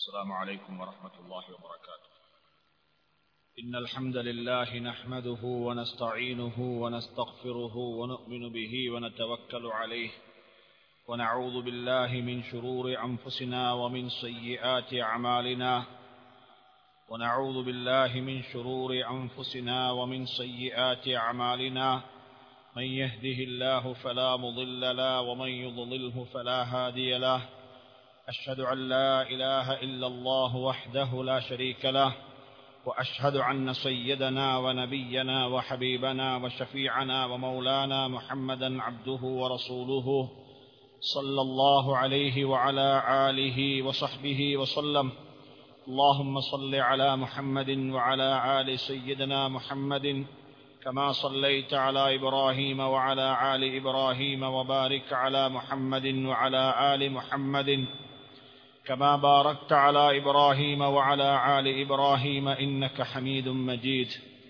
السلام عليكم ورحمة الله وبركاته إن الحمد لله نحمده ونستعينه ونستغفره ونؤمن به ونتوكل عليه ونعوذ بالله من شرور أنفسنا ومن سيئات أعمالنا ونعوذ بالله من شرور أنفسنا ومن سيئات أعمالنا من يهده الله فلا مضل له ومن يضلله فلا هادي له أشهد أن لا إله إلا الله وحده لا شريك له وأشهد أن سيدنا ونبينا وحبيبنا وشفيعنا ومولانا محمدا عبده ورسوله صلى الله عليه وعلى آله وصحبه وسلم اللهم صل على محمد وعلى آل سيدنا محمد كما صليت على إبراهيم وعلى آل إبراهيم وبارك على محمد وعلى آل محمد كما باركت على إبراهيم وعلى آل إبراهيم إنك حميد مجيد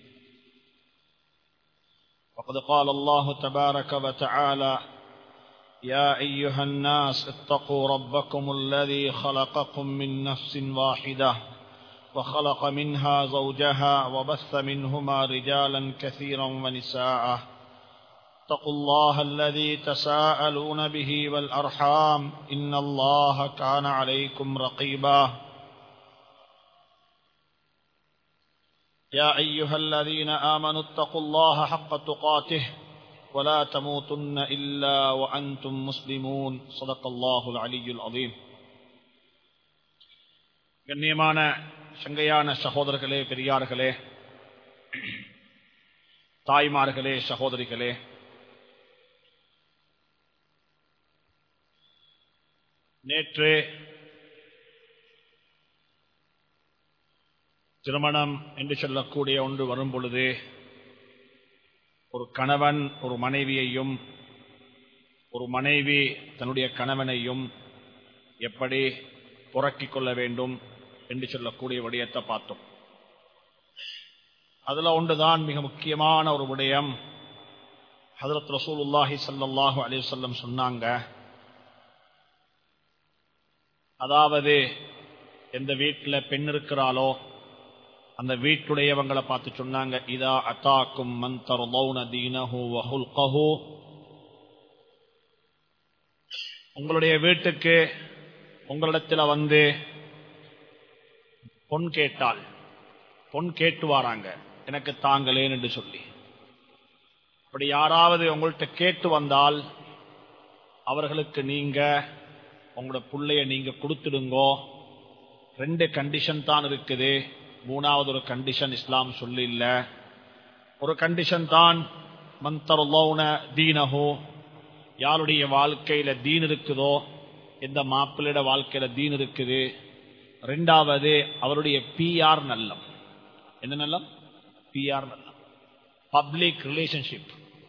وقد قال الله تبارك وتعالى يا أيها الناس اتقوا ربكم الذي خلقكم من نفس واحدة وخلق منها زوجها وبث منهما رجالا كثيرا ونساء اتقوا الله الذي تساءلون به والأرحام إن الله كان عليكم رقيبا يا أيها الذين آمنوا اتقوا الله حق تقاته ولا تموتن إلا وأنتم مسلمون صدق الله العلي العظيم கண்ணியமான சங்கையான சகோதரர்களே பெரியார்களே தாய்மார்களே சகோதரிகளே நேற்று திருமணம் என்று சொல்லக்கூடிய ஒன்று வரும் பொழுது ஒரு கணவன் ஒரு மனைவியையும் ஒரு மனைவி தன்னுடைய கணவனையும் எப்படி புறக்கிக் கொள்ள வேண்டும் என்று சொல்லக்கூடிய விடயத்தை பார்த்தோம் அதுல ஒன்றுதான் மிக முக்கியமான ஒரு விடயம் ஹதரத் ரசூலுல்லாஹி சல்லாஹூ அலிவல்லம் சொன்னாங்க அதாவது எந்த வீட்டில் பெண் இருக்கிறாளோ அந்த வீட்டுடையவங்களை பார்த்து சொன்னாங்க இதா அத்தாக்கும் மந்தர் தீனஹு வஹுல்கஹு உங்களுடைய வீட்டுக்கு உங்களிடத்தில் வந்து பொன் கேட்டால் பொன் கேட்டு வராங்க எனக்கு தாங்களேன் என்று சொல்லி அப்படி யாராவது உங்கள்கிட்ட கேட்டு வந்தால் அவர்களுக்கு நீங்க உங்களோட பிள்ளைய நீங்க கொடுத்துடுங்கோ ரெண்டு கண்டிஷன் தான் இருக்குது மூணாவது ஒரு கண்டிஷன் இஸ்லாம் சொல்லி இல்ல ஒரு கண்டிஷன் தான் மந்தர்லோன தீனஹோ யாருடைய வாழ்க்கையில தீன் இருக்குதோ எந்த மாப்பிள்ளையோட வாழ்க்கையில தீன் இருக்குது ரெண்டாவது அவருடைய பிஆர் நல்லம் என்ன நல்லம் பிஆர் நல்லம் பப்ளிக் ரிலேஷன்ஷிப்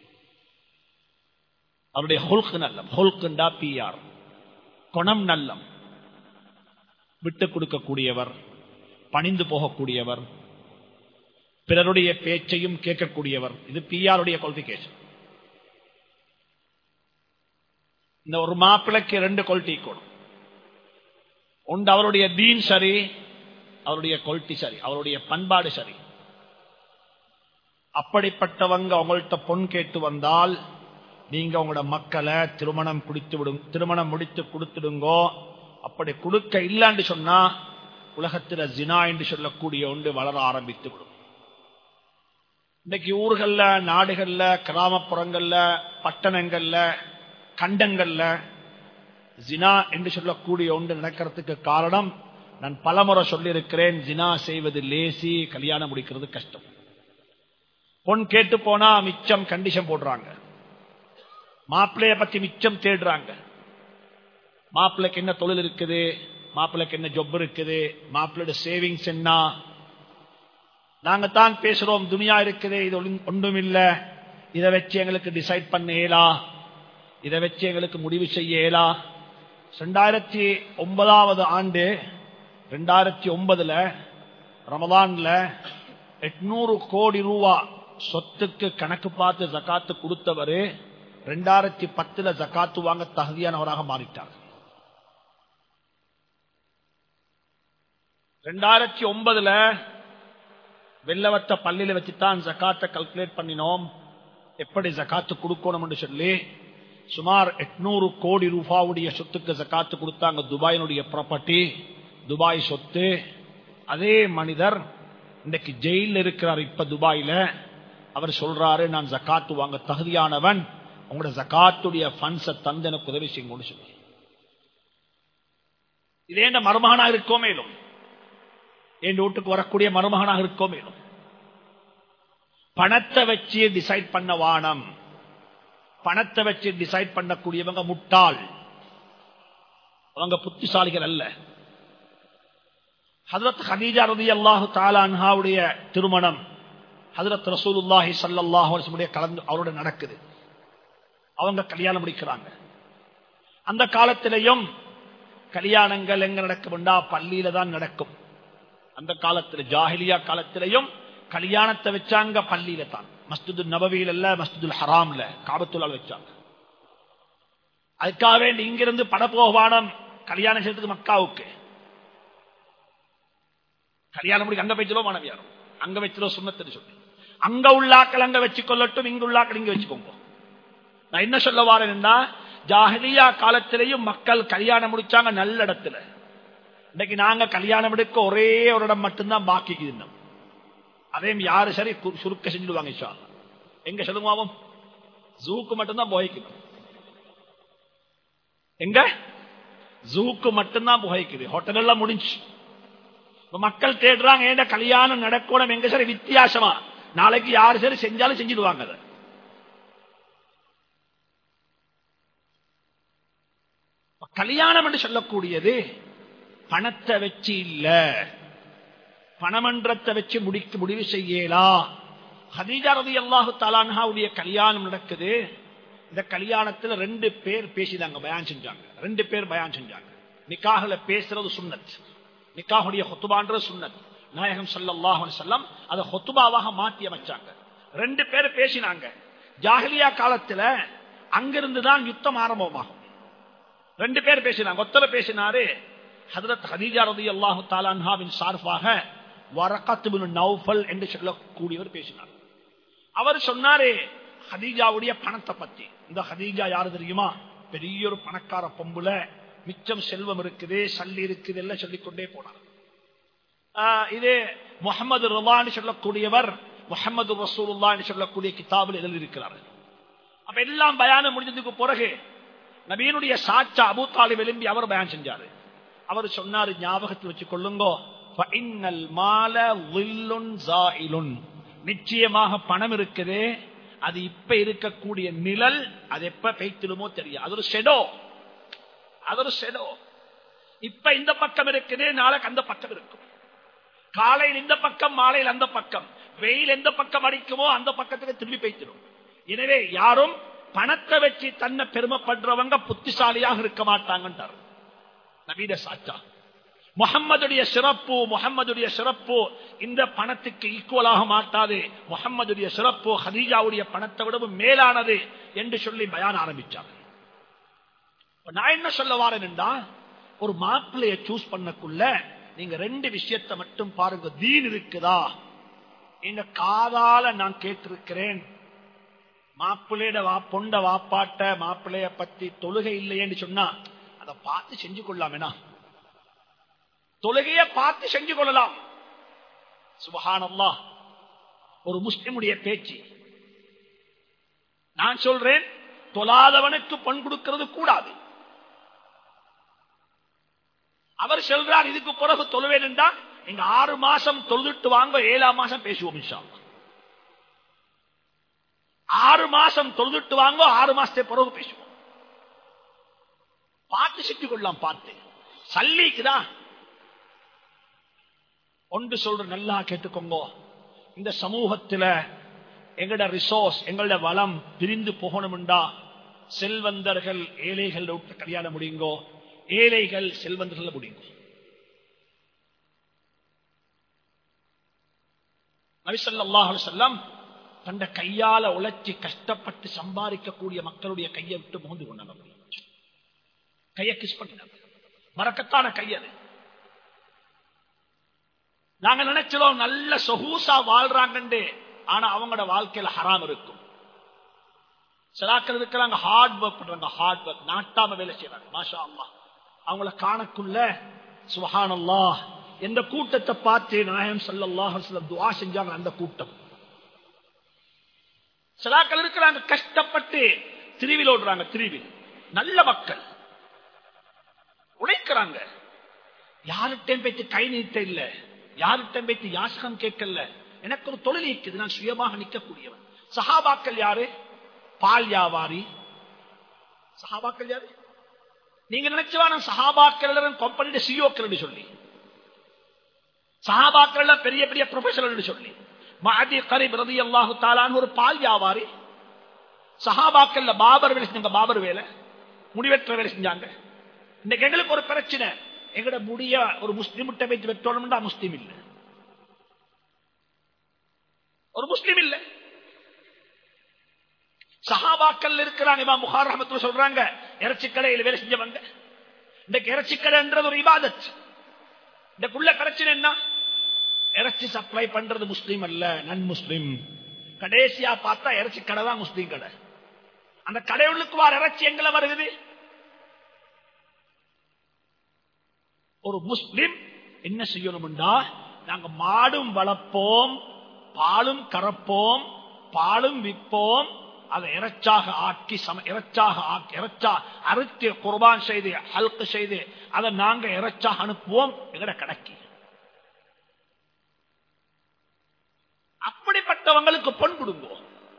அவருடைய ஹொல்க் நல்லம் ஹொல்குண்டா பிஆர் குணம் நல்லம் விட்டு கொடுக்கக்கூடியவர் பணிந்து போகக்கூடியவர் பிறருடைய பேச்சையும் கேட்கக்கூடியவர் இது பிஆருடைய குவாலிபிகேஷன் இந்த ஒரு மாப்பிளைக்கு ரெண்டு குவாலிட்டி கூடும் ஒன்று அவருடைய தீன் சரி அவருடைய குவாலிட்டி சரி அவருடைய பண்பாடு சரி அப்படிப்பட்டவங்க அவங்கள்ட்ட பொன் கேட்டு வந்தால் நீங்க உங்களோட மக்களை திருமணம் குடித்து விடும் திருமணம் முடித்து கொடுத்துடுங்கோ அப்படி கொடுக்க இல்லைன்னு சொன்னா உலகத்தில் ஜினா என்று சொல்லக்கூடிய ஒன்று வளர ஆரம்பித்து விடும் இன்னைக்கு ஊர்கள்ல நாடுகள்ல கிராமப்புறங்கள்ல பட்டணங்கள்ல கண்டங்கள்ல ஜினா என்று சொல்லக்கூடிய ஒன்று நடக்கிறதுக்கு காரணம் நான் பலமுறை சொல்லியிருக்கிறேன் ஜினா செய்வது லேசி கல்யாணம் முடிக்கிறது கஷ்டம் பொன் கேட்டு போனா மிச்சம் கண்டிஷன் போடுறாங்க மாப்பிள்ளைய பத்தி மிச்சம் தேடுறாங்க மாப்பிள்ளைக்கு என்ன தொழில் இருக்குது மாப்பிள்ளைக்கு என்ன ஜொப் இருக்குது மாப்பிள்ளோட சேவிங்ஸ் என்ன நாங்க தான் பேசுறோம் துணியா இருக்குது இது ஒன்றும் இல்ல இதை வச்சு எங்களுக்கு டிசைட் பண்ண இயலா இதை வச்சு எங்களுக்கு முடிவு செய்ய இயலா ரெண்டாயிரத்தி ஒன்பதாவது ஆண்டு ரெண்டாயிரத்தி ஒன்பதுல ரமதான்ல எட்நூறு கோடி ரூபா சொத்துக்கு கணக்கு பார்த்து ஜக்காத்து கொடுத்தவரு ரெண்டாயிரத்தி பத்துல ஜக்காத்து வாங்க தகுதியானவராக மாறிட்டார் ரெண்டாயிரத்தி ஒன்பதுல வெள்ளவத்த பள்ளியில வச்சுதான் ஜக்காத்தை கல்குலேட் பண்ணினோம் எப்படி ஜக்காத்து கொடுக்கணும் சொல்லி சுமார் எட்நூறு கோடி ரூபாவுடைய சொத்துக்கு ஜக்காத்து கொடுத்தாங்க துபாயினுடைய ப்ராப்பர்ட்டி துபாய் சொத்து அதே மனிதர் இன்னைக்கு ஜெயில இருக்கிறார் இப்ப துபாயில அவர் சொல்றாரு நான் ஜக்காத்து வாங்க தகுதியானவன் உங்களோட ஜக்காத்துடைய பண்ஸ தந்து எனக்கு உதவி செய்யுங்கன்னு சொல்லி இதே இந்த மருமகனாக இருக்கோ மேலும் என் வீட்டுக்கு வரக்கூடிய மருமகனாக இருக்கோ மேலும் பணத்தை வச்சு டிசைட் பண்ண வானம் பணத்தை வச்சு டிசைட் பண்ணக்கூடியவங்க முட்டாள் அவங்க புத்திசாலிகள் அல்ல ஹதரத் ஹதீஜா ரதி அல்லாஹு தாலான்ஹாவுடைய திருமணம் ஹதரத் ரசூலுல்லாஹி சல்லாஹுடைய கலந்து அவரோட நடக்குது அவங்க கல்யாணம் முடிக்கிறாங்க அந்த காலத்திலையும் கல்யாணங்கள் எங்க நடக்கும்டா பள்ளியில தான் நடக்கும் அந்த காலத்துல ஜாஹிலியா காலத்திலையும் கல்யாணத்தை வச்சாங்க பள்ளியில தான் மஸ்துது நபவியில் அல்ல மஸ்துல் ஹராம்ல காபத்துலால் வச்சாங்க அதுக்காக வேண்டி இங்கிருந்து படப்போவானம் கல்யாணம் செய்யறதுக்கு மக்காவுக்கு கல்யாணம் முடிக்க அங்க வச்சிலோ மனைவியாரும் அங்க வச்சிலோ சுண்ணத்துன்னு சொல்லி அங்க உள்ளாக்கள் அங்க வச்சு கொள்ளட்டும் இங்க உள்ளாக்கள் இங்க வச்சுக்கோங்க நான் என்ன சொல்ல வாரேன்னா ஜாஹிலியா காலத்திலையும் மக்கள் கல்யாணம் முடிச்சாங்க நல்ல இடத்துல இன்னைக்கு நாங்க கல்யாணம் எடுக்க ஒரே ஒரு இடம் மட்டும்தான் பாக்கி இன்னும் அதையும் யாரு சரி சுருக்க செஞ்சுடுவாங்க இஷா எங்க சொல்லுவாவும் ஜூக்கு மட்டும்தான் புகைக்கணும் எங்க ஜூக்கு மட்டும்தான் புகைக்குது ஹோட்டல் எல்லாம் முடிஞ்சு மக்கள் தேடுறாங்க ஏண்ட கல்யாணம் நடக்கணும் எங்க சரி வித்தியாசமா நாளைக்கு யாரு சரி செஞ்சாலும் செஞ்சிடுவாங்க அதை கல்யாணம் என்று சொல்லக்கூடியது பணத்தை வச்சு இல்ல பணமன்றத்தை வச்சு முடிக்க முடிவு செய்யலா ஹதீஜா ரதி அல்லாஹு தலான்ஹாவுடைய கல்யாணம் நடக்குது இந்த கல்யாணத்துல ரெண்டு பேர் பேசினாங்க பயான் செஞ்சாங்க ரெண்டு பேர் பயான் செஞ்சாங்க நிக்காகல பேசுறது சுண்ணத் நிக்காகுடைய ஹொத்துபான்ற சுண்ணத் நாயகம் சல்லாஹ் செல்லம் அதை ஹொத்துபாவாக மாற்றி அமைச்சாங்க ரெண்டு பேர் பேசினாங்க ஜாகிலியா காலத்துல அங்கிருந்துதான் யுத்தம் ஆரம்பமாகும் ரெண்டு பேர் பேசினாங்க ஒத்தரை பேசினாரு ஹதரத் ஹதீஜா ரதி அல்லாஹு தாலான்ஹாவின் சார்பாக வரகத்து நௌஃபல் என்று சொல்லக்கூடியவர் பேசினார் அவர் சொன்னாரு ஹதீஜாவுடைய பணத்தை பத்தி இந்த ஹதீஜா யாரு தெரியுமா பெரிய ஒரு பணக்கார பொம்புல மிச்சம் செல்வம் இருக்குது சல்லி இருக்குது எல்லாம் சொல்லிக்கொண்டே போனார் இது முகமது ருவான்னு சொல்லக்கூடியவர் முகமது ரசூலுல்லான்னு சொல்லக்கூடிய கிதாபில் எழுதியிருக்கிறார் அப்ப எல்லாம் பயானம் முடிஞ்சதுக்கு பிறகு நபீனுடைய சாச்சா அபு தாலிப் எழும்பி அவர் பயன் செஞ்சாரு அவர் சொன்னாரு ஞாபகத்தில் வச்சு கொள்ளுங்கோ நிச்சயமாக பணம் இருக்குது அது இப்ப இருக்கக்கூடிய நிழல் அது எப்ப பெய்த்திடுமோ தெரியும் அது ஒரு ஷெடோ அது ஒரு ஷெடோ இப்ப இந்த பக்கம் இருக்குது நாளைக்கு அந்த பக்கம் இருக்கும் காலையில் இந்த பக்கம் மாலையில் அந்த பக்கம் வெயில் எந்த பக்கம் அடிக்குமோ அந்த பக்கத்துக்கு திரும்பி பெய்த்திடும் எனவே யாரும் பணத்தை வச்சு தன்னை பெருமைப்படுறவங்க புத்திசாலியாக இருக்க மாட்டாங்கன்றார் நவீன சாச்சா முகம்மதுடைய சிறப்பு முகம்மதுடைய சிறப்பு இந்த பணத்துக்கு ஈக்குவலாக மாட்டாது முகம்மதுடைய சிறப்பு ஹதீஜாவுடைய பணத்தை விடவும் மேலானது என்று சொல்லி பயான் ஆரம்பிச்சார் நான் என்ன சொல்ல வாரேன்டா ஒரு மாப்பிள்ளைய சூஸ் பண்ணக்குள்ள நீங்க ரெண்டு விஷயத்தை மட்டும் பாருங்க தீன் இருக்குதா எங்க காதால நான் கேட்டிருக்கிறேன் மாப்பிள்ளையோட வா பொண்ட வாப்பாட்ட மாப்பிள்ளைய பத்தி தொழுகை இல்லையேன்னு சொன்னா அதை பார்த்து செஞ்சு கொள்ளலாமேனா தொழுகைய பார்த்து செஞ்சு கொள்ளலாம் சுபஹானல்லா ஒரு முஸ்லிமுடைய பேச்சு நான் சொல்றேன் தொழாதவனுக்கு பொன் கொடுக்கிறது கூடாது அவர் சொல்றார் இதுக்கு பிறகு தொழுவேன் என்றா நீங்க ஆறு மாசம் தொழுதுட்டு வாங்க ஏழாம் மாசம் பேசுவோம் இன்ஷா ஆறு மாசம் தொழுதுட்டு வாங்க ஆறு மாசத்தை பிறகு பேசுவோம் பார்த்து செஞ்சு கொள்ளலாம் பார்த்து சல்லிக்குதா ஒன்று சொல்ற நல்லா கேட்டுக்கோங்க இந்த சமூகத்துல எங்கட ரிசோர்ஸ் எங்களோட வளம் பிரிந்து போகணும்டா செல்வந்தர்கள் ஏழைகள் விட்டு கல்யாணம் முடியுங்கோ ஏழைகள் செல்வந்தர்கள் முடியுங்க நபிசல்லாஹ் செல்லம் தந்த கையால உழைச்சி கஷ்டப்பட்டு சம்பாதிக்கக்கூடிய மக்களுடைய கையை விட்டு மோந்து கொண்டாங்க கையை கிஸ் பண்ணினாங்க மறக்கத்தான கையது நாங்க நினைச்சோம் நல்ல சொகூசா வாழ்றாங்கன்னு ஆனா அவங்களோட வாழ்க்கையில ஹராம் இருக்கும் சிலாக்கள் இருக்கிறாங்க ஹார்ட் ஒர்க் பண்றாங்க ஹார்ட் ஒர்க் நாட்டாம வேலை செய்யறாங்க மாஷா அம்மா அவங்கள காணக்குள்ள சுஹானல்லா எந்த கூட்டத்தை பார்த்து நாயம் சல்லாஹ் துவா செஞ்சாங்க அந்த கூட்டம் சிலாக்கள் இருக்கிறாங்க கஷ்டப்பட்டு திருவில் ஓடுறாங்க திருவில் நல்ல மக்கள் உழைக்கிறாங்க யார்கிட்டையும் பேச்சு கை நீட்ட இல்ல யார்கிட்டையும் பேச்சு யாசகம் கேட்கல எனக்கு ஒரு தொழில் இருக்குது நான் சுயமாக நிற்கக்கூடியவன் சஹாபாக்கள் யாரு பால் வியாபாரி சஹாபாக்கள் யாரு நீங்க நினைச்சவா நான் சஹாபாக்கள் கம்பெனியோட சிஓக்கள் சொல்லி சஹாபாக்கள் பெரிய பெரிய ப்ரொஃபஷனல் சொல்லி மாதி கரீப் ரதி அல்லாஹு தாலான்னு ஒரு பால் வியாபாரி சஹாபாக்கள்ல பாபர் வேலை செஞ்சாங்க பாபர் வேலை முடிவெற்ற வேலை செஞ்சாங்க இன்னைக்கு எங்களுக்கு ஒரு பிரச்சனை எங்கட முடிய ஒரு முஸ்லீம் வைத்து வெட்டோம்னா முஸ்லீம் இல்ல ஒரு முஸ்லீம் இல்ல சஹாபாக்கள் இருக்கிறாங்க இமாம் புகார் ரஹமத்துல சொல்றாங்க இறைச்சி கடையில் வேலை செஞ்சவங்க இன்னைக்கு இறைச்சி கடைன்றது ஒரு இபாதத் இதுக்குள்ள பிரச்சனை என்ன இறைச்சி சப்ளை பண்றது முஸ்லீம் அல்ல நன் முஸ்லீம் கடைசியா பார்த்தா இறைச்சி கடை தான் முஸ்லீம் கடை அந்த கடையுள்ளுக்கு வார இறைச்சி எங்களை வருகிறது ஒரு முஸ்லிம் என்ன செய்யணும்டா நாங்க மாடும் வளர்ப்போம் பாலும் கறப்போம் பாலும் விற்போம் அதை இறைச்சாக ஆக்கி சம இறைச்சாக ஆக்கி இறைச்சா அறுத்து குர்பான் செய்து ஹல்கு செய்து அதை நாங்க இறைச்சாக அனுப்புவோம் எங்கட கணக்கு அப்படிப்பட்டவங்களுக்கு பொன் கொடுங்கோ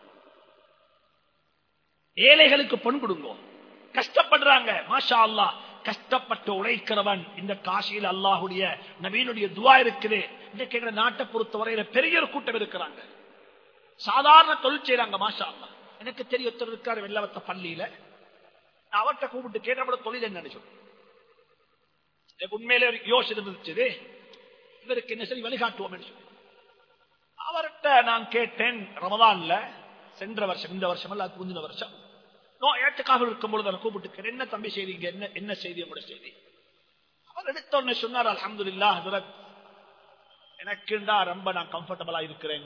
ஏழைகளுக்கு பொன் கொடுங்கோ கஷ்டப்படுறாங்க மாஷா அல்லா கஷ்டப்பட்டு உழைக்கிறவன் இந்த காசியில் அல்லாஹுடைய நவீனுடைய துவா இருக்குது இன்றைக்கு எங்க நாட்டை பொறுத்தவரையில பெரிய ஒரு கூட்டம் இருக்கிறாங்க சாதாரண தொழில் செய்யறாங்க மாஷா அல்லா எனக்கு தெரிய ஒருத்தர் இருக்காரு வெள்ளவத்த பள்ளியில நான் அவர்கிட்ட கூப்பிட்டு கேட்ட தொழில் என்னன்னு சொல்லி எனக்கு உண்மையிலே ஒரு யோசனை இருந்துச்சு இவருக்கு என்ன சரி வழிகாட்டுவோம் சொல்லி அவர்கிட்ட நான் கேட்டேன் ரமதான்ல சென்ற வருஷம் இந்த வருஷம் அல்ல அது முந்தின வருஷம் நோ ஏற்றுக்காக இருக்கும் பொழுது அதை கூப்பிட்டு என்ன தம்பி செய்திங்க என்ன என்ன செய்தி உங்களோட செய்தி அவர் எடுத்த உடனே சொன்னார் அலமது இல்லா ஹசரத் எனக்குண்டா ரொம்ப நான் கம்ஃபர்டபுளா இருக்கிறேன்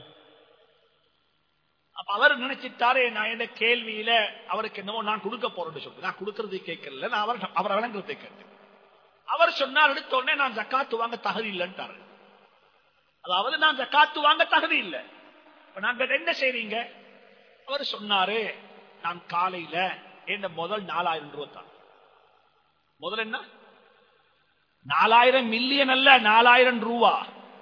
அப்ப அவர் நினைச்சிட்டாரு நான் என்ன கேள்வியில அவருக்கு என்னமோ நான் கொடுக்க போறேன்னு சொல்லி நான் கொடுக்கறது கேட்கல நான் அவர் அவரை விளங்குறதை கேட்டேன் அவர் சொன்னார் எடுத்த உடனே நான் ஜக்காத்து வாங்க தகுதி இல்லைன்ட்டாரு அதாவது நான் ஜக்காத்து வாங்க தகுதி இல்லை இப்ப நாங்க என்ன செய்றீங்க அவர் சொன்னாரு நான் காலையில என்ன முதல் நாலாயிரம் ரூபாய் தான் முதல் என்ன நாலாயிரம் மில்லியன் அல்ல நாலாயிரம் ரூபா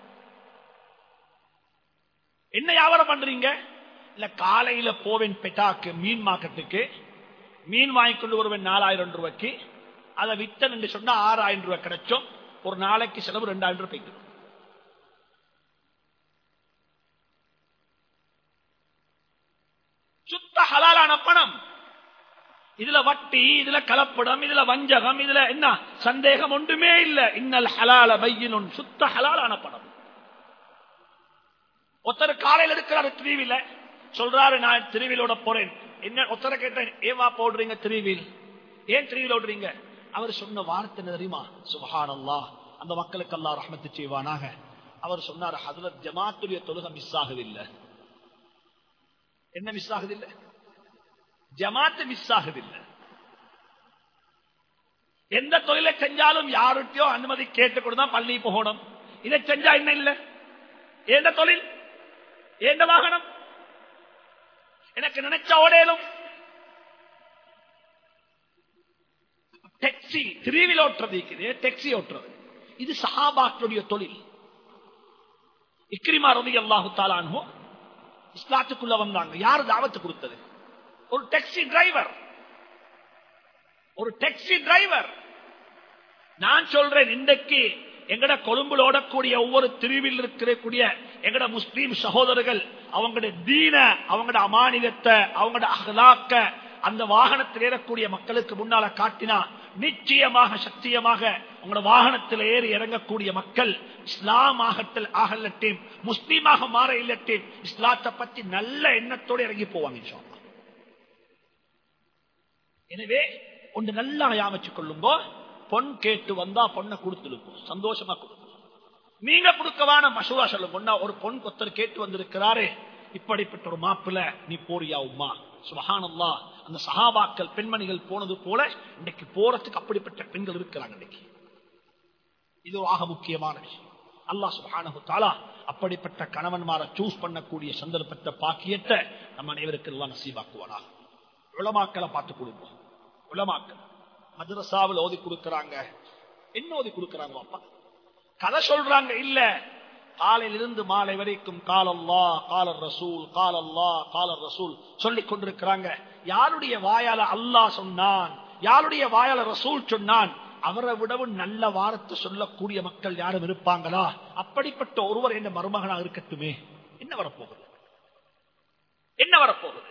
என்ன வியாபாரம் பண்றீங்க இல்ல காலையில போவேன் பெட்டாக்கு மீன் மார்க்கெட்டுக்கு மீன் வாங்கி கொண்டு வருவேன் நாலாயிரம் ரூபாய்க்கு அதை வித்தன் என்று சொன்னா ஆறாயிரம் ரூபாய் கிடைச்சோம் ஒரு நாளைக்கு செலவு ரெண்டாயிரம் ரூபாய் போய்க்கணும் சுத்த ஹலாலான பணம் இதுல வட்டி இதுல கலப்படம் இதுல வஞ்சகம் இதுல என்ன சந்தேகம் ஒன்றுமே இல்ல இன்னல் ஹலால பையனும் சுத்த ஹலாலான பணம் ஒருத்தர் காலையில் எடுக்கிறாரு திருவில சொல்றாரு நான் திருவிலோட போறேன் என்ன ஒருத்தர கேட்டேன் ஏவா போடுறீங்க திருவில் ஏன் திருவில் ஓடுறீங்க அவர் சொன்ன வார்த்தை என்ன தெரியுமா சுபஹான் அல்லா அந்த மக்களுக்கு அல்லா ரஹமத்து செய்வானாக அவர் சொன்னார் ஹதரத் ஜமாத்துடைய தொழுகை மிஸ் ஆகுதில்லை என்ன மிஸ் ஆகுதில்லை ஜமாத்து மிஸ் ஆகுதில்லை எந்த தொழிலை செஞ்சாலும் யாருக்கையோ அனுமதி கேட்டுக்கொண்டுதான் பள்ளி போகணும் இதை செஞ்சா என்ன இல்லை எந்த தொழில் எந்த வாகனம் எனக்கு நினைச்ச ஓடேலும் டாக்ஸி திருவில் ஓட்டுறது இருக்குது டாக்ஸி ஓட்டுறது இது சஹாபாக்களுடைய தொழில் இக்ரிமா ரவி அல்லாஹு தாலானோ இஸ்லாத்துக்குள்ள வந்தாங்க யாரு தாவத்து கொடுத்தது ஒரு டாக்ஸி டிரைவர் ஒரு டாக்ஸி டிரைவர் நான் சொல்றேன் இன்றைக்கு எங்கட கொழும்புல ஓடக்கூடிய ஒவ்வொரு திருவில் இருக்கக்கூடிய எங்கட முஸ்லீம் சகோதரர்கள் அவங்களுடைய தீன அவங்களோட அமானிதத்தை அவங்களோட அகலாக்க அந்த வாகனத்தில் ஏறக்கூடிய மக்களுக்கு முன்னால காட்டினா நிச்சயமாக சத்தியமாக உங்களோட வாகனத்தில் ஏறி இறங்கக்கூடிய மக்கள் இஸ்லாம் ஆகத்தில் ஆகலட்டேன் முஸ்லீமாக மாற இல்லட்டேன் இஸ்லாத்தை பத்தி நல்ல எண்ணத்தோடு இறங்கி போவாங்க எனவே ஒன்று நல்லா யாமச்சு கொள்ளுங்கோ பொன் கேட்டு வந்தா பொண்ணை கொடுத்துருக்கும் சந்தோஷமா கொடுக்கும் நீங்க கொடுக்கவான மசூரா சொல்லுங்க ஒரு பொன் கொத்தர் கேட்டு வந்திருக்கிறாரு இப்படிப்பட்ட ஒரு மாப்பிள்ள நீ போறியா உமா சுபஹானல்லா அந்த சஹாபாக்கள் பெண்மணிகள் போனது போல இன்னைக்கு போறதுக்கு அப்படிப்பட்ட பெண்கள் இருக்கிறாங்க இன்னைக்கு இது ஒரு ஆக முக்கியமான விஷயம் அல்லாஹ் சுபஹானஹு தாலா அப்படிப்பட்ட கணவன்மாரை சூஸ் பண்ணக்கூடிய சந்தர்ப்பத்தை பாக்கியத்தை நம்ம அனைவருக்கு எல்லாம் நசீபாக்குவானா உளமாக்களை பார்த்து கொடுப்போம் உளமாக்கள் மதரசாவில் ஓதி கொடுக்கறாங்க என்ன ஓதி கொடுக்கறாங்க அப்பா கதை சொல்றாங்க இல்ல காலையிலிருந்து மாலை வரைக்கும் காலல்லா காலர் ரசூல் காலல்லா காலர் ரசூல் சொல்லிக் கொண்டிருக்கிறாங்க யாருடைய வாயால அல்லாஹ் சொன்னான் யாருடைய வாயால ரசூல் சொன்னான் அவரை விடவும் நல்ல வாரத்தை சொல்லக்கூடிய மக்கள் யாரும் இருப்பாங்களா அப்படிப்பட்ட ஒருவர் என்ன மருமகனா இருக்கட்டுமே என்ன வரப்போகுது என்ன வரப்போகுது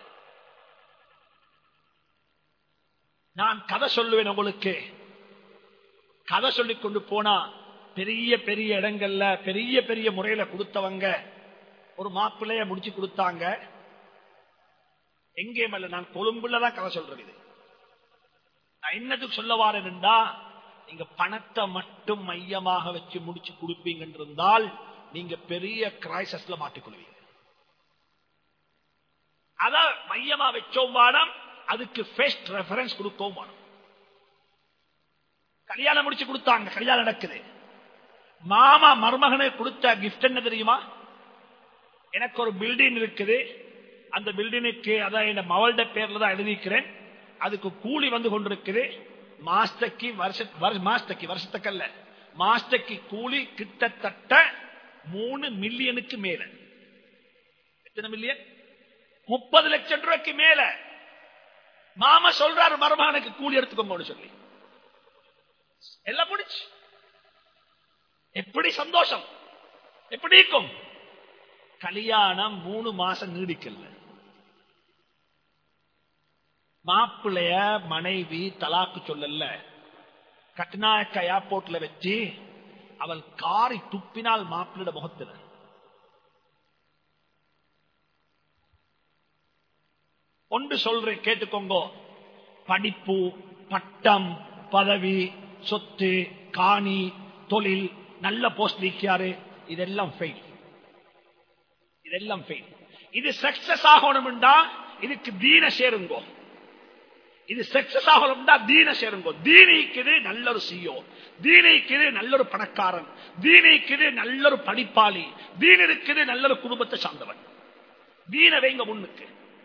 நான் கதை சொல்லுவேன் உங்களுக்கு கதை சொல்லிக் கொண்டு போனா பெரிய பெரிய இடங்கள்ல பெரிய பெரிய முறையில கொடுத்தவங்க ஒரு மாப்பிள்ளைய முடிச்சு கொடுத்தாங்க எங்கேயும் அல்ல நான் கொழும்புலதான் கதை சொல்றது இது நான் என்னதுக்கு சொல்ல வாரேன்டா நீங்க பணத்தை மட்டும் மையமாக வச்சு முடிச்சு கொடுப்பீங்க இருந்தால் நீங்க பெரிய கிரைசஸ்ல மாட்டிக்கொள்வீங்க அத மையமா வச்சோம் வாடம் அதுக்கு ஃபெஸ்ட் ரெஃபரன்ஸ் கொடுக்கவும் வேணும் கல்யாணம் முடிச்சு கொடுத்தாங்க கல்யாணம் நடக்குது மாமா மருமகனை கொடுத்த கிஃப்ட் என்ன தெரியுமா எனக்கு ஒரு பில்டிங் இருக்குது அந்த பில்டிங்குக்கு அதான் என் மவள்ட பேர்ல தான் எழுதிக்கிறேன் அதுக்கு கூலி வந்து கொண்டிருக்குது மாஸ்டக்கு வருஷ மாஸ்டக்கு வருஷத்துக்கல்ல மாஸ்டக்கு கூலி கிட்டத்தட்ட மூணு மில்லியனுக்கு மேல எத்தனை மில்லியன் முப்பது லட்சம் ரூபாய்க்கு மேல மாமா சொல்றாரு மருமகனுக்கு கூலி எடுத்துக்கோங்க சொல்லி எல்லாம் முடிச்சு எப்படி சந்தோஷம் எப்படி இருக்கும் கல்யாணம் மூணு மாசம் நீடிக்கல மாப்பிள்ளைய மனைவி தலாக்கு சொல்லல கட்நாயக்க ஏர்போர்ட்ல வச்சு அவள் காரி துப்பினால் மாப்பிள்ளையோட முகத்தில் ஒன்று சொல்றேன் கேட்டுக்கோங்க படிப்பு பட்டம் பதவி சொத்து காணி தொழில் நல்ல போஸ்ட் நீக்கியாரு இதெல்லாம் ஃபெயில் இதெல்லாம் ஃபெயில் இது சக்சஸ் ஆகணும்டா இதுக்கு தீன சேருங்கோ இது சக்சஸ் ஆகணும்டா தீன சேருங்கோ தீனிக்குது நல்ல ஒரு சிஓ தீனிக்குது நல்ல ஒரு பணக்காரன் தீனிக்குது நல்ல ஒரு படிப்பாளி தீன் இருக்குது நல்ல ஒரு குடும்பத்தை சார்ந்தவன் தீன வைங்க முன்னுக்கு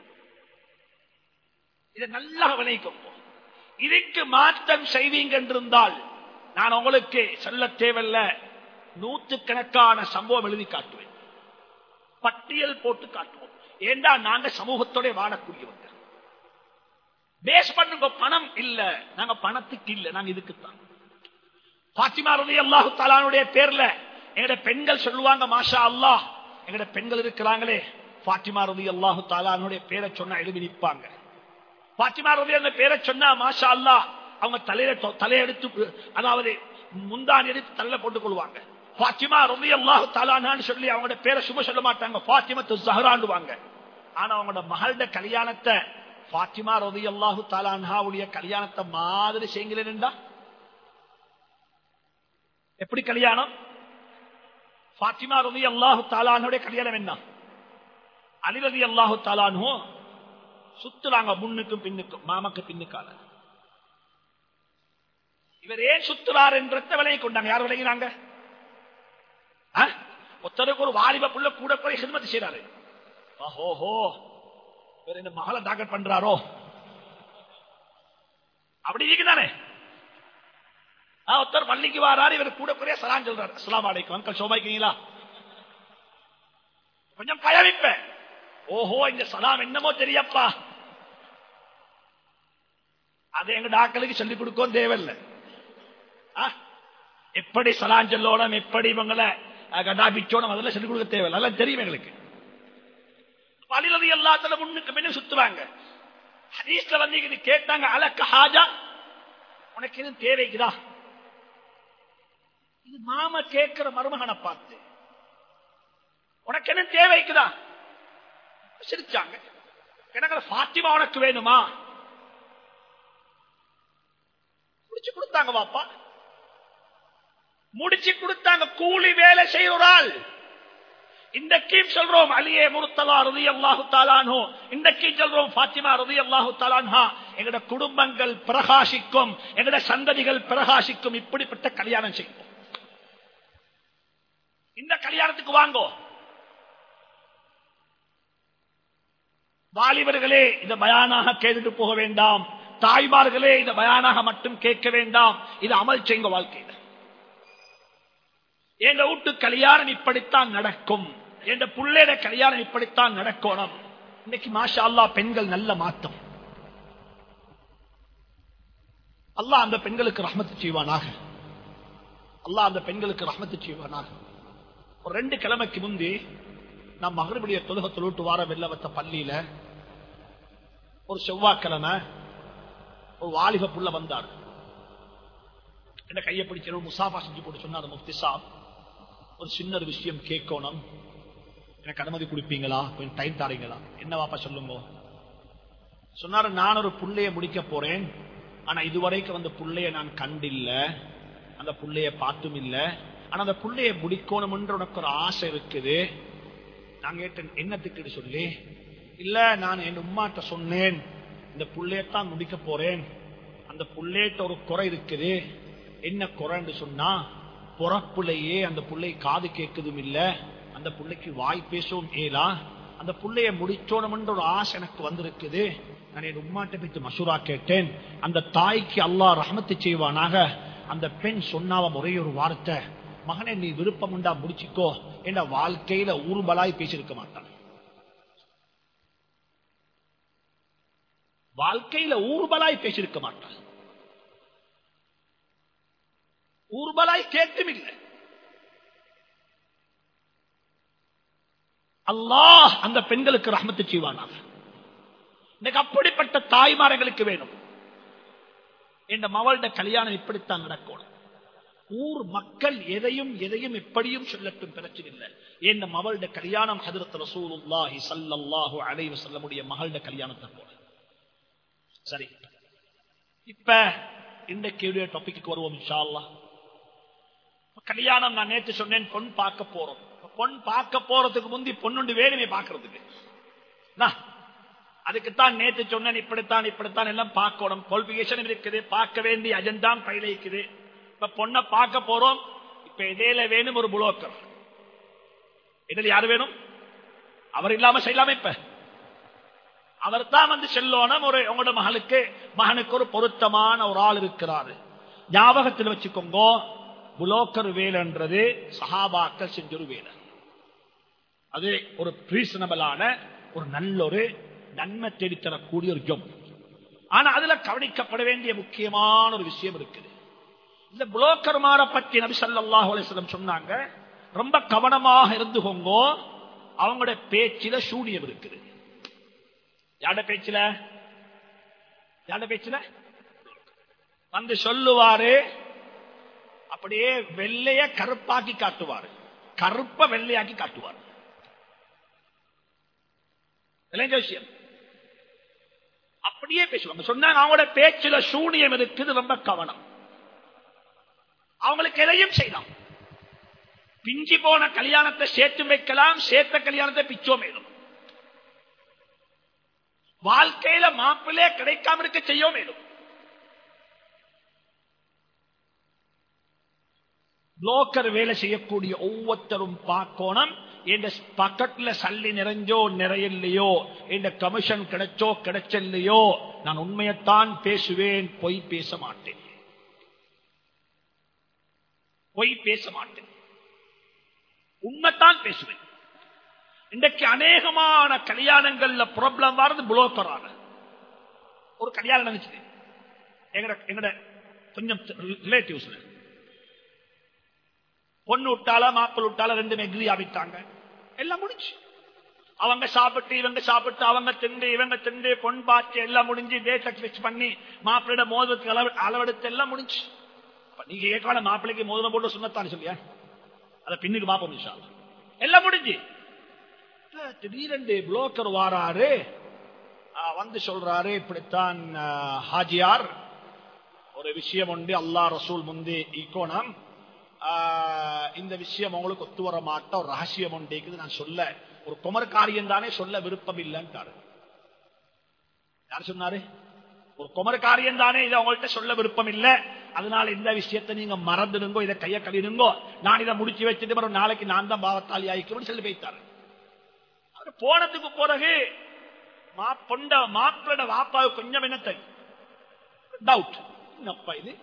இதை நல்லா விளைவிக்கோங்க இதுக்கு மாற்றம் செய்வீங்க என்றிருந்தால் நான் உங்களுக்கு சொல்ல தேவையில்ல நூற்றுக்கணக்கான சம்பவம் எழுதி காட்டுவேன் பட்டியல் போட்டு காட்டுவோம் ஏண்டா நாங்க சமூகத்தோட வாழக்கூடியவங்க பேஸ் பண்ணுங்க பணம் இல்ல நாங்க பணத்துக்கு இல்ல நாங்க இதுக்குத்தான் பாத்திமா ரவி அல்லாஹு தாலானுடைய பேர்ல எங்கட பெண்கள் சொல்லுவாங்க மாஷா அல்லாஹ் எங்கட பெண்கள் இருக்கிறாங்களே பாத்திமா ரவி அல்லாஹு தாலானுடைய பேரை சொன்னா எழுதி நிற்பாங்க பாத்திமா ரவி அந்த பேரை சொன்னா மாஷா அல்லாஹ் அவங்க தலையில தலையெடுத்து அதாவது முந்தான் எடுத்து தலையில போட்டுக் கொள்வாங்க பாத்திமா ரவி அல்லாஹு தாலானான்னு சொல்லி அவங்களோட பேரை சும சொல்ல மாட்டாங்க பாத்திமத்து ஜஹராண்டுவாங்க ஆனா அவங்களோட மகளோட கல்யாணத்தை பாத்திமா ரவி அல்லாஹு தாலான்ஹாவுடைய கல்யாணத்தை மாதிரி செய்யுங்களேன்டா எப்படி கல்யாணம் பாத்திமா ரவி அல்லாஹு தாலானுடைய கல்யாணம் என்ன அலிரதி அல்லாஹு தாலானோ சுத்துறாங்க முன்னுக்கும் பின்னுக்கும் மாமக்கு பின்னுக்கால இவர் ஏன் சுத்துறார் என்ற விலையை கொண்டாங்க யார் விளையிறாங்க ஒருத்தருக்கு ஒரு வாலிப புள்ள கூட கூட ஹிதமத்து செய்யறாரு ஓஹோ இவர் இந்த மகளை டாக்கெட் பண்றாரோ அப்படி இருக்குதானே ஒருத்தர் பள்ளிக்கு வாராரு இவர் கூட குறைய சலாம் சொல்றாரு அஸ்லாம் அலைக்கும் அங்கல் சோபாய்க்கிறீங்களா கொஞ்சம் பயவிப்பேன் ஓஹோ இந்த சலாம் என்னமோ தெரியப்பா அதை எங்க டாக்களுக்கு சொல்லிக் கொடுக்கவும் தேவையில்லை எப்படி சலாம் சொல்லணும் எப்படி இவங்களை கடாபிச்சோணும் அதெல்லாம் சொல்லிக் கொடுக்க தேவையில்லை அதெல்லாம் தெரியும் எங்களுக்கு பழிலது எல்லாத்துல முன்னுக்கு பின்ன சுத்துவாங்க ஹதீஸ்ல வந்து இது கேட்டாங்க அலக்க ஹாஜா உனக்கு இது தேவைக்குதா இது மாம கேட்கிற மருமகனை பார்த்து உனக்கு என்ன தேவைக்குதா சிரிச்சாங்க எனக்கு பாத்திமா உனக்கு வேணுமா குடிச்சு கொடுத்தாங்க பாப்பா முடிச்சு கொடுத்தாங்க கூலி வேலை செய்யறாள் இன்றைக்கும் சொல்றோம் அலியே முருத்தலா ரதி அல்லாஹு தாலானோ இன்றைக்கும் சொல்றோம் பாத்திமா ரதி அல்லாஹு தாலான்ஹா எங்கட குடும்பங்கள் பிரகாசிக்கும் எங்கட சந்ததிகள் பிரகாசிக்கும் இப்படிப்பட்ட கல்யாணம் செய்வோம் இந்த கல்யாணத்துக்கு வாங்கோ வாலிபர்களே இந்த பயானாக கேட்டுட்டு போக வேண்டாம் தாய்மார்களே இந்த பயானாக மட்டும் கேட்க வேண்டாம் இது அமல் செய்யுங்க வாழ்க்கையில் எங்க வீட்டு கல்யாணம் இப்படித்தான் நடக்கும் என்ற புள்ளையிட கல்யாணம் இப்படித்தான் நடக்கணும் இன்னைக்கு மாஷா அல்லா பெண்கள் நல்ல மாற்றம் அல்லாஹ் அந்த பெண்களுக்கு ரஹமத்து செய்வானாக அல்லாஹ் அந்த பெண்களுக்கு ரஹமத்து செய்வானாக ஒரு ரெண்டு கிழமைக்கு முந்தி நான் மகருடைய தொழுக தொழுட்டு வார வெள்ளவத்த பள்ளியில ஒரு செவ்வாய்க்கிழமை ஒரு வாலிப புள்ள வந்தார் என்ன கையை பிடிச்ச முசாஃபா செஞ்சு போட்டு சொன்னார் முஃப்தி சாப் ஒரு சின்ன ஒரு விஷயம் கேட்கணும் எனக்கு அனுமதி கொடுப்பீங்களா கொஞ்சம் டைம் தாரீங்களா என்ன வாப்பா சொல்லுங்க சொன்னாரு நான் ஒரு புள்ளைய முடிக்க போறேன் ஆனா இதுவரைக்கும் அந்த புள்ளைய நான் கண்டில்ல அந்த புள்ளைய பார்த்தும் இல்ல ஆனா அந்த புள்ளைய முடிக்கணும்ன்ற உனக்கு ஒரு ஆசை இருக்குது நான் கேட்டேன் என்னத்துக்கு சொல்லி இல்ல நான் என் உமாட்ட சொன்னேன் இந்த புள்ளையத்தான் முடிக்க போறேன் அந்த புள்ளையிட்ட ஒரு குறை இருக்குது என்ன குறைன்னு சொன்னா பொறப்புலையே அந்த புள்ளை காது கேட்கதும் இல்ல அந்த புள்ளைக்கு வாய் பேசவும் ஏலா அந்த புள்ளைய முடிச்சோணும்ன்ற ஒரு ஆசை எனக்கு வந்திருக்குது நான் என் உம்மாட்ட பற்றி மசூரா கேட்டேன் அந்த தாய்க்கு அல்லாஹ் ரஹமத்து செய்வானாக அந்த பெண் சொன்னாவ ஒரே ஒரு வார்த்தை மகனை நீ விருப்பம் உண்டா முடிச்சுக்கோ என்ற வாழ்க்கையில ஊர்பலாய் பேசியிருக்க மாட்டான் வாழ்க்கையில ஊர்பலாய் பேசியிருக்க மாட்டான் ஊர்பலாய் கேட்டும் இல்லை அல்லாஹ் அந்த பெண்களுக்கு ரஹமத்து செய்வானாக இன்னைக்கு அப்படிப்பட்ட தாய்மார்களுக்கு வேணும் என் மவள்ட கல்யாணம் இப்படித்தான் நடக்கணும் ஊர் மக்கள் எதையும் எதையும் எப்படியும் சொல்லட்டும் பிரச்சனை இல்லை என் மவள்ட கல்யாணம் ஹதரத் ரசூலுல்லாஹி சல்லல்லாஹு அலைஹி வஸல்லமுடைய மகள்ட கல்யாணத்தை போல சரி இப்ப இந்த கேள்விய டாபிக்கு வருவோம் இன்ஷா அல்லாஹ் கல்யாணம் நான் நேற்று சொன்னேன் பொன் பார்க்க போறோம் பொன் பார்க்க போறதுக்கு முந்தி பொண்ணுண்டு வேணுமே பார்க்கறதுக்கு அதுக்குத்தான் நேற்று சொன்னேன் இப்படித்தான் இப்படித்தான் எல்லாம் பார்க்கணும் குவாலிபிகேஷன் இருக்குது பார்க்க வேண்டிய அஜெண்டாம் கையில இருக்குது இப்ப பொண்ணை பார்க்க போறோம் இப்ப இடையில வேணும் ஒரு புலோக்கர் இதில் யாரு வேணும் அவர் இல்லாம செய்யலாம இப்ப அவர் தான் வந்து செல்லோனம் ஒரு உங்களோட மகளுக்கு மகனுக்கு ஒரு பொருத்தமான ஒரு ஆள் இருக்கிறாரு ஞாபகத்தில் வச்சுக்கோங்க புலோக்கர் வேலைன்றது சஹாபாக்கள் செஞ்ச ஒரு வேலை அது ஒரு ரீசனபிளான ஒரு நல்ல ஒரு நன்மை தேடித்தரக்கூடிய ஒரு ஜொப் ஆனா அதுல கவனிக்கப்பட வேண்டிய முக்கியமான ஒரு விஷயம் இருக்குது இந்த புலோக்கர்மார பற்றி நபி சல்லாஹ் அலிஸ்லம் சொன்னாங்க ரொம்ப கவனமாக இருந்துகோங்க அவங்களுடைய பேச்சில சூனியம் இருக்குது யாட பேச்சில யாட பேச்சில வந்து சொல்லுவாரு அப்படியே வெள்ளைய கருப்பாக்கி காட்டுவாரு கருப்ப வெள்ளையாக்கி காட்டுவார் விஷயம் அப்படியே பேசுவாங்க சொன்னாங்க அவங்களோட பேச்சுல சூனியம் இருக்குது ரொம்ப கவனம் அவங்களுக்கு எதையும் செய்யலாம் பிஞ்சி போன கல்யாணத்தை சேர்த்து வைக்கலாம் சேர்த்த கல்யாணத்தை பிச்சோ மேலும் வாழ்க்கையில மாப்பிள்ளே கிடைக்காம இருக்க செய்ய மேலும் புரோக்கர் வேலை செய்யக்கூடிய ஒவ்வொருத்தரும் பார்க்கணும் என் பக்கத்துல சல்லி நிறைஞ்சோ நிறையலையோ என் கமிஷன் கிடைச்சோ கிடைச்சல்லையோ நான் உண்மையத்தான் பேசுவேன் பொய் பேச மாட்டேன் பொய் பேச மாட்டேன் உண்மைத்தான் பேசுவேன் இன்றைக்கு அநேகமான கல்யாணங்கள்ல ப்ராப்ளம் வர்றது புலோக்கரான ஒரு கல்யாணம் நினைச்சு எங்கட எங்கட கொஞ்சம் ரிலேட்டிவ்ஸ்ல பொண்ணு விட்டால மாப்பிள் விட்டால ரெண்டுமே எக்ரி ஆகிட்டாங்க எல்லாம் முடிஞ்சு அவங்க சாப்பிட்டு இவங்க சாப்பிட்டு அவங்க திண்டு இவங்க திண்டு பொன் பாய்ச்சி எல்லாம் முடிஞ்சு டேட் பிக்ஸ் பண்ணி மாப்பிள்ளையோட மோதத்துக்கு அளவு அளவெடுத்து எல்லாம் முடிஞ்சு நீங்க கேட்காத மாப்பிள்ளைக்கு மோதிரம் போட்டு சொன்னத்தான் சொல்லியா அதை பின்னுக்கு பாப்போம் விஷா எல்லாம் முடிஞ்சு திடீரெண்டு புளோக்கர் வாராரு வந்து சொல்றாரு இப்படித்தான் ஹாஜியார் ஒரு விஷயம் உண்டு அல்லா ரசூல் முந்தி ஈக்கோனம் ஆஹ், இந்த விஷயம் உங்களுக்கு ஒத்து வர மாட்டோம் ஒரு ரகசியம் ஒன்றைக்குது நான் சொல்ல ஒரு குமர் காரியம் தானே சொல்ல விருப்பம் இல்லைன்ட்டாரு யார் சொன்னாரு ஒரு குமர் காரியம் தானே இதை உங்கள்கிட்ட சொல்ல விருப்பம் இல்ல அதனால இந்த விஷயத்தை நீங்க மறந்துடுங்கோ இதை கைய கழிடுங்கோ நான் இதை முடிச்சு வச்சுட்டு ஒரு நாளைக்கு நான் தான் பாவத்தாளி ஆயிக்கிறோம்னு சொல்லி வைத்தாரு அவர் போனதுக்கு பிறகு மா பொண்ட மாப்பிளோட வாப்பாவுக்கு கொஞ்சம் என்னத்தை டவுட் என்னப்பா இது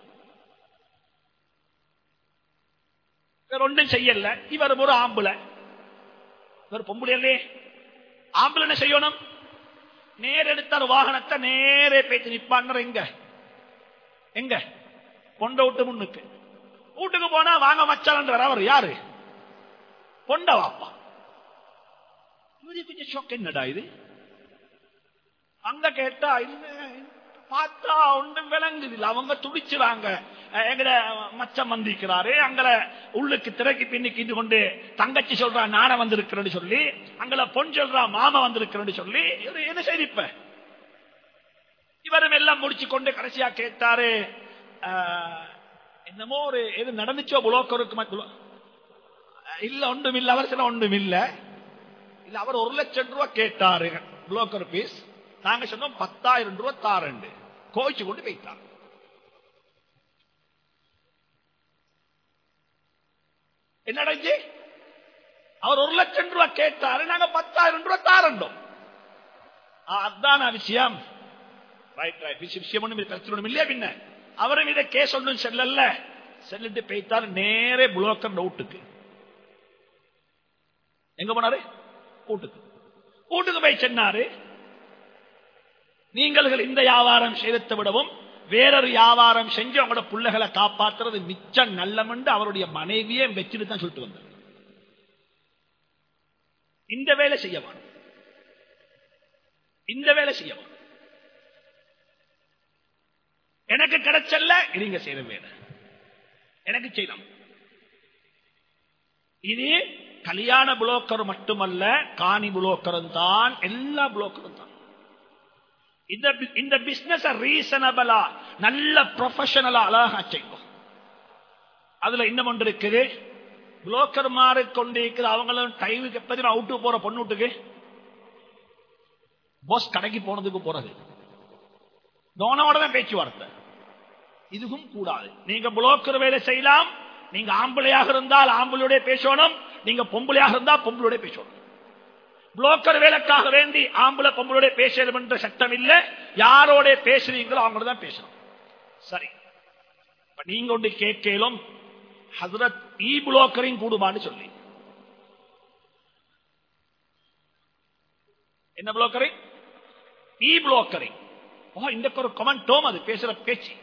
வேற ஒன்றும் செய்யல இவர் ஒரு ஆம்புல இவர் பொம்புல இல்லையே ஆம்புல என்ன செய்யணும் நேர எடுத்தார் வாகனத்தை நேரே பேச்சு நிப்பான்னு எங்க எங்க பொண்ட விட்டு முன்னுக்கு வீட்டுக்கு போனா வாங்க மச்சான் அவர் யாரு பொண்ட வாப்பா இவரு கொஞ்சம் ஷோக் என்னடா இது அங்க கேட்டா இல்ல பார்த்தா ஒன்றும் விளங்குது இல்ல அவங்க துடிச்சுறாங்க அஹ் எங்கட மச்சம் வந்திருக்கிறாரு அங்கல உள்ளுக்கு திரைக்கு பின்னுக்கு இது கொண்டு தங்கச்சி சொல்றா நான வந்திருக்கிறேன்னு சொல்லி அங்கல பொன் சொல்றா மாமா வந்திருக்கிறேன்னு சொல்லி இவரு என்ன செய்திப்ப இவரும் எல்லாம் முடிச்சு கொண்டு கடைசியா கேட்டாரு அஹ், என்னமோ ஒரு எது நடந்துச்சோ புலோக்கருக்கு மட்டும் இல்ல ஒன்றும் இல்ல அவர் சில ஒன்றும் இல்ல இல்ல அவர் ஒரு லட்சம் ரூபாய் கேட்டாரு புரோக்கர் பீஸ் நாங்க சொன்னோம் பத்தாயிரம் ரூபாய் தாரண்டு கோச்சு கொண்டு போயிட்டார் என்னடா அவர் ஒரு லட்சம் ரூபாய் கேட்டாரு நாங்க பத்தாயிரம் ரூபாய் தாரண்டோம் ஆ, அதான விஷயம் ரைட் ரைட் விஷயம் ஒண்ணும் இல்லை, பிரச்சனை ஒண்ணும் இல்லையா பின்ன அவரும் இதை கேஸ் ஒன்றும் செல்லல செல்லிட்டு போய்த்தாரு நேரே புலோக்கர் வீட்டுக்கு எங்க போனாரு வீட்டுக்கு வீட்டுக்கு போய் சென்னாரு நீங்கள் இந்த வியாபாரம் செய்ததை விடவும் வேறொரு வியாபாரம் செஞ்சு அவங்களோட பிள்ளைகளை காப்பாத்துறது மிச்சம் நல்லமென்று அவருடைய மனைவியே வச்சுட்டு தான் சொல்லிட்டு வந்தார் இந்த வேலை செய்யவான் இந்த வேலை செய்யவான் எனக்கு கிடைச்சல்ல நீங்க செய்யற வேலை எனக்கு செய்யலாம் இது கல்யாண புலோக்கர் மட்டுமல்ல காணி புலோக்கரும் தான் எல்லா புலோக்கரும் தான் இந்த பி- இந்த பிசினஸ் ரீசனபிளா நல்ல ப்ரொஃபஷனலா அழகா செய்வோம் அதுல இன்னும் ஒன்று இருக்குது புரோக்கர் மாறு கொண்டு இருக்குது அவங்களும் டைமுக்கு எப்ப அவுட்டு போற பொண்ணுட்டுக்கு பாஸ் கடைக்கு போனதுக்கு போறது தோனோட தான் பேச்சுவார்த்தை இதுவும் கூடாது நீங்க புரோக்கர் வேலை செய்யலாம் நீங்க ஆம்பளையாக இருந்தால் ஆம்பளையோட பேசணும் நீங்க பொம்பளையாக இருந்தால் பொம்பளோட பேசணும் புரோக்கர் வேலைக்காக வேண்டி ஆம்பளை பொம்பளோட பேசணும் என்ற சட்டம் இல்ல யாரோட பேசுறீங்களோ அவங்களோட தான் பேசணும் சரி இப்ப நீங்க ஒன்று கேட்கலும் ஹசரத் இ புலோக்கரிங் கூடுமான்னு சொல்லி என்ன புலோக்கரிங் இ புலோக்கரிங் ஓ இந்த ஒரு கமெண்ட் டோம் அது பேசுற பேச்சு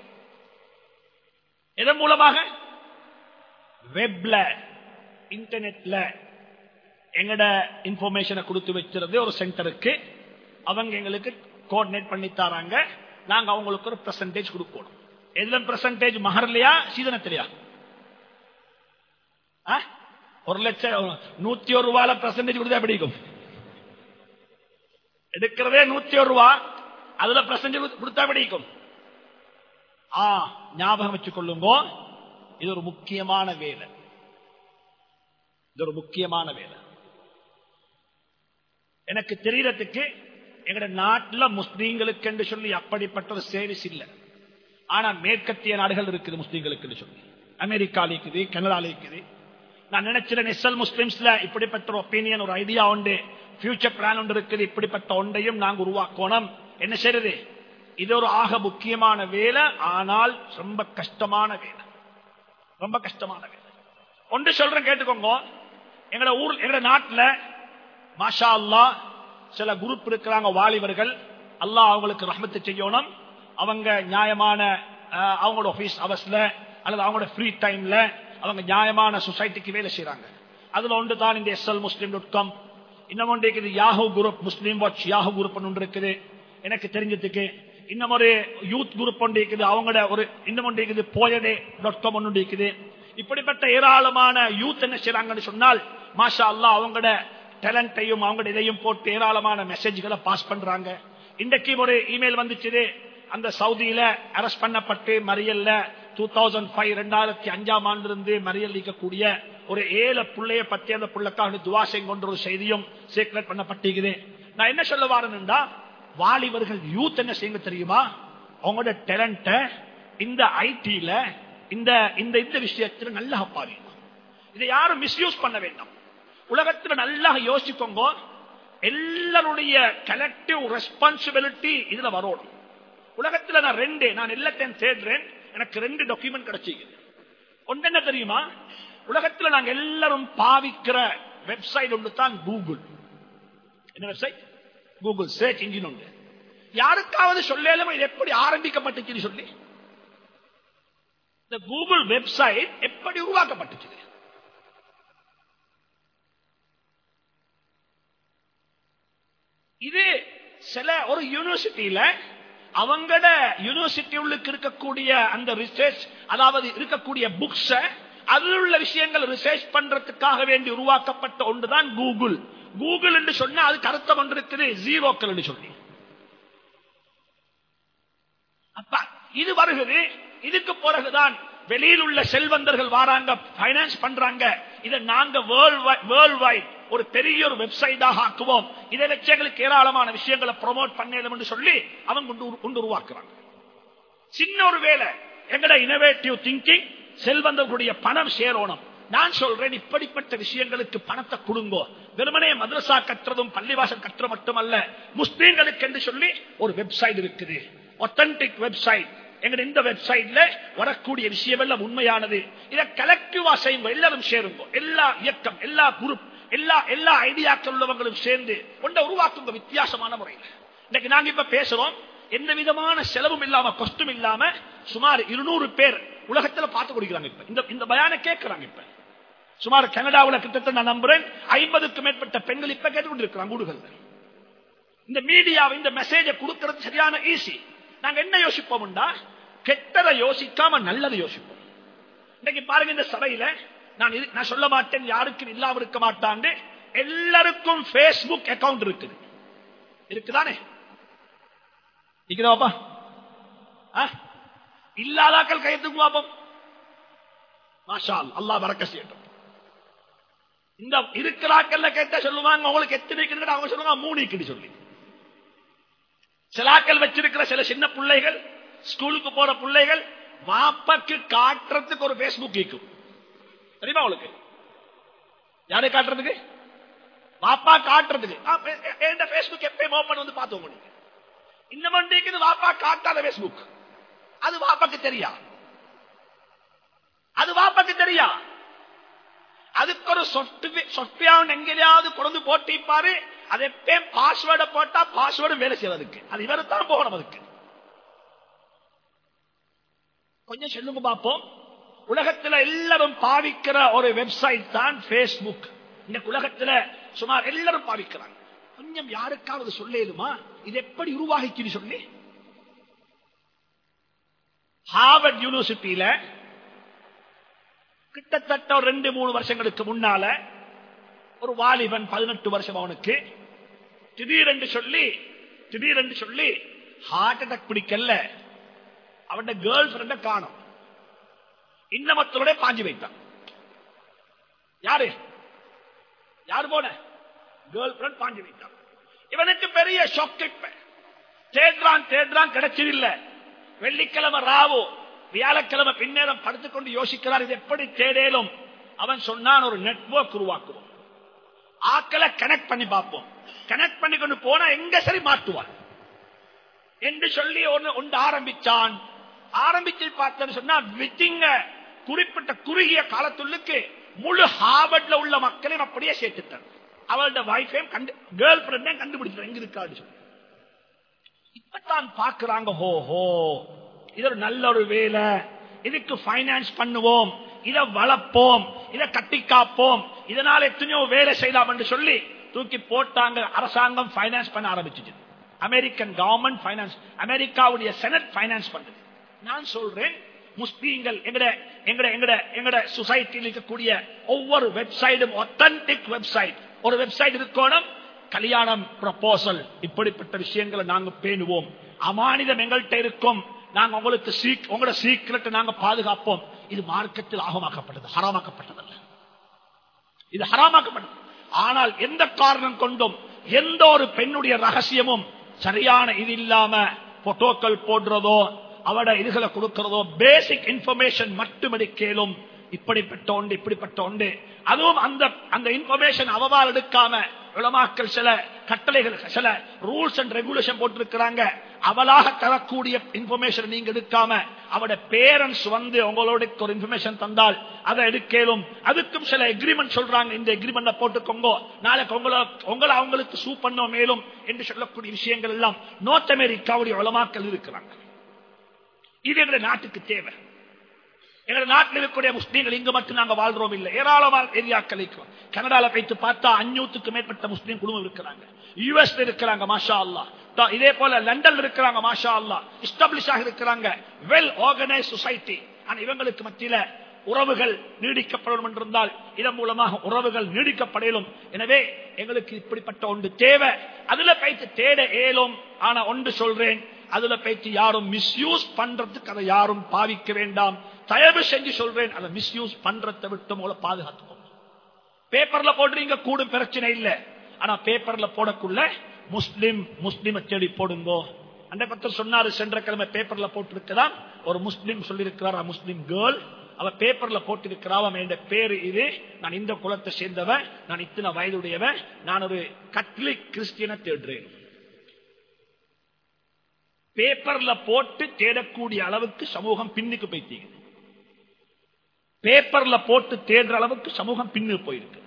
எதன் மூலமாக வெப்ல இன்டர்நெட்ல எங்கட இன்ஃபர்மேஷனை கொடுத்து வச்சிருது ஒரு சென்டருக்கு அவங்க எங்களுக்கு கோஆர்டினேட் பண்ணி தராங்க நாங்க அவங்களுக்கு ஒரு பெர்சன்டேஜ் கொடுக்கணும் எதுல பெர்சன்டேஜ் மகர்லையா சீதனத்திலையா ஆ? ஒரு லட்சம் நூத்தி ஒரு ரூபாயில பெர்சன்டேஜ் கொடுத்தா எப்படி இருக்கும் எடுக்கிறதே நூத்தி ஒரு ரூபா அதுல பெர்சன்டேஜ் கொடுத்தா எப்படி இருக்கும் ஆ ஞாபகம் வச்சுக் கொள்ளுங்க இது ஒரு முக்கியமான வேலை இது ஒரு முக்கியமான வேலை எனக்கு தெரியறதுக்கு எங்கட நாட்டுல முஸ்லீம்களுக்கு என்று சொல்லி அப்படிப்பட்ட ஒரு சேவிஸ் இல்ல ஆனா மேற்கத்திய நாடுகள் இருக்குது முஸ்லீம்களுக்கு சொல்லி அமெரிக்கால இருக்குது கனடால இருக்குது நான் நினைச்சிறேன் எஸ்எல் முஸ்லிம்ஸ்ல இப்படிப்பட்ட ஒரு ஒப்பீனியன் ஒரு ஐடியா உண்டு ஃபியூச்சர் பிளான் ஒன்று இருக்குது இப்படிப்பட்ட ஒன்றையும் நாங்க உருவாக்கணும் என்ன செய்யறது இது ஒரு ஆக முக்கியமான வேலை ஆனால் ரொம்ப கஷ்டமான வேலை ரொம்ப கஷ்டமான வேலை ஒன்று சொல்றேன் கேட்டுக்கோங்க எங்கட ஊர் எங்கட நாட்டுல மாஷா அல்லாஹ் சில குரூப் இருக்கிறாங்க வாலிபர்கள் அல்லாஹ் அவங்களுக்கு ரஹமத்து செய்யணும் அவங்க நியாயமான அஹ், அவங்களோட ஆபீஸ் அவர்ஸ்ல அல்லது அவங்களோட ஃப்ரீ டைம்ல அவங்க நியாயமான சொசைட்டிக்கு வேலை செய்யறாங்க அதுல ஒன்று தான் இந்த எஸ்எல் முஸ்லீம் டாட் காம் இன்னும் ஒன்று இருக்குது Yahoo group Muslim watch Yahoo group ஒன்று இருக்குது எனக்கு தெரிஞ்சதுக்கு இன்னும் ஒரு யூத் குரூப் ஒன்று இருக்குது அவங்களோட ஒரு இன்னும் ஒன்று இருக்குது போயடே டாட் காம் ஒன்று இருக்குது இப்படிப்பட்ட ஏராளமான யூத் என்ன செய்யறாங்கன்னு சொன்னால் மாஷா அல்லாஹ் அவங்களோட டேலண்டையும் அவங்களோட இதையும் போட்டு ஏராளமான மெசேஜ்களை பாஸ் பண்றாங்க இன்றைக்கு ஒரு இமெயில் வந்துச்சு அந்த சவுதியில அரெஸ்ட் பண்ணப்பட்டு மறியல்ல டூ தௌசண்ட் ஃபைவ் ரெண்டாயிரத்தி அஞ்சாம் ஆண்டிலிருந்து மறியலிக்கக்கூடிய ஒரு ஏழு பிள்ளைய பத்தி அந்த புள்ளக்காக துவா கொண்ட ஒரு செய்தியும் சீக்ரெட் பண்ணப்பட்டிருக்குது நான் என்ன சொல்ல வாரேன்னா வாலிபர்கள் யூத் என்ன செய்யுங்க தெரியுமா அவங்களோட டேலண்ட இந்த ஐடில இந்த இந்த இந்த விஷயத்துல நல்லா பாருங்க இதை யாரும் மிஸ்யூஸ் பண்ண வேண்டாம் உலகத்துல நல்லா யோசிக்கோங்க எல்லாருடைய கலெக்டிவ் ரெஸ்பான்சிபிலிட்டி இதுல வரணும் உலகத்துல நான் ரெண்டு நான் எல்லாத்தையும் தேடுறேன் எனக்கு ரெண்டு டாக்குமெண்ட் கிடைச்சிக்குது ஒன்று என்ன தெரியுமா உலகத்துல நாங்க எல்லாரும் பாவிக்கிற வெப்சைட் ஒன்று தான் கூகுள் என்ன வெப்சைட் கூகுள் சர்ச் இன்ஜின் ஒன்று யாருக்காவது சொல்லலும் இது எப்படி ஆரம்பிக்கப்பட்டுச்சு சொல்லி இந்த கூகுள் வெப்சைட் எப்படி உருவாக்கப்பட்டுச்சு இது சில ஒரு யூனிவர்சிட்டியில அவங்களோட யூனிவர்சிட்டி உள்ளுக்கு இருக்கக்கூடிய அந்த ரிசர்ச் அதாவது இருக்கக்கூடிய புக்ஸ அதில் உள்ள விஷயங்கள் ரிசர்ச் பண்றதுக்காக வேண்டி உருவாக்கப்பட்ட ஒன்றுதான் கூகுள் கூகுள் என்று சொன்னா அது கருத்த கொண்டிருக்குது ஜீரோக்கள் என்று சொல்லி அப்ப இது வருகிறது இதுக்கு பிறகுதான் வெளியில் உள்ள செல்வந்தர்கள் வராங்க பைனான்ஸ் பண்றாங்க இதை நாங்க வேர்ல்ட் வைட் ஒரு பெரிய ஒரு வெப்சைட்டாக ஆக்குவோம் இதை வச்சு எங்களுக்கு ஏராளமான விஷயங்களை ப்ரொமோட் பண்ணணும் என்று சொல்லி அவங்க கொண்டு உருவாக்குறாங்க சின்ன ஒரு வேலை எங்கட இனோவேட்டிவ் திங்கிங் செல்வந்தர்களுடைய பணம் சேரணும் நான் சொல்றேன் இப்படிப்பட்ட விஷயங்களுக்கு பணத்தை கொடுங்கோ வெறுமனே மதரசா கட்டுறதும் பள்ளிவாசல் கட்டுற மட்டுமல்ல முஸ்லீம்களுக்கு என்று சொல்லி ஒரு வெப்சைட் இருக்குது ஒத்தன்டிக் வெப்சைட் எங்க இந்த வெப்சைட்ல வரக்கூடிய விஷயம் எல்லாம் உண்மையானது இதை கலெக்டிவா செய்யுங்க எல்லாரும் சேருங்க எல்லா இயக்கம் எல்லா குரூப் எல்லா எல்லா ஐடியாக்கள் உள்ளவங்களும் சேர்ந்து கொண்ட உருவாக்குங்க வித்தியாசமான முறையில் இன்னைக்கு நாங்க இப்ப பேசுறோம் எந்த விதமான செலவும் இல்லாம கொஸ்டும் இல்லாம சுமார் இருநூறு பேர் உலகத்துல பார்த்து கொடுக்கிறாங்க இப்ப இந்த இந்த பயான கேட்கிறாங்க இப்ப சுமார் கனடாவில் கிட்டத்தட்ட நான் நம்புறேன் ஐம்பதுக்கு மேற்பட்ட பெண்கள் இப்ப கேட்டுக்கொண்டு இருக்கிறாங்க ஊடுகள் இந்த மீடியாவை இந்த மெசேஜை கொடுக்கிறது சரியான ஈஸி நாங்க என்ன யோசிப்போம்டா கெட்டதை யோசிக்காம நல்லதை யோசிப்போம் இன்னைக்கு பாருங்க இந்த சபையில நான் நான் சொல்ல மாட்டேன் யாருக்கும் இல்லாம இருக்க மாட்டாண்டு எல்லாருக்கும் பேஸ்புக் அக்கவுண்ட் இருக்குது இருக்குதானே இருக்குதாப்பா இல்லாதாக்கள் கையத்துக்கு பாப்போம் மாஷால் அல்லா வரக்க செய்யட்டும் இந்த இருக்கிறாக்கள்ல கேட்ட சொல்லுவாங்க உங்களுக்கு எத்தனை இருக்குன்னு அவங்க சொல்லுவாங்க மூணு இருக்குன்னு சொல்லி சிலாக்கள் வச்சிருக்கிற சில சின்ன பிள்ளைகள் ஸ்கூலுக்கு போற பிள்ளைகள் வாப்பக்கு காட்டுறதுக்கு ஒரு பேஸ்புக் இருக்கும் தெரியுமா உங்களுக்கு யாரை காட்டுறதுக்கு வாப்பா காட்டுறதுக்கு பேஸ்புக் எப்பயும் ஓபன் வந்து பார்த்தோம் நீங்க இந்த மண்டிக்கு வாப்பா காட்டாத பேஸ்புக் அது வாப்பாக்கு தெரியா அது வாப்பாக்கு தெரியா அதுக்கு ஒரு சொற்பியாவும் எங்கேயாவது கொண்டு போட்டிப்பாரு அது எப்பயும் பாஸ்வேர்டை போட்டா பாஸ்வேர்டு வேலை செய்வதற்கு அது இவரு தான் போகணும் அதுக்கு கொஞ்சம் சொல்லுங்க பார்ப்போம் உலகத்துல எல்லாரும் பாவிக்கிற ஒரு வெப்சைட் தான் பேஸ்புக் இந்த உலகத்துல சுமார் எல்லாரும் பாவிக்கிறாங்க கொஞ்சம் யாருக்காவது சொல்லேதுமா இது எப்படி உருவாகிக்குன்னு சொல்லி ஹார்வர்ட் யூனிவர்சிட்டியில கிட்டத்தட்ட ஒரு ரெண்டு மூணு வருஷங்களுக்கு முன்னால ஒரு வாலிபன் பதினெட்டு வருஷம் அவனுக்கு திடீரென்று சொல்லி திடீரென்று சொல்லி ஹார்ட் அட்டாக் பிடிக்கல அவன் கேர்ள் ஃபிரெண்ட காணும் இன்னமத்தோட பாஞ்சு வைத்தான் யாரு யாரு போன கேர்ள் ஃபிரெண்ட் பாஞ்சு வைத்தான் இவனுக்கு பெரிய ஷாக் இப்ப தேடுறான் தேடுறான் கிடைச்சதில்லை வெள்ளிக்கிழமை ராவோ வியாழக்கிழமை பின்னேரம் படுத்துக்கொண்டு யோசிக்கிறார் இது எப்படி தேடேலும் அவன் சொன்னான் ஒரு நெட்வொர்க் உருவாக்குவோம் ஆக்களை கனெக்ட் பண்ணி பார்ப்போம் கனெக்ட் பண்ணி கொண்டு போனா எங்க சரி மாட்டுவான் என்று சொல்லி ஒன்று ஒன்று ஆரம்பிச்சான் ஆரம்பிச்சு பார்த்தேன்னு சொன்னா வித்திங்க குறிப்பிட்ட குறுகிய காலத்துள்ளுக்கு முழு ஹார்வர்ட்ல உள்ள மக்களையும் அப்படியே சேர்த்துட்டான் அவளோட வைஃபையும் கண்டு கேர்ள் ஃபிரெண்டையும் கண்டுபிடிச்சிட்டான் எங்க இருக்காடு சொல்லி இப்பதான் பாக்குறாங்க ஹோ ஹோ இது ஒரு நல்ல ஒரு வேலை இதுக்கு பைனான்ஸ் பண்ணுவோம் இதை வளர்ப்போம் இதை கட்டி காப்போம் இதனால எத்தனையோ வேலை செய்யலாம் என்று சொல்லி தூக்கி போட்டாங்க அரசாங்கம் பைனான்ஸ் பண்ண ஆரம்பிச்சு அமெரிக்கன் கவர்மெண்ட் பைனான்ஸ் அமெரிக்காவுடைய செனட் பைனான்ஸ் பண்ணுது நான் சொல்றேன் முஸ்லீம்கள் எங்கட எங்கட எங்கட எங்கட சொசைட்டியில் இருக்கக்கூடிய ஒவ்வொரு வெப்சைடும் ஒத்தன்டிக் வெப்சைட் ஒரு வெப்சைட் இருக்கணும் கல்யாணம் ப்ரப்போசல் இப்படிப்பட்ட விஷயங்களை நாங்க பேணுவோம் அமானிதம் எங்கள்கிட்ட இருக்கும் நாங்க உங்களுக்கு சீக் உங்களோட சீக்கிரத்தை நாங்க பாதுகாப்போம் இது மார்க்கத்தில் ஆகமாக்கப்பட்டது ஹராமாக்கப்பட்டதல்ல இது ஹராமாக்கப்பட்டது ஆனால் எந்த காரணம் கொண்டும் எந்த ஒரு பெண்ணுடைய ரகசியமும் சரியான இது இல்லாம போட்டோக்கள் போடுறதோ அவட இதுகளை கொடுக்கிறதோ பேசிக் இன்ஃபர்மேஷன் மட்டும் எடுக்கலும் இப்படிப்பட்ட ஒன்று இப்படிப்பட்ட ஒன்று அதுவும் அந்த அந்த இன்ஃபர்மேஷன் அவவால் எடுக்காம உலமாக்கள் சில கட்டளைகள் சில ரூல்ஸ் அண்ட் ரெகுலேஷன் போட்டிருக்கிறாங்க அவளாக தரக்கூடிய இன்ஃபர்மேஷன் நீங்க எடுக்காம அவட பேரண்ட்ஸ் வந்து உங்களோட ஒரு இன்ஃபர்மேஷன் தந்தால் அதை எடுக்கலும் அதுக்கும் சில எக்ரிமெண்ட் சொல்றாங்க இந்த எக்ரிமெண்ட் போட்டுக்கோங்க நாளைக்கு உங்களை உங்களை அவங்களுக்கு சூ பண்ணோம் மேலும் என்று சொல்லக்கூடிய விஷயங்கள் எல்லாம் நோர்த் அமெரிக்காவுடைய உலமாக்கள் இருக்கிறாங்க இது எங்களுடைய நாட்டுக்கு தேவை எங்கள் நாட்டில் இருக்கக்கூடிய முஸ்லீம்கள் இங்கு மட்டும் நாங்க வாழ்றோம் இல்லை ஏராளமான ஏரியாக்கள் இருக்கிறோம் கனடால வைத்து பார்த்தா அஞ்சூத்துக்கு மேற்பட்ட முஸ்லீம் குடும்பம் இருக்கிறாங்க யூஎஸ்ல இருக்கிறாங்க மாஷா அல்லா இதே போல லண்டன் இருக்கிறாங்க மாஷா அல்லா எஸ்டாப்ளிஷ் ஆக இருக்கிறாங்க வெல் ஆர்கனைஸ் சொசைட்டி ஆனா இவங்களுக்கு மத்தியில உறவுகள் நீடிக்கப்படும் என்றிருந்தால் இதன் மூலமாக உறவுகள் நீடிக்கப்படலும் எனவே எங்களுக்கு இப்படிப்பட்ட ஒன்று தேவை அதுல பைத்து தேட ஏலும் ஆனா ஒன்று சொல்றேன் அதுல பைத்து யாரும் மிஸ்யூஸ் பண்றதுக்கு அதை யாரும் பாவிக்க வேண்டாம் தயவு செஞ்சு சொல்றேன் அதை மிஸ்யூஸ் பண்றதை விட்டு உங்களை பாதுகாத்துக்கோங்க பேப்பர்ல போடுறீங்க கூடும் பிரச்சனை இல்லை ஆனா பேப்பர்ல போடக்குள்ள முஸ்லிம் முஸ்லிமை தேடி போடுங்கோ அந்த பத்திரம் சொன்னாரு சென்ற கிழமை பேப்பர்ல போட்டிருக்கிறான் ஒரு முஸ்லிம் சொல்லியிருக்கிறார் முஸ்லிம் கேர்ள் அவ பேப்பர்ல போட்டிருக்கிறாவ என்ற பேரு இது நான் இந்த குலத்தை சேர்ந்தவன் நான் இத்தனை வயதுடையவன் நான் ஒரு கத்லிக் கிறிஸ்டியனை தேடுறேன் பேப்பர்ல போட்டு தேடக்கூடிய அளவுக்கு சமூகம் பின்னுக்கு போயிட்டீங்க பேப்பர்ல போட்டு தேடுற அளவுக்கு சமூகம் பின்னு போயிருக்கு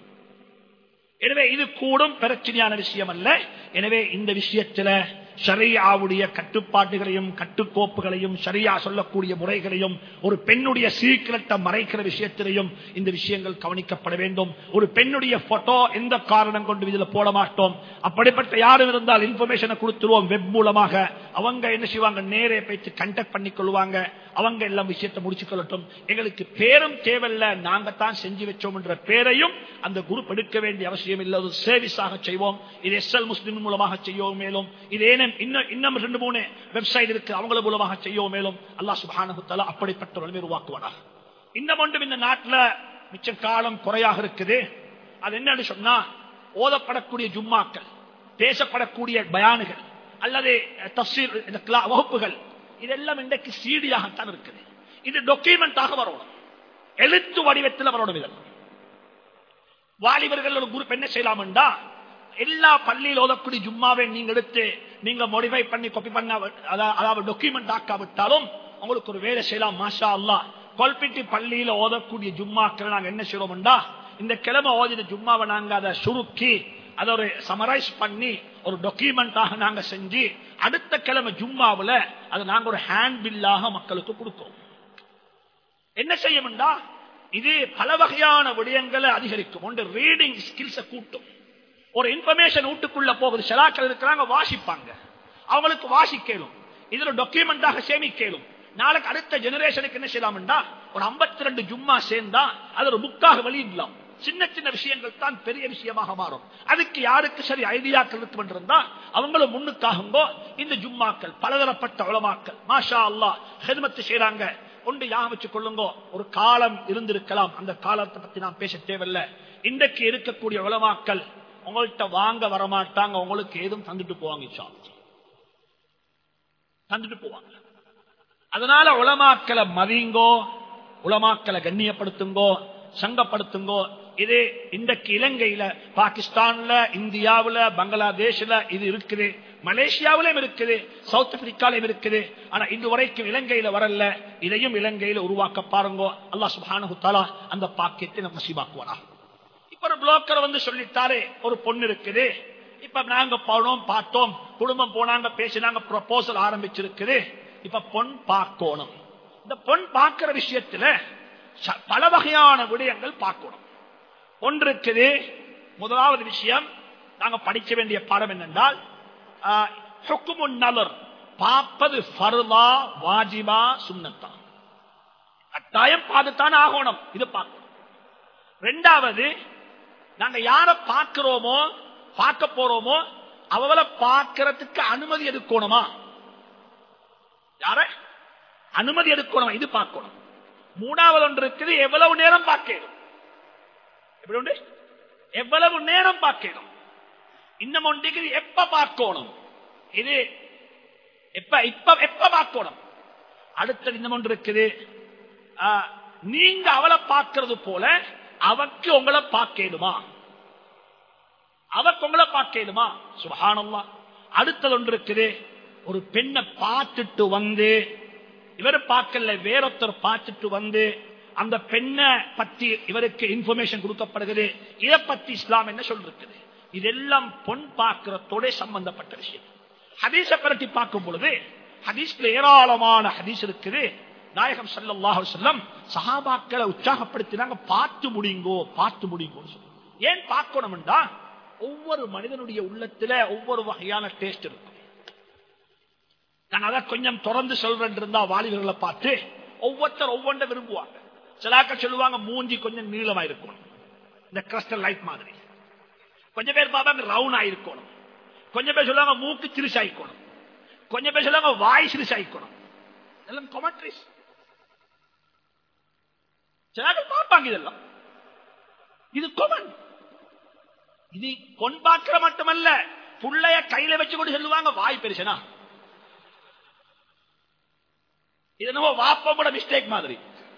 எனவே இது கூடும் பிரச்சனையான விஷயம் அல்ல எனவே இந்த விஷயத்துல ஷரியாவுடைய கட்டுப்பாட்டுகளையும் கட்டுக்கோப்புகளையும் சரியா சொல்லக்கூடிய முறைகளையும் ஒரு பெண்ணுடைய சீக்கிரத்தை மறைக்கிற விஷயத்திலையும் இந்த விஷயங்கள் கவனிக்கப்பட வேண்டும் ஒரு பெண்ணுடைய போட்டோ எந்த காரணம் கொண்டு இதுல போட மாட்டோம் அப்படிப்பட்ட யாரும் இருந்தால் இன்ஃபர்மேஷனை கொடுத்துருவோம் வெப் மூலமாக அவங்க என்ன செய்வாங்க நேரே போயிட்டு கண்டக்ட் பண்ணி கொள்வாங்க அவங்க எல்லாம் விஷயத்தை முடிச்சு கொள்ளட்டும் எங்களுக்கு பேரும் தேவையில்ல நாங்க தான் செஞ்சு வச்சோம் என்ற பேரையும் அந்த குரூப் எடுக்க வேண்டிய அவசியம் இல்லை ஒரு சர்வீஸாக செய்வோம் இது எஸ் எல் முஸ்லிம் மூலமாக செய்யவும் மேலும் இது ஏனும் இன்னும் இன்னும் ரெண்டு மூணு வெப்சைட் இருக்கு அவங்கள மூலமாக செய்யவும் மேலும் அல்லா சுபானகுத்தால அப்படிப்பட்ட ஒரு நிலைமை உருவாக்குவானாக இன்னும் ஒன்றும் இந்த நாட்டில் மிச்ச காலம் குறையாக இருக்குது அது என்னன்னு சொன்னா ஓதப்படக்கூடிய ஜும்மாக்கள் பேசப்படக்கூடிய பயானுகள் அல்லது தப்சீர் வகுப்புகள் இதெல்லாம் இன்றைக்கு சீடியாகத்தான் இருக்குது இது டாக்குமெண்டாக வரணும் எழுத்து வடிவத்தில் வரணும் இதெல்லாம் வாலிபர்கள் ஒரு குரூப் என்ன செய்யலாம்டா எல்லா பள்ளியில் ஓதக்கூடிய ஜும்மாவை நீங்க எடுத்து நீங்க மோடிஃபை பண்ணி காப்பி பண்ண அதாவது டாக்குமெண்ட் ஆக்காவிட்டாலும் உங்களுக்கு ஒரு வேலை செய்யலாம் மாஷா அல்லா கொல்பிட்டி பள்ளியில ஓதக்கூடிய ஜும்மாக்கள் நாங்க என்ன செய்யறோம்டா இந்த கிழமை ஓதின ஜும்மாவை நாங்க அதை சுருக்கி அதை ஒரு சமரைஸ் பண்ணி ஒரு டாக்குமெண்டாக நாங்க செஞ்சு அடுத்த கிழமை ஜும்மாவில் அதை நாங்க ஒரு ஹேண்ட் பில்லாக மக்களுக்கு கொடுக்கிறோம் என்ன செய்யும்டா இது பல வகையான விடயங்களை அதிகரிக்கும் ஒன்று ரீடிங் ஸ்கில்ஸை கூட்டும் ஒரு இன்ஃபர்மேஷன் வீட்டுக்குள்ள போகுது செலாக்கள் இருக்கிறாங்க வாசிப்பாங்க அவங்களுக்கு வாசிக்கலும் இதுல டாக்குமெண்டாக சேமிக்கலும் நாளைக்கு அடுத்த ஜெனரேஷனுக்கு என்ன செய்யலாம்டா ஒரு ஐம்பத்தி ரெண்டு ஜும்மா சேர்ந்தா அது ஒரு புக்காக வெளியிடலாம் சின்ன சின்ன விஷயங்கள் தான் பெரிய விஷயமாக மாறும் அதுக்கு யாருக்கு சரி ஐடியாக்கள் இருக்குமென்றிருந்தா அவங்களும் முன்னுக்காகுங்கோ இந்த ஜும்மாக்கள் பலதரப்பட்ட உளமாக்கள் மாஷா அல்லா ஹெல்மத்து செய்யறாங்க ஒன்று யா வச்சு கொள்ளுங்கோ ஒரு காலம் இருந்திருக்கலாம் அந்த காலத்தை பத்தி நான் பேச தேவையில்லை இன்றைக்கு இருக்கக்கூடிய உளமாக்கள் உங்கள்கிட்ட வாங்க வரமாட்டாங்க உங்களுக்கு ஏதும் தந்துட்டு போவாங்க தந்துட்டு போவாங்க அதனால உளமாக்களை மதியுங்கோ உளமாக்களை கண்ணியப்படுத்துங்கோ சங்கப்படுத்துங்கோ இது இன்றைக்கு இலங்கையில பாகிஸ்தான்ல இந்தியாவுல பங்களாதேஷ்ல இது இருக்குது மலேசியாவிலும் இருக்குது சவுத் ஆப்பிரிக்காவிலும் இருக்குது ஆனா இது வரைக்கும் இலங்கையில வரல இதையும் இலங்கையில உருவாக்க பாருங்கோ அல்லா சுபானு தாலா அந்த பாக்கியத்தை நம்ம சீவாக்குவாரா இப்ப ஒரு புளோக்கர் வந்து சொல்லிட்டாரு ஒரு பொண்ணு இருக்குது இப்ப நாங்க போனோம் பார்த்தோம் குடும்பம் போனாங்க பேசினாங்க ப்ரொபோசல் ஆரம்பிச்சிருக்குது இப்ப பொன் பார்க்கணும் இந்த பொன் பார்க்கிற விஷயத்துல பல வகையான விடயங்கள் பார்க்கணும் ஒன்று இருக்குது முதலாவது விஷயம் நாங்க படிக்க வேண்டிய பாடம் என்னென்றால் நலர் பார்ப்பது ஃபர்வா வாஜிபா சுண்ணத்தா கட்டாயம் பார்த்துத்தான் ஆகணும் இது பார்க்கணும் ரெண்டாவது நாங்க யார பார்க்கிறோமோ பார்க்க போறோமோ அவளை பார்க்கறதுக்கு அனுமதி எடுக்கணுமா யார அனுமதி எடுக்கணும் இது பார்க்கணும் மூணாவது ஒன்று இருக்குது எவ்வளவு நேரம் பார்க்கணும் எப்படி உண்டு எவ்வளவு நேரம் பார்க்கணும் இன்னும் ஒன்றுக்கு எப்ப பார்க்கணும் இது எப்ப இப்ப எப்ப பார்க்கணும் அடுத்தது இன்னும் ஒன்று இருக்குது ஆ, நீங்க அவளை பார்க்கிறது போல அவக்கு உங்களை பார்க்கணுமா அவக்கு உங்களை பார்க்கணுமா சுபஹானல்லா அடுத்தது ஒன்று இருக்குது ஒரு பெண்ணை பார்த்துட்டு வந்து இவர் பார்க்கல வேறொருத்தர் பார்த்துட்டு வந்து அந்த பெண்ணை பத்தி இவருக்கு இன்ஃபர்மேஷன் கொடுக்கப்படுகிறது இதை பத்தி இஸ்லாம் என்ன சொல்லிருக்குது இதெல்லாம் பொன் பார்க்கிறதோட சம்பந்தப்பட்ட விஷயம் ஹதீஸ பரட்டி பார்க்கும் பொழுது ஹதீஸ்ல ஏராளமான ஹதீஸ் இருக்குது நாயகம் ஸல்லல்லாஹு அலைஹி வஸல்லம் சஹாபாக்களை உற்சாகப்படுத்தினாங்க பார்த்து முடிங்கோ பார்த்து முடிங்கோ ஏன் பார்க்கணும்டா ஒவ்வொரு மனிதனுடைய உள்ளத்துல ஒவ்வொரு வகையான டேஸ்ட் இருக்கும் நான் அதை கொஞ்சம் தொடர்ந்து சொல்றேன் இருந்தா வாலிபர்களை பார்த்து ஒவ்வொருத்தர் ஒவ்வொன்றை விரும்புவாங்க சிலாக்கள் சொல்லுவாங்க மூஞ்சி கொஞ்சம் நீளமா இருக்கணும் இந்த கிறிஸ்டல் லைட் மாதிரி கொஞ்சம் பேர் பார்ப்பாங்க ரவுண்ட் ஆயிருக்கணும் கொஞ்சம் பேர் சொல்லுவாங்க மூக்கு சிறுசாயிக்கணும் கொஞ்சம் பேர் சொல்லுவாங்க வாய் சிறுசாயிக்கணும் எல்லாம் கொமெண்ட்ரிஸ் சிலாக்கள் பார்ப்பாங்க இதெல்லாம் இது கொமன் இது பொன் பார்க்கிற மட்டுமல்ல புள்ளைய கையில வச்சு கொண்டு சொல்லுவாங்க வாய் பெருசனா இது என்னவோ வாப்போட மிஸ்டேக் மாதிரி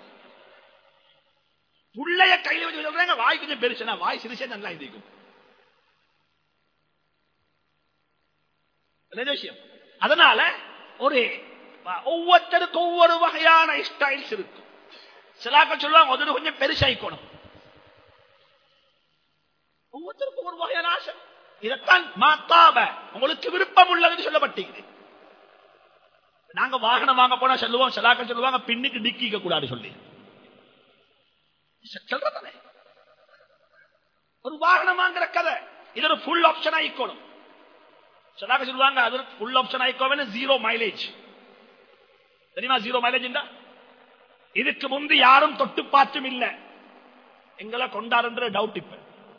புள்ளைய கையில வச்சு சொல்றாங்க வாய் கொஞ்சம் பெருசுனா வாய் சிறுசே நல்லா இருக்கும் என்ன விஷயம் அதனால ஒரு ஒவ்வொருத்தருக்கும் ஒவ்வொரு வகையான ஸ்டைல்ஸ் இருக்கும் சிலாக்கள் சொல்லுவாங்க அது கொஞ்சம் பெருசாயிக்கணும் ஒவ்வொருத்தருக்கும் ஒரு வகையான ஆசை இதைத்தான் மாத்தாப உங்களுக்கு விருப்பம் உள்ளது சொல்லப்பட்டீங்க நாங்க வாகனம் வாங்க போனா சொல்லுவோம் சிலாக்கள் சொல்லுவாங்க பின்னுக்கு டிக்கிக்க கூடாது சொல்லி சொல்றதானே ஒரு வாகனம் வாங்குற கதை இது ஒரு ஃபுல் ஆப்ஷன் ஆயிக்கணும் சிலாக்க சொல்லுவாங்க அது ஃபுல் ஆப்ஷன் ஆயிக்கோவே ஜீரோ மைலேஜ் தெரியுமா ஜீரோ மைலேஜ் இதுக்கு முந்தி யாரும் தொட்டு பார்த்தும் இல்ல எங்களை கொண்டாடுன்ற டவுட் இப்ப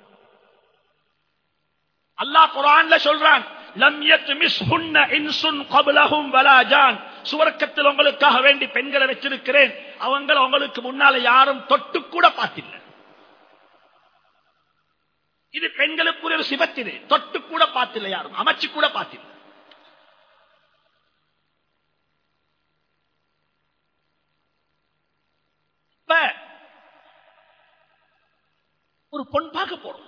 அல்லாஹ் குரான்ல சொல்றான் லம் யத்மிஸ்ஹுன்ன இன்சுன் கப்லஹும் வலா ஜான் சுவர்க்கத்தில் உங்களுக்காக வேண்டி பெண்களை வச்சிருக்கிறேன் அவங்கள உங்களுக்கு முன்னால யாரும் தொட்டு கூட பார்த்தில்ல இது பெண்களுக்குரிய ஒரு சிபத்திது தொட்டு கூட பார்த்தில்ல யாரும் அமைச்சு கூட பார்த்தில்ல இப்ப ஒரு பொன் பார்க்க போறோம்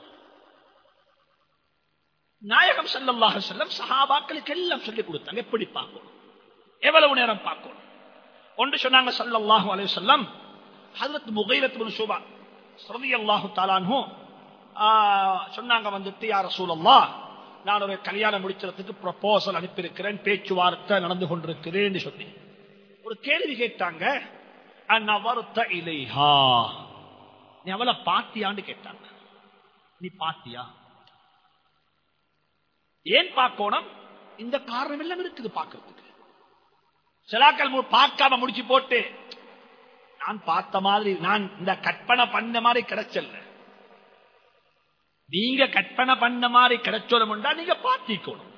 நாயகம் ஸல்லல்லாஹு அலைஹி வஸல்லம் சஹாபாக்களுக்கு எல்லாம் சொல்லிக் கொடுத்தாங்க எப்படி பார்க்கணும் எவ்வளவு நேரம் பார்க்கணும் ஒன்று சொன்னாங்க ஸல்லல்லாஹு அலைஹி வஸல்லம் ஹஜ்ரத் முகைரத் பின் ஷுபா ரலியல்லாஹு தஆலா அன்ஹு சொன்னாங்க வந்துட்டு யா ரசூலல்லாஹ் நான் ஒரு கல்யாணம் முடிக்கிறதுக்கு ப்ரொபோசல் அனுப்பியிருக்கிறேன் பேச்சுவார்த்தை நடந்து கொண்டிருக்கிறேன் சொல்லி ஒரு கேள்வி கேட்டாங்க அந்நவர்த்த இலைஹா நீ அவளை பாத்தியான்னு கேட்டாங்க நீ பாத்தியா ஏன் பார்க்கணும் இந்த காரணம் எல்லாம் இருக்குது பார்க்கறதுக்கு சிலாக்கள் மு- பார்க்காம முடிச்சு போட்டு நான் பார்த்த மாதிரி நான் இந்த கற்பனை பண்ண மாதிரி கிடைச்சல்ல நீங்க கற்பனை பண்ண மாதிரி கிடைச்சோம்டா நீங்க பார்த்திக்கணும்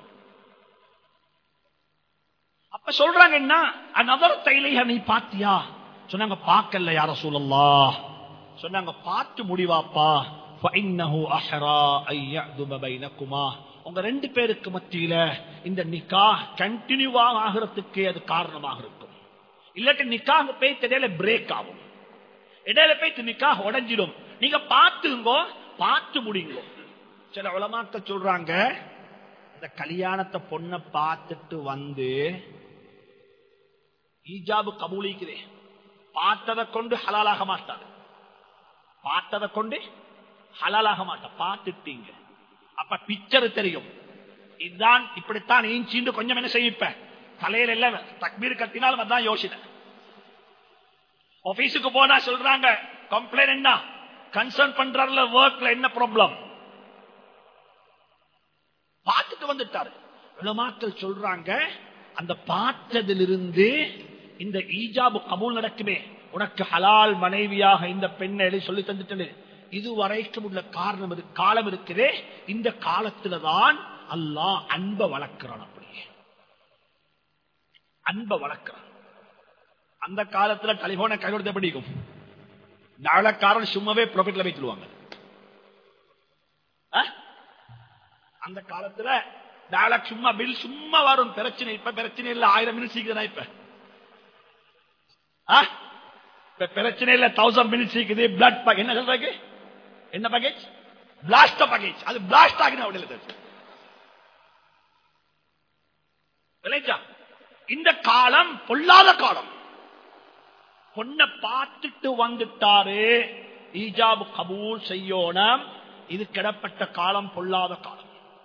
அப்ப சொல்றாங்க என்ன நபர் தைலைய நீ பாத்தியா சொன்னாங்க பார்க்கல யார சூழல்லா சொன்னாங்க பார்த்து முடிவாப்பா فإنه أحرى أن يعذب بينكما உங்க ரெண்டு பேருக்கு மத்தியில இந்த நிக்கா கண்டினியூவாக ஆகிறதுக்கு அது காரணமாக இருக்கும் இல்லாட்டி நிக்காக போய் இடையில பிரேக் ஆகும் இடையில போய் நிக்கா உடஞ்சிடும் நீங்க பார்த்துங்கோ பார்த்து முடியுங்கோ சில உலமாக்கள் சொல்றாங்க இந்த கல்யாணத்தை பொண்ணை பார்த்துட்டு வந்து ஈஜாபு கபூலிக்கிறேன் பார்த்ததை கொண்டு ஹலாலாக மாட்டாது பார்த்ததை கொண்டு ஹலாலாக மாட்ட பார்த்துட்டீங்க அப்ப பிக்சர் தெரியும் இதுதான் இப்படித்தான் ஈஞ்சின்னு கொஞ்சம் என்ன செய்விப்ப தலையில இல்ல தக்பீர் கட்டினாலும் அதான் யோசனை ஆபீஸுக்கு போனா சொல்றாங்க கம்ப்ளைண்ட் என்ன கன்சர்ன் பண்றதுல ஒர்க்ல என்ன ப்ராப்ளம் பார்த்துட்டு வந்துட்டாரு உலமாக்கள் சொல்றாங்க அந்த பார்த்ததிலிருந்து இந்த ஈஜாபு கபூல் நடக்குமே உனக்கு ஹலால் மனைவியாக இந்த பெண்ணை எழுதி சொல்லி தந்துட்டது இதுவரைக்கும் உள்ள காரணம் இருக்கு காலம் இருக்குதே இந்த காலத்துலதான் அல்லாஹ் அன்ப வளர்க்கிறான் அப்படியே அன்ப வளர்க்கிறான் அந்த காலத்துல டெலிபோனை கையெழுத்த பிடிக்கும் நாளக்காரன் சும்மாவே ப்ராஃபிட்ல வைத்துடுவாங்க அந்த காலத்துல டாலக் சும்மா பில் சும்மா வரும் பிரச்சனை இப்ப பிரச்சனை இல்ல ஆயிரம் மினிட் சீக்கிரம் இப்ப இப்ப பிரச்சனை இல்ல தௌசண்ட் மினிட் சீக்குது பிளட் பேக் என்ன சொல்றாங்க என்ன பேக்கேஜ் பிளாஸ்ட் பேக்கேஜ் அது பிளாஸ்ட் ஆகின விளைச்சா இந்த காலம் பொல்லாத காலம் பொண்ணை பார்த்துட்டு வந்துட்டாரு ஈஜாபு கபூல் செய்யோனம் இது கிடப்பட்ட காலம் பொல்லாத காலம்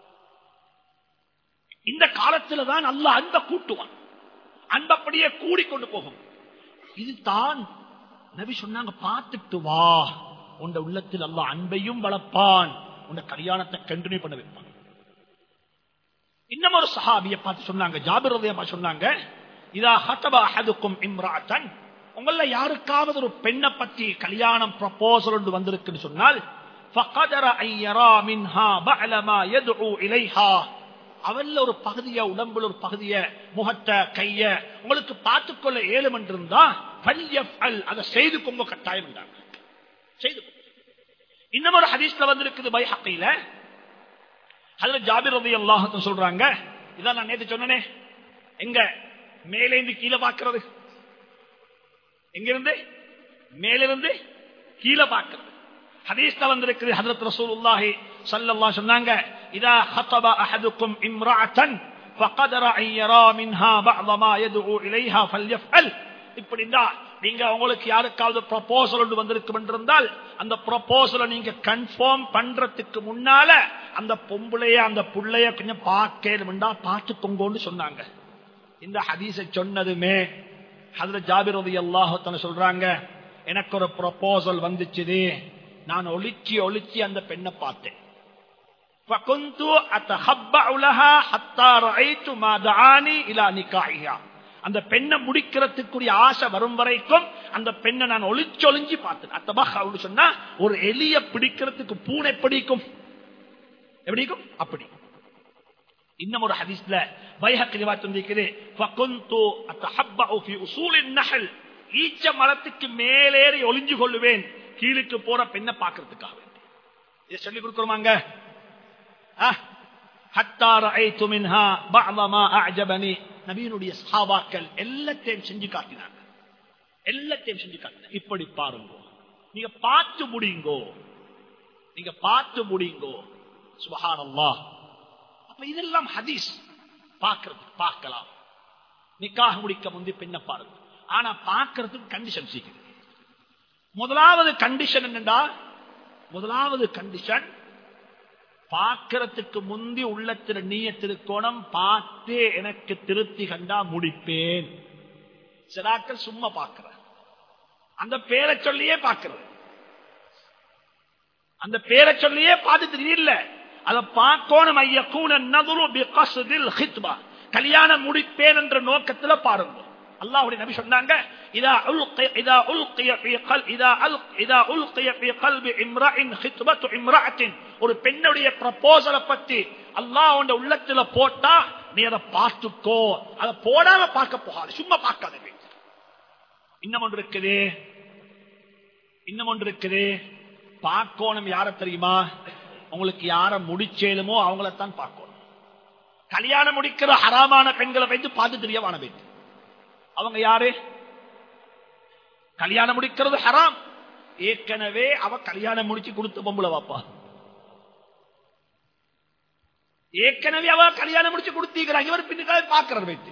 இந்த காலத்துல தான் நல்ல அன்ப கூட்டுவான் அன்பப்படியே கூடிக்கொண்டு போகும் இதுதான் நபி சொன்னாங்க பார்த்துட்டு வா உண்ட உள்ளத்தில் அல்ல அன்பையும் வளர்ப்பான் உண்ட கல்யாணத்தை கண்டினியூ பண்ண வைப்பான் இன்னும் ஒரு சஹாபியை பார்த்து சொன்னாங்க ஜாபிரதையமா சொன்னாங்க இதா ஹத்தபா அஹதுக்கும் இம்ராத்தன் உங்கள யாருக்காவது ஒரு பெண்ணை பத்தி கல்யாணம் ப்ரப்போசல் ஒன்று வந்திருக்குன்னு சொன்னால் فقدر ان يرى منها بعل ما يدعو اليها அவல்ல ஒரு பகுதிய உடம்புல ஒரு பகுதிய முகத்தை கைய உங்களுக்கு பார்த்துக்கொள்ள ஏழும் என்றிருந்தா அதை செய்து கொம்ப கட்டாயம் என்றாங்க செய்து இன்னும் ஒரு ஹதீஸ்ல வந்திருக்குது பை ஹக்கையில அதுல ஜாபிர் ரதி அல்லாஹ் சொல்றாங்க இதான் நான் நேற்று சொன்னனே எங்க மேலேந்து கீழே பார்க்கிறது எங்கிருந்து மேலிருந்து கீழே பார்க்கிறது ஹதீஸ்ல வந்திருக்குது ஹதரத் ரசூலுல்லாஹி ஸல்லல்லாஹு சொன்னாங்க இதா خطب احدكم امراه فقدر ان يرى منها بعض ما يدعو اليها فليفعل இப்படின்னா நீங்க உங்களுக்கு யாருக்காவது ப்ரொபோசல் ஒன்று வந்திருக்கும் என்றிருந்தால் அந்த ப்ரொபோசலை நீங்க கன்ஃபார்ம் பண்றதுக்கு முன்னால அந்த பொம்பளைய அந்த புள்ளைய கொஞ்சம் பார்க்கணும்டா பார்த்துக்கோங்கன்னு சொன்னாங்க இந்த ஹதீஸை சொன்னதுமே அதுல ஜாபிரதி அல்லாஹத்தன சொல்றாங்க எனக்கு ஒரு ப்ரொபோசல் வந்துச்சுது நான் ஒளிச்சி ஒளிச்சி அந்த பெண்ணை பார்த்தேன் فكنت اتخبع لها حتى رايت ما دعاني الى نكاحها அந்த பெண்ணை முடிக்கிறதுக்குரிய ஆசை வரும் வரைக்கும் அந்த பெண்ணை நான் ஒளிச்சு ஒளிஞ்சு பார்த்தேன் அத்தபாக சொன்னா ஒரு எலிய பிடிக்கிறதுக்கு பூனை பிடிக்கும் எப்படிக்கும் அப்படி இன்னும் ஒரு ஹதீஸ்ல பைஹக் ரிவாயத் வந்திருக்குது ஃபகுந்து அத்தஹப்பஉ ஃபீ உசூலின் நஹல் ஈச்ச மரத்துக்கு மேலேறி ஒளிஞ்சு கொள்ளுவேன் கீழுக்கு போற பெண்ணை பார்க்கிறதுக்காக இதை சொல்லி கொடுக்கிறோமாங்க நபீனுடைய சஹாபாக்கள் எல்லாத்தையும் செஞ்சு காட்டினாங்க எல்லாத்தையும் செஞ்சு காட்டினாங்க இப்படி பாருங்க நீங்க பார்த்து முடியுங்கோ நீங்க பார்த்து முடியுங்கோ சுபஹானல்லா அப்ப இதெல்லாம் ஹதீஸ் பார்க்கறது பார்க்கலாம் நிக்காக முடிக்க முந்தி பெண்ண பாருங்க ஆனா பார்க்கறதுக்கு கண்டிஷன் சீக்கிரம் முதலாவது கண்டிஷன் என்னண்டா முதலாவது கண்டிஷன் பார்க்கறதுக்கு முந்தி உள்ளத்துல நீய திருக்கோணம் பார்த்து எனக்கு திருப்தி கண்டா முடிப்பேன் சிலாக்கள் சும்மா பார்க்கிற அந்த பேரை சொல்லியே பார்க்கிறது அந்த பேரை சொல்லியே பார்த்துட்டு இல்ல அதை பார்க்கணும் ஐயக்கூன கல்யாணம் முடிப்பேன் என்ற நோக்கத்துல பாருங்க அல்லாஹுடைய நபி சொன்னாங்க இதா உல்கிய இதா உல்கிய في قلب இதா இதா உல்கிய في قلب امرئ خطبه امراه ஒரு பெண்ணுடைய ப்ரப்போசலை பத்தி அல்லாஹ் உன் உள்ளத்துல போட்டா நீ அதை பார்த்துக்கோ அதை போடாம பார்க்க போகாது சும்மா பார்க்காத இன்னும் ஒன்று இருக்குது இன்னும் ஒன்று இருக்குது பார்க்கணும் யார தெரியுமா உங்களுக்கு யார முடிச்சேலுமோ அவங்களைத்தான் பார்க்கணும் கல்யாணம் முடிக்கிற ஹராமான பெண்களை வைத்து பார்த்து தெரியவான வைத்து அவங்க யாரு கல்யாணம் முடிக்கிறது ஹராம் ஏற்கனவே அவ கல்யாணம் முடிச்சு கொடுத்த பொம்பளை வாப்பா ஏற்கனவே அவ கல்யாணம் முடிச்சு கொடுத்தீங்கிறாங்க இவர் பின்னுக்காக பார்க்கிறார் வைத்து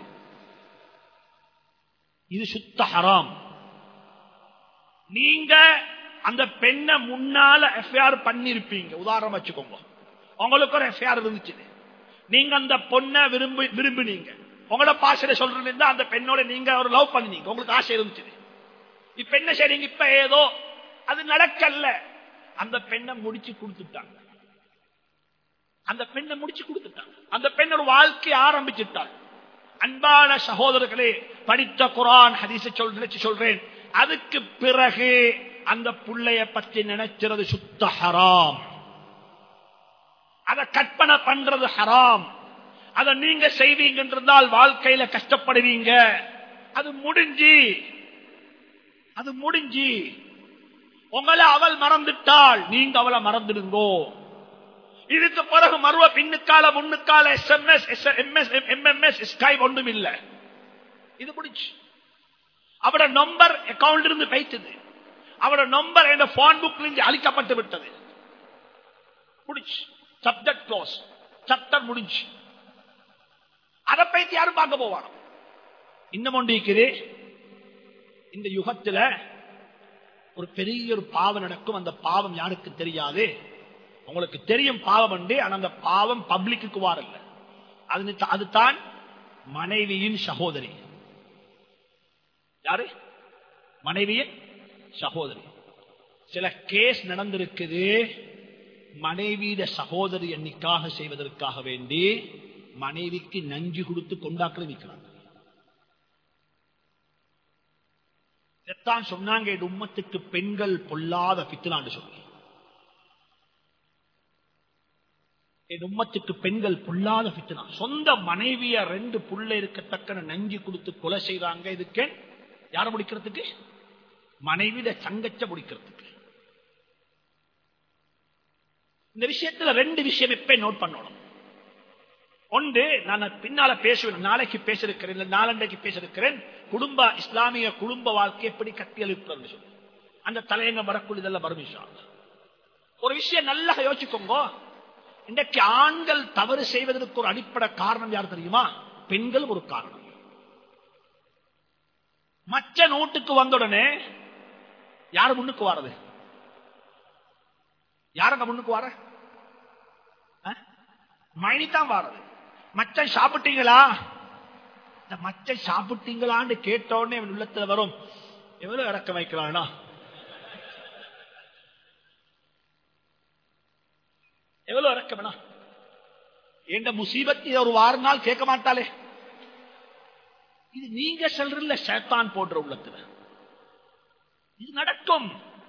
இது சுத்த ஹராம் நீங்க அந்த பெண்ணை முன்னால எஃப்ஐஆர் பண்ணிருப்பீங்க உதாரணம் வச்சுக்கோங்க உங்களுக்கு ஒரு எஃப்ஐஆர் இருந்துச்சு நீங்க அந்த பொண்ணை விரும்பி விரும்பினீங்க உங்களோட பாசையில சொல்றது அந்த பெண்ணோட நீங்க ஒரு லவ் பண்ணினீங்க உங்களுக்கு ஆசை இருந்துச்சு இப்ப என்ன செய்றீங்க இப்ப ஏதோ அது நடக்கல அந்த பெண்ணை முடிச்சு கொடுத்துட்டாங்க அந்த பெண்ணை முடிச்சு கொடுத்துட்டாங்க அந்த பெண்ணோட வாழ்க்கை ஆரம்பிச்சுட்டாங்க அன்பான சகோதரர்களே படித்த குரான் ஹதீச சொல் சொல்றேன் அதுக்கு பிறகு அந்த புள்ளைய பற்றி நினைக்கிறது சுத்த ஹராம் அதை கற்பனை பண்றது ஹராம் அதை நீங்க செய்வீங்க என்றால் வாழ்க்கையில கஷ்டப்படுவீங்க அது முடிஞ்சு அது முடிஞ்சு உங்களை அவள் மறந்துட்டாள் நீங்க அவளை மறந்துடுங்கோ இதுக்கு பிறகு மறுவ பின்னுக்கால முன்னுக்கால எஸ்எம்எஸ் எம்எஸ் எம்எம்எஸ் ஸ்கைப் ஒன்றும் இல்ல இது முடிச்சு அவட நம்பர் அக்கவுண்ட் இருந்து வைத்தது அவட நம்பர் என்ற போன் புக்ல இருந்து அழிக்கப்பட்டு விட்டது முடிச்சு சப்ஜெக்ட் க்ளோஸ் சப்டர் முடிஞ்சு அதை பைத்து யாரும் பார்க்க போவாங்க இன்னும் ஒன்று இருக்குது இந்த யுகத்துல ஒரு பெரிய ஒரு பாவம் நடக்கும் அந்த பாவம் யாருக்கு தெரியாது உங்களுக்கு தெரியும் பாவம் உண்டு ஆனா அந்த பாவம் பப்ளிக்கு வாரல்ல அது அதுதான் மனைவியின் சகோதரி யாரு மனைவியின் சகோதரி சில கேஸ் நடந்திருக்குது மனைவியிட சகோதரி எண்ணிக்காக செய்வதற்காக வேண்டி மனைவிக்கு நஞ்சு கொடுத்து கொண்டாக்களை விற்கிறாங்க இதைத்தான் சொன்னாங்க என் உம்மத்துக்கு பெண்கள் பொல்லாத பித்தலான்னு சொல்லி என் உம்மத்துக்கு பெண்கள் பொல்லாத பித்தனா சொந்த மனைவிய ரெண்டு புள்ள இருக்கத்தக்க நஞ்சு கொடுத்து கொலை செய்றாங்க இதுக்கு யார முடிக்கிறதுக்கு மனைவிட சங்கச்ச முடிக்கிறதுக்கு இந்த விஷயத்துல ரெண்டு விஷயம் எப்ப நோட் பண்ணணும் ஒன்று நான் பின்னால பேசுவேன் நாளைக்கு பேசிருக்கிறேன் இல்ல நாளண்டைக்கு பேசிருக்கிறேன் குடும்ப இஸ்லாமிய குடும்ப வாழ்க்கை எப்படி கட்டி எழுப்புறது சொல்லி அந்த தலையங்க வரக்குள்ள இதெல்லாம் வரும் ஒரு விஷயம் நல்லா யோசிக்கோங்க இன்றைக்கு ஆண்கள் தவறு செய்வதற்கு ஒரு அடிப்படை காரணம் யார் தெரியுமா பெண்கள் ஒரு காரணம் மற்ற நோட்டுக்கு வந்த உடனே யாரு முன்னுக்கு வாரது யாருங்க முன்னுக்கு வார மைனிதான் வாரது மச்சன் சாப்பிட்டீங்களா இந்த மச்சன் சாப்பிட்டீங்களான்னு கேட்டோடனே உள்ளத்துல வரும் எவ்வளவு இறக்க வைக்கலாம்னா எவ்வளவு இறக்க வேணா என்ற முசீபத்தி ஒரு வார நாள் கேட்க மாட்டாளே இது நீங்க சொல்றல சேத்தான் போன்ற உள்ளத்துல இது நடக்கும்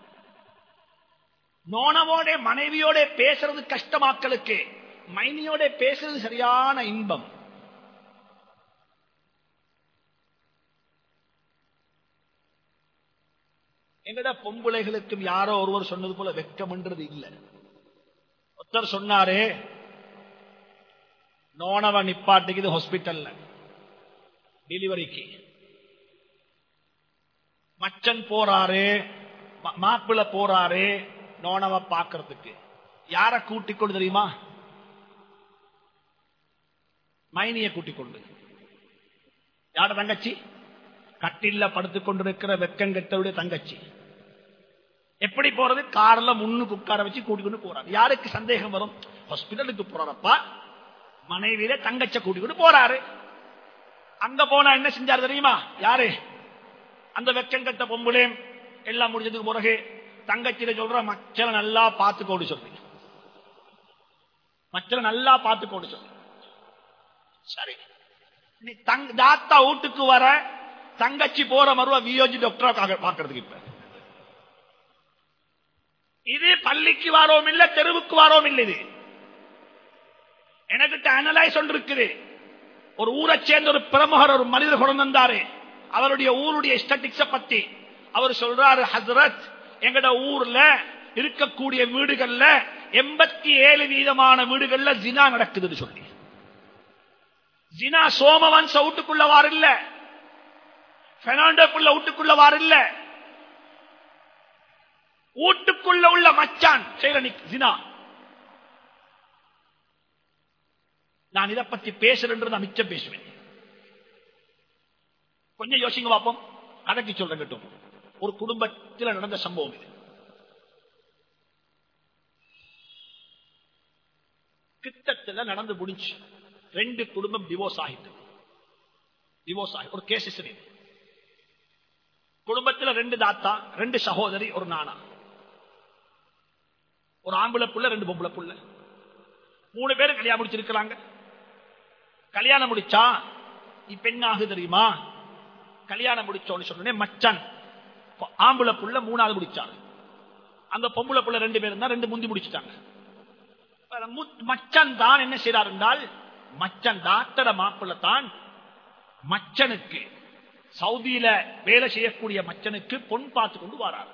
நோனவோட மனைவியோட பேசுறது கஷ்டமாக்களுக்கு மைனியோட பேசுறது சரியான இன்பம் எங்கட பொம்புளைகளுக்கும் யாரோ ஒருவர் சொன்னது போல வெக்கம்ன்றது இல்லை ஒருத்தர் சொன்னாரு நோனவ நிப்பாட்டுக்குது ஹாஸ்பிட்டல்ல டெலிவரிக்கு மச்சன் போறாரு மாப்பிள்ள போறாரு நோனவ பாக்குறதுக்கு யார கூட்டிக் கொண்டு தெரியுமா மைனிய கூட்டிக் கொண்டு யார தங்கச்சி கட்டில படுத்துக் கொண்டிருக்கிற வெக்கங்கெட்டவுடைய தங்கச்சி எப்படி போறது கார்ல முன்னுக்கு உட்கார வச்சு கூட்டிக் கொண்டு போறாரு யாருக்கு சந்தேகம் வரும் ஹாஸ்பிட்டலுக்கு போறாரப்பா மனைவியில தங்கச்ச கூட்டிக் கொண்டு போறாரு அங்க போனா என்ன செஞ்சாரு தெரியுமா யாரு அந்த வெக்கங்கட்ட பொம்புலே எல்லாம் முடிஞ்சதுக்கு பிறகு தங்கச்சியில சொல்ற மச்சல நல்லா பார்த்துக்கோடு சொல்றீங்க மச்சல நல்லா பார்த்துக்கோடு சொல்ற சரி நீ தங்க தாத்தா வீட்டுக்கு வர தங்கச்சி போற மருவ வியோஜி டாக்டரா பாக்குறதுக்கு இப்ப இது பள்ளிக்கு வாரோம் இல்ல தெருவுக்கு வாரோம் இல்ல இது எனக்கிட்ட அனலைஸ் ஒன்று இருக்குது ஒரு ஊரை சேர்ந்த ஒரு பிரமுகர் ஒரு மனிதர் கொண்டு வந்தாரு அவருடைய ஊருடைய ஸ்டட்டிக்ஸ பத்தி அவர் சொல்றாரு ஹசரத் எங்கட ஊர்ல இருக்கக்கூடிய வீடுகள்ல எண்பத்தி ஏழு வீதமான வீடுகள்ல ஜினா நடக்குதுன்னு சொல்லி ஜினா சோமவன்ச வீட்டுக்குள்ள வாரில்ல பெர்னாண்டோக்குள்ள வீட்டுக்குள்ள வாரில்ல வீட்டுக்குள்ள உள்ள மச்சான் செய்யற ஜினா நான் இதை பத்தி பேசுறேன்றது நான் மிச்சம் பேசுவேன் கொஞ்சம் யோசிங்க பார்ப்போம் கதைக்கு சொல்றேன் கேட்டோம் ஒரு குடும்பத்தில் நடந்த சம்பவம் இது கிட்டத்தில் நடந்து முடிஞ்சு ரெண்டு குடும்பம் டிவோர்ஸ் ஆகிட்டு டிவோர்ஸ் ஆகி ஒரு கேஸ் இது குடும்பத்தில் ரெண்டு தாத்தா ரெண்டு சகோதரி ஒரு நானா ஒரு ஆம்பளை புள்ள ரெண்டு பொம்பளை புள்ள மூணு பேரும் கல்யாணம் முடிச்சிருக்கிறாங்க கல்யாணம் முடிச்சா இப்ப என்ன ஆகுது தெரியுமா கல்யாணம் முடிச்சோன்னு சொன்னே மச்சான் ஆம்பளை புள்ள மூணாவது முடிச்சாங்க அந்த பொம்பளை புள்ள ரெண்டு பேரும் தான் ரெண்டு முந்தி முடிச்சுட்டாங்க மச்சன் தான் என்ன செய்யறார் என்றால் மச்சன் டாக்டர மாப்பிள்ள தான் மச்சனுக்கு சவுதியில வேலை செய்யக்கூடிய மச்சனுக்கு பொன் பார்த்து கொண்டு வராரு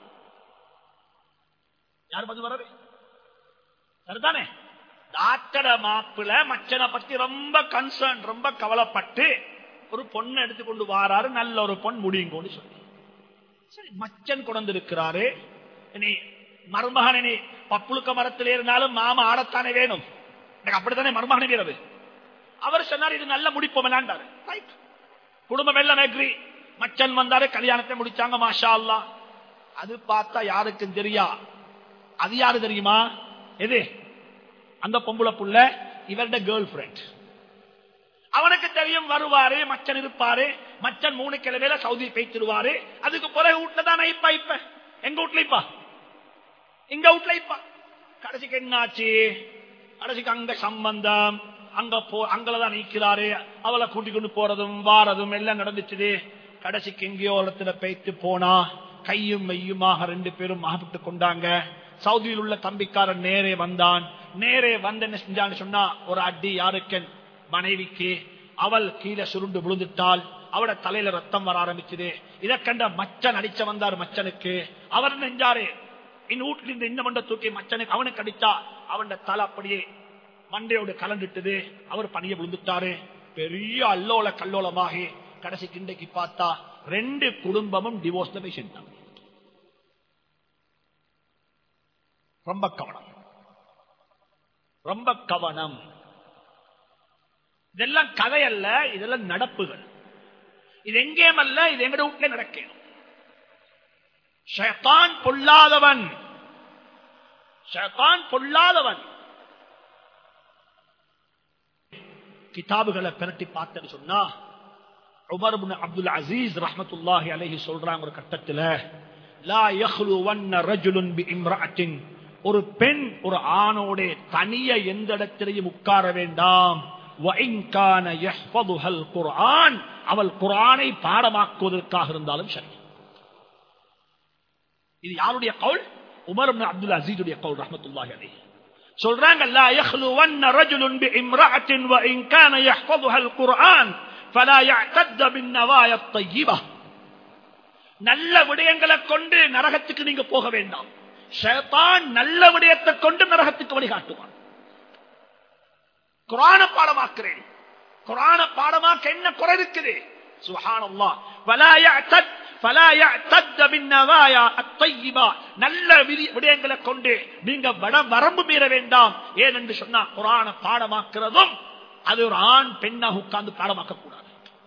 யார் வந்து வர்றது சரிதானே டாக்டர மாப்பிள மச்சனை பத்தி ரொம்ப கன்சர்ன் ரொம்ப கவலைப்பட்டு ஒரு பொண்ணை எடுத்துக்கொண்டு வாராரு நல்ல ஒரு பொன் முடியுங்கன்னு சொல்லி சரி மச்சன் கொண்டு இருக்கிறாரு இனி மருமகன் இனி பப்புழுக்க மரத்தில் இருந்தாலும் மாமா ஆடத்தானே வேணும் எனக்கு அப்படித்தானே மருமகன் வீரது அவர் சொன்னார் இது நல்ல முடிப்போம் விளையாண்டாரு Right. குடும்பம் எல்லாம் அக்ரி மச்சன் வந்தாரு கல்யாணத்தை முடிச்சாங்க மாஷா அல்லா அது பார்த்தா யாருக்கும் தெரியா அது யாரு தெரியுமா எது அந்த பொம்புளை புள்ள இவருடைய கேர்ள் ஃபிரெண்ட் அவனுக்கு தெரியும் வருவாரு மச்சன் இருப்பாரு மச்சன் மூணு கிழமையில சவுதி பேய்த்திருவாரு அதுக்கு பிறகு வீட்டுல தானே இப்ப இப்ப எங்க வீட்டுல இப்ப இங்க வீட்டுல இப்ப கடைசிக்கு என்னாச்சு கடைசிக்கு அங்க சம்பந்தம் அங்க போ அங்கதான் நிக்கிறாரு அவளை கூட்டிக் கொண்டு போறதும் வாரதும் எல்லாம் நடந்துச்சு கடைசிக்கு எங்கேயோ இடத்துல பேய்த்து போனா கையும் மெய்யுமாக ரெண்டு பேரும் மாப்பிட்டு கொண்டாங்க சவுதியில் உள்ள தம்பிக்காரன் நேரே வந்தான் நேரே வந்து என்ன செஞ்சான்னு சொன்னா ஒரு அடி யாருக்கு மனைவிக்கு அவள் கீழே சுருண்டு விழுந்துட்டாள் அவட தலையில ரத்தம் வர ஆரம்பிச்சது இதை கண்ட மச்சன் அடிச்ச வந்தார் மச்சனுக்கு அவர் நெஞ்சாரு இன் வீட்டுல இருந்து இந்த மண்ட தூக்கி மச்சனுக்கு அவனுக்கு அடிச்சா அவன் தலை அப்படியே மண்டையோடு கலந்துட்டது அவர் பணிய விழுந்துட்டாரு பெரிய அல்லோல கல்லோலமாகி கடைசி கிண்டைக்கு பார்த்தா ரெண்டு குடும்பமும் டிவோர்ஸ்ல போய் சேர்ந்தாங்க ரொம்ப கவனம் ரொம்ப கவனம் இதெல்லாம் கதை அல்ல இதெல்லாம் நடப்புகள் இது எங்கேயும் அல்ல இது எங்கட வீட்டிலே நடக்கணும் ஷைத்தான் பொல்லாதவன் ஷைத்தான் பொல்லாதவன் கிதாபுகளை பிரட்டி பார்த்தேன்னு சொன்னா உமர் இப்னு அப்துல் அசீஸ் ரஹ்மத்துல்லாஹி அலைஹி சொல்றாங்க ஒரு கட்டத்துல லா யஹ்லுவன்ன ரஜுலுன் பிஇம்ரஅத்தின் ஒரு பெண் ஒரு ஆணோட தனிய எந்த இடத்திலையும் உட்கார வேண்டாம் وَإِنْ كَانَ يَحْفَظُهَا الْقُرْآنِ அவள் குர்ஆனை பாடமாக்குவதற்காக இருந்தாலும் சரி இது யாருடைய கவுல் உமர் இப்னு அப்துல் அசீதுடைய கவுல் ரஹ்மத்துல்லாஹி அலைஹி சொல்றாங்க லா يخلون رجل بامرأة وإن كان يحفظها القرآن فلا يعتد بالنوايا الطيبة நல்ல விடயங்களை கொண்டு நரகத்துக்கு நீங்க போக வேண்டாம் ஷைத்தான் நல்ல விடயத்தை கொண்டு நரகத்துக்கு வழிகாட்டுவான் குரான பாடமாக்குறேன் குரான பாடமாக்க என்ன குறை இருக்குது சுஹானல்லாஹ் فلا يعتد فلا يعتد بالنوايا الطيبة நல்ல விதி- விடயங்களை கொண்டு நீங்க வட- வரம்பு மீற வேண்டாம் ஏனென்று சொன்னா குரான பாடமாக்குறதும் அது ஒரு ஆண் பெண்ணாக உட்கார்ந்து பாடமாக்க கூடாது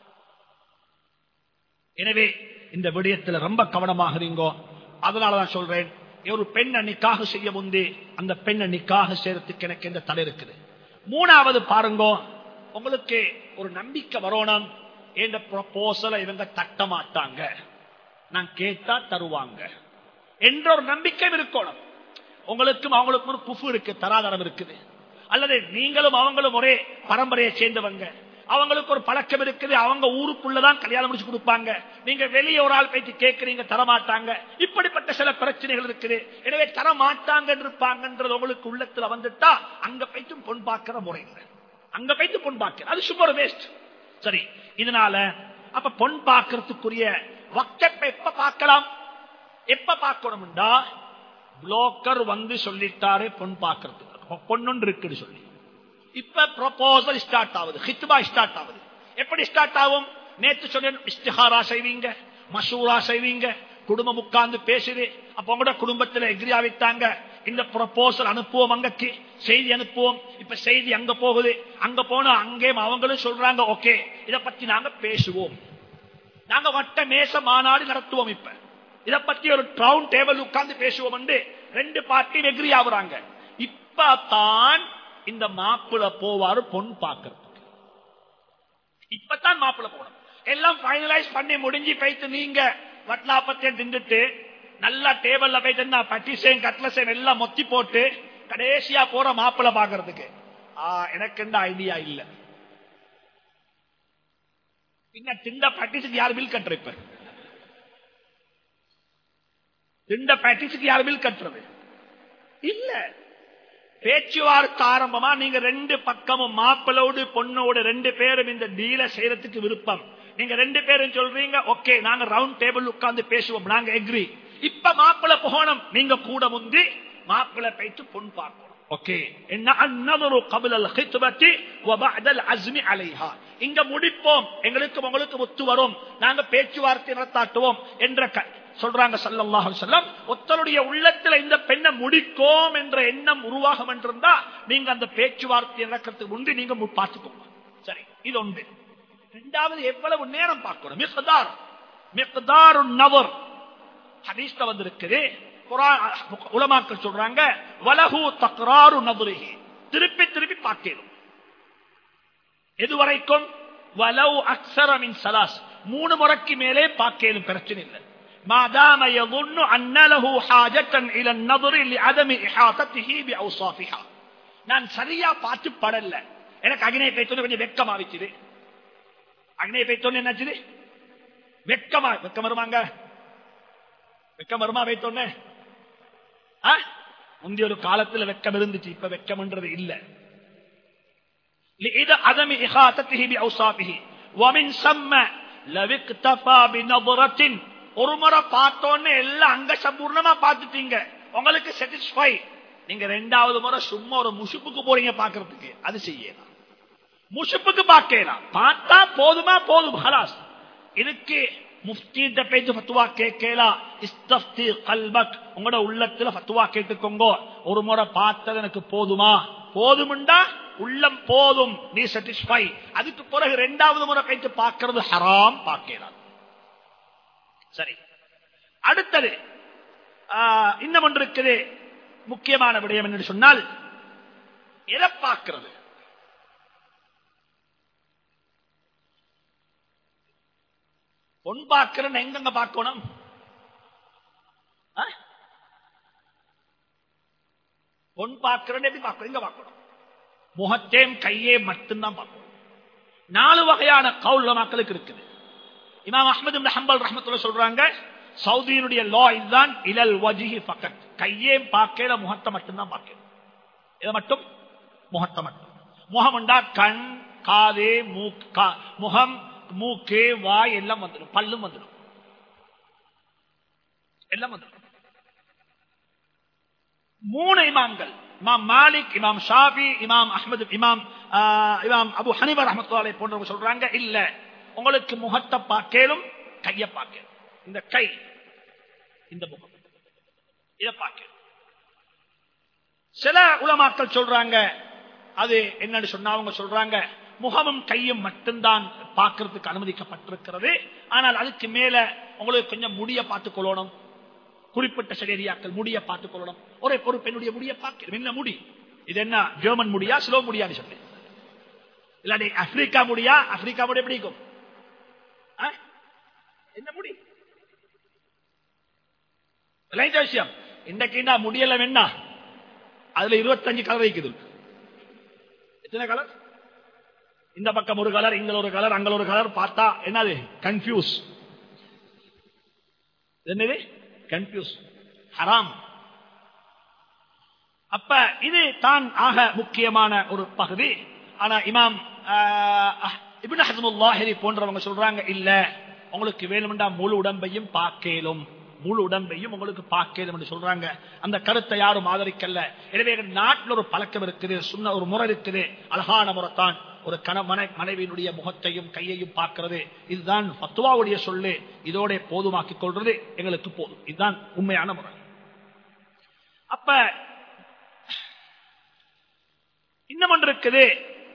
எனவே இந்த விடயத்துல ரொம்ப கவனமாக இருங்கோ அதனாலதான் சொல்றேன் ஒரு பெண்ணை நிக்காக செய்ய முந்தே அந்த பெண்ணை நிக்காக செய்யறதுக்கு எனக்கு எந்த தடை இருக்குது மூணாவது பாருங்க உங்களுக்கு ஒரு நம்பிக்கை வரணும் என்ற ப்ரொபோசலை இவங்க தட்ட மாட்டாங்க நான் கேட்டா தருவாங்க என்ற ஒரு நம்பிக்கை இருக்கணும் உங்களுக்கும் அவங்களுக்கும் ஒரு குஃபு இருக்கு தராதரம் இருக்குது அல்லது நீங்களும் அவங்களும் ஒரே பரம்பரையை சேர்ந்தவங்க அவங்களுக்கு ஒரு பழக்கம் இருக்குது அவங்க ஊருக்குள்ளதான் கல்யாணம் முடிச்சு கொடுப்பாங்க நீங்க வெளியே ஒரு ஆள் பேச்சு கேட்கறீங்க தரமாட்டாங்க இப்படிப்பட்ட சில பிரச்சனைகள் இருக்குது எனவே தரமாட்டாங்க இருப்பாங்கன்றது உங்களுக்கு உள்ளத்துல வந்துட்டா அங்க போயிட்டு பொன் பார்க்கிற முறை இல்லை அங்க போயிட்டு பொன் பார்க்கிற அது சும்மா ஒரு வேஸ்ட் சரி இதனால அப்ப பொன் பார்க்கறதுக்குரிய வக்கத்தை எப்ப பார்க்கலாம் எப்ப பார்க்கணும்டா புரோக்கர் வந்து சொல்லிட்டாரு பொன் பார்க்கறதுக்கு பொண்ணொன்று இருக்குன்னு சொல்லி இப்ப ப்ரொபோசல் ஸ்டார்ட் ஆகுது ஹித்பா ஸ்டார்ட் ஆகுது எப்படி ஸ்டார்ட் ஆகும் நேத்து சொன்ன இஸ்திஹாரா செய்வீங்க மசூரா செய்வீங்க குடும்பம் உட்கார்ந்து பேசுது அப்ப உங்களோட குடும்பத்துல எகிரி ஆவிட்டாங்க இந்த ப்ரொபோசல் அனுப்புவோம் அங்கக்கு செய்தி அனுப்புவோம் இப்ப செய்தி அங்க போகுது அங்க போனா அங்கேயும் அவங்களும் சொல்றாங்க ஓகே இத பத்தி நாங்க பேசுவோம் நாங்க வட்ட மேச மாநாடு நடத்துவோம் இப்ப இத பத்தி ஒரு ரவுண்ட் டேபிள் உட்கார்ந்து பேசுவோம் என்று ரெண்டு பார்ட்டியும் எகிரி ஆகுறாங்க இப்பதான் இந்த மாப்பிள போவாரு பொன் பாக்குறதுக்கு இப்பதான் மாப்பிள போகணும் எல்லாம் பைனலைஸ் பண்ணி முடிஞ்சு போயிட்டு நீங்க வட்லாப்பத்தையும் திண்டுட்டு நல்லா டேபிள்ல போயிட்டு என்ன பட்டிசையும் கட்லசையும் எல்லாம் மொத்தி போட்டு கடைசியா போற மாப்பிள பாக்குறதுக்கு ஆ, எனக்கு எந்த ஐடியா இல்ல பின்ன திண்ட பட்டிசுக்கு யார் பில் கட்டுற இப்ப திண்ட பட்டிசுக்கு யார் பில் கட்டுறது இல்ல பேச்சுவார்த்தை ஆரம்பமா நீங்க ரெண்டு பக்கமும் மாப்பிளோடு பொண்ணோடு ரெண்டு பேரும் இந்த டீல செய்யறதுக்கு விருப்பம் நீங்க ரெண்டு பேரும் சொல்றீங்க ஓகே நாங்க ரவுண்ட் டேபிள் உட்கார்ந்து பேசுவோம் நாங்க எக்ரி இப்ப மாப்பிள்ள போகணும் நீங்க கூட முந்தி மாப்பிள்ள பேச்சு பொன் பார்க்கணும் ஓகே என்ன அந்நதரு கபிலல் ஹித்பத்தி வபஅதல் அஸ்மி அலைஹா இங்க முடிப்போம் எங்களுக்கு உங்களுக்கு ஒத்து வரும் நாங்க பேச்சுவார்த்தை நடத்தாட்டுவோம் என்ற க- சொல்றாங்க சல்லல்லாஹு அலைஹி வஸல்லம் ஒத்தருடைய உள்ளத்துல இந்த பெண்ணை முடிக்கோம் என்ற எண்ணம் உருவாகும் என்றிருந்தா நீங்க அந்த பேச்சுவார்த்தை நடக்கிறதுக்கு முந்தி நீங்க மு- பார்த்துக்கோங்க சரி இது ஒன்று இரண்டாவது எவ்வளவு நேரம் பார்க்கணும் மிக்தார் மிக்தாரு நவர் ஹதீஸ்ல வந்திருக்குது குர்ஆன் உலமாக்கள் சொல்றாங்க வலஹு தக்ராரு நதுரிஹி திருப்பி திருப்பி பார்க்கணும் எது வரைக்கும் வலவு அக்ஸரமின் சலாஸ் மூணு முறைக்கு மேலே பார்க்கலும் பிரச்சனை இல்லை மாதாம يظن أن له حاجة إلى النظر لعدم إحاطته بأوصافها நான் சரியா பார்த்து படல எனக்கு அக்னே பேத்தோன்னு கொஞ்சம் வெக்கமா வச்சுது அக்னே பேத்தோன்னு என்னாச்சு வெக்கமா வெக்கம் வருமாங்க வெக்கம் வருமா வைத்தோன்னே முந்தைய ஒரு காலத்துல வெக்கம் இருந்துச்சு இப்ப வெக்கம்ன்றது இல்ல لإذا عدم إخاطته بأوصافه ومن ثم لو اكتفى بنظرة ஒரு முறை பார்த்தோன்னு எல்லாம் அங்க சம்பூர்ணமா பார்த்துட்டீங்க உங்களுக்கு சாட்டிஸ்ஃபை நீங்க ரெண்டாவது முறை சும்மா ஒரு முஷுப்புக்கு போறீங்க பாக்குறதுக்கு அது செய்யலாம் முஷுப்புக்கு பார்க்கலாம் பார்த்தா போதுமா போதும் ஹலாஸ் இதுக்கு முஃப்திட்ட பேச்சு ஃபத்துவா கேட்கலாம் இஸ்தஃப்தி கல்பக் உங்களோட உள்ளத்துல ஃபத்துவா கேட்டுக்கோங்க ஒரு முறை பார்த்தது எனக்கு போதுமா போதும்டா உள்ளம் போதும் நீ சாட்டிஸ்ஃபை அதுக்கு பிறகு ரெண்டாவது முறை பேச்சு பார்க்கிறது ஹராம் பார்க்கலாம் சரி அடுத்தது ஆஹ், இன்னும் ஒன்று இருக்குது முக்கியமான விடயம் என்று சொன்னால் எதை பார்க்கிறது பொன் பார்க்கிறேன்னு எங்கெங்க பார்க்கணும் ஆ? பொன் பார்க்கிறேன்னு எப்படி பார்க்கணும் எங்க பார்க்கணும் முகத்தையும் கையே மட்டும்தான் பார்க்கணும் நாலு வகையான கவுல மக்களுக்கு இருக்குது இமாம் அஹ்மது இப்னு ஹம்பல் ரஹ்மத்துல்லாஹி சொல்றாங்க சவுதியினுடைய லா இதுதான் இலல் வஜிஹி ஃபக்கத் கையே பார்க்கல முகத்தை மட்டும்தான் பார்க்கணும் இதை மட்டும் முகத்தை மட்டும் முகம் உண்டா கண் காது மூக்கு கா- முகம் மூக்கு வாய் எல்லாம் வந்துடும் பல்லும் வந்துடும் எல்லாம் வந்துடும் மூணு இமாம்கள் இமாம் மாலிக் இமாம் ஷாபி இமாம் அஹ்மது இமாம் ஆஹ், இமாம் அபு ஹனிபர் அஹமத்துல்லாலை போன்றவங்க சொல்றாங்க இல்ல உங்களுக்கு முகத்தை பார்க்கலும் கையை பார்க்கலும் இந்த கை இந்த முகம் இதை பார்க்கலும் சில உலமாக்கள் சொல்றாங்க அது என்னன்னு சொன்னா அவங்க சொல்றாங்க முகமும் கையும் மட்டும்தான் பார்க்கறதுக்கு அனுமதிக்கப்பட்டிருக்கிறது ஆனால் அதுக்கு மேல உங்களுக்கு கொஞ்சம் முடிய பார்த்துக் கொள்ளணும் குறிப்பிட்ட சடேரியாக்கள் முடிய பார்த்துக் கொள்ளணும் ஒரே ஒரு பெண்ணுடைய முடிய பார்க்கணும் என்ன முடி இது என்ன ஜெர்மன் முடியா ஸ்லோ முடியான்னு சொன்னேன் இல்லாட்டி ஆப்பிரிக்கா முடியா ஆப்பிரிக்கா முடி எப்படி இருக்கும் ஆ? என்ன முடி விளைஞ்ச விஷயம் இன்றைக்கு நான் முடியல வேணா அதுல இருபத்தஞ்சு கலர் வைக்குது எத்தனை கலர் இந்த பக்கம் ஒரு கலர் இங்க ஒரு கலர் அங்க ஒரு கலர் பார்த்தா என்னது கன்ஃபியூஸ் என்னது கன்ஃபியூஸ் ஹராம் அப்ப இது தான் ஆக முக்கியமான ஒரு பகுதி ஆனா இமாம் ஆஹ், இப்னு ஹஸ்முல்லாஹிரி போன்றவங்க சொல்றாங்க இல்ல உங்களுக்கு வேணும்டா முழு உடம்பையும் பார்க்கலும் முழு உடம்பையும் உங்களுக்கு பார்க்கலும் என்று சொல்றாங்க அந்த கருத்தை யாரும் ஆதரிக்கல எனவே நாட்டில் ஒரு பழக்கம் இருக்குது சுண்ண ஒரு முறை இருக்குது அழகான முறைத்தான் ஒரு கணவன மனைவியினுடைய முகத்தையும் கையையும் பார்க்கிறது இதுதான் பத்துவாவுடைய சொல்லு இதோட போதுமாக்கிக் கொள்றது எங்களுக்கு போதும் இதுதான் உண்மையான முறை அப்ப இன்னும் ஒன்று இருக்குது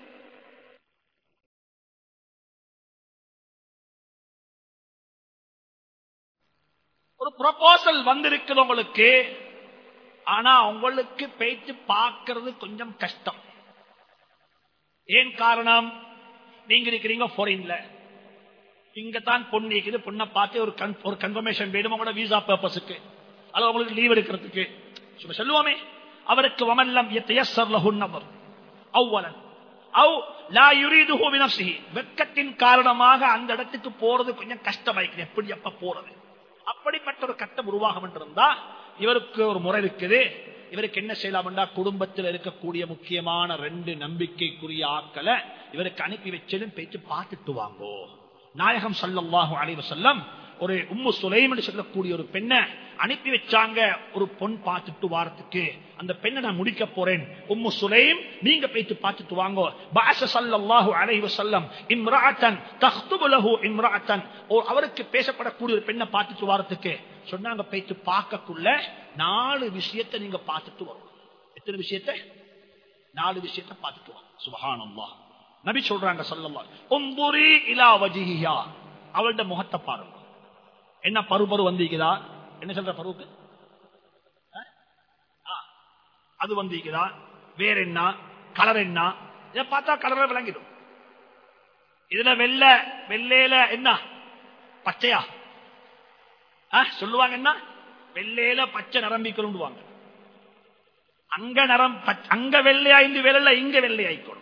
ஒரு ப்ரொபோசல் வந்திருக்குது உங்களுக்கு ஆனா உங்களுக்கு பேச்சு பார்க்கிறது கொஞ்சம் கஷ்டம் ஏன் காரணம் நீங்க இருக்கிறீங்க ஃபாரின்ல இங்க தான் பொண்ணு இருக்குது பொண்ணை பார்த்து ஒரு கன் ஒரு கன்ஃபர்மேஷன் வேணும் உங்களோட விசா பர்பஸுக்கு அல்லது உங்களுக்கு லீவ் எடுக்கிறதுக்கு சும்மா சொல்லுவோமே அவருக்கு வமல்லம் يتيسر له النظر اولا او لا يريده بنفسه வெட்கத்தின் காரணமாக அந்த இடத்துக்கு போறது கொஞ்சம் கஷ்டமாயிருக்கு எப்படி அப்ப போறது அப்படிப்பட்ட ஒரு கட்டம் உருவாகும் என்றிருந்தா இவருக்கு ஒரு முறை இருக்குது இவருக்கு என்ன செய்யலாம்டா குடும்பத்தில் இருக்கக்கூடிய முக்கியமான ரெண்டு நம்பிக்கைக்குரிய ஆக்களை இவருக்கு அனுப்பி வச்சதும் பேச்சு பார்த்துட்டு வாங்கோ நாயகம் சல்லல்லாஹு அலைஹி வஸல்லம் ஒரு உம்மு சுலைம் என்று சொல்லக்கூடிய ஒரு பெண்ணை அனுப்பி வச்சாங்க ஒரு பொன் பார்த்துட்டு வாரத்துக்கு அந்த பெண்ணை நான் முடிக்க போறேன் உம்மு சுலைம் நீங்க போயிட்டு பார்த்துட்டு வாங்க பாஷ சல்லல்லாஹு அலைஹி வஸல்லம் இம்ராஅத்தன் தக்துபு லஹு இம்ராஅத்தன் ஓ அவருக்கு பேசப்படக்கூடிய ஒரு பெண்ணை பார்த்துட்டு வாரத்துக்கு சொன்னாங்க போயிட்டு பார்க்கக்குள்ள நாலு விஷயத்தை நீங்க பார்த்துட்டு வரணும் எத்தனை விஷயத்தை நாலு விஷயத்தை பார்த்துட்டு வாங்க சுபஹானல்லாஹ் நபி சொல்றாங்க சல்லல்லாஹு உம்புரி இலா வஜிஹியா அவளோட முகத்தை பாருங்க என்ன பரு பரு வந்திக்குதா என்ன சொல்ற பருவுக்கு அஹ்? ஆ, அது வந்திக்குதா வேற என்ன கலர் என்ன இதை பார்த்தா கலர் விளங்கிடும் இதுல வெள்ள வெள்ளையில என்ன பச்சையா ஆ, சொல்லுவாங்க என்ன வெள்ளையில பச்சை நிரம்பிக்கொள்ளுவாங்க அங்க நரம் பச்ச- அங்க வெள்ளையா இந்த வெள்ள இங்க வெள்ளையாய்க்கணும்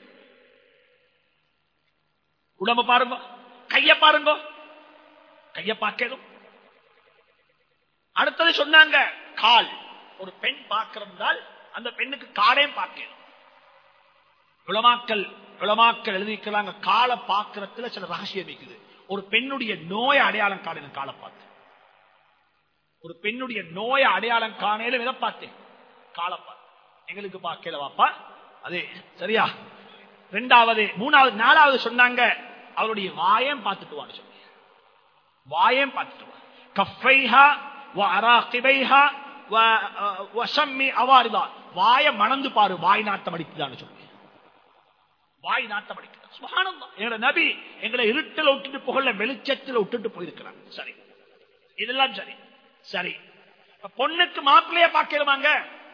உடம்ப பாருங்க கைய பாருங்க கைய பார்க்கணும் அடுத்தது சொன்னாங்க கால் ஒரு பெண் பார்க்கிறதால் அந்த பெண்ணுக்கு காலையும் பார்க்கணும் உளமாக்கல் உளமாக்கல் எழுதிக்கிறாங்க காலை பார்க்கறதுல சில ரகசியம் இருக்குது ஒரு பெண்ணுடைய நோயை அடையாளம் காணணும் காலை பார்த்து ஒரு பெண்ணுடைய நோயை அடையாளம் காணையிலும் எதை பார்த்தேன் காலை பார்த்து எங்களுக்கு பார்க்கல வாப்பா அது சரியா ரெண்டாவது மூணாவது நாலாவது சொன்னாங்க அவருடைய வாயம் பார்த்துட்டு வான்னு சொன்னீங்க வாயம் பார்த்துட்டு வா கஃபைஹா வ அராகிபைஹா வ அஹ், வ ஷம்மி அவாரிதா வாய மணந்து பாரு வாய் நாட்டம் அடிக்குதான்னு சொன்னீங்க வாய் நாட்டம் அடிக்குது சுபஹானல்லாஹ் எங்களை நபி எங்களை இருட்டில் விட்டுட்டு புகழ வெளிச்சத்தில் விட்டுட்டு போயிருக்கிறாங்க சரி இதெல்லாம் சரி சரி இப்ப பொண்ணுக்கு மாப்பிள்ளைய பார்க்கலாமாங்க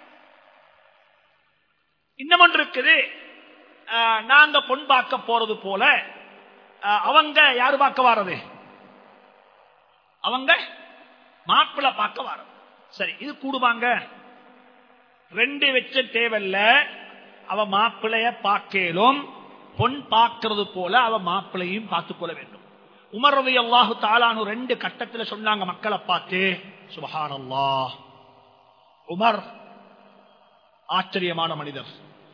இன்னும் ஒன்று இருக்குது அஹ், நாங்க பொன் பார்க்க போறது போல அஹ், அவங்க யாரு பார்க்க வாரது அவங்க மாப்பிள்ளை பார்க்க வாரது சரி இது கூடுவாங்க ரெண்டு வச்ச தேவையில்ல அவ மாப்பிளைய பார்க்கலும் பொன் பார்க்கிறது போல அவ மாப்பிளையும் பார்த்துக் கொள்ள வேண்டும் உமரது அல்லாஹு தாலானு ரெண்டு கட்டத்துல சொன்னாங்க மக்களை பார்த்து சுபஹானல்லாஹ் உமர் ஆச்சரியமான மனிதர்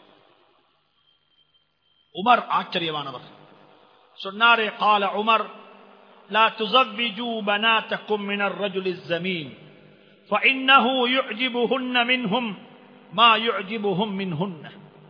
உமர் ஆச்சரியமானவர் சொன்னாரே கால உமர் لا تزوجوا بناتكم من الرجل الزمين فإنه يعجبهن منهم ما يعجبهم منهن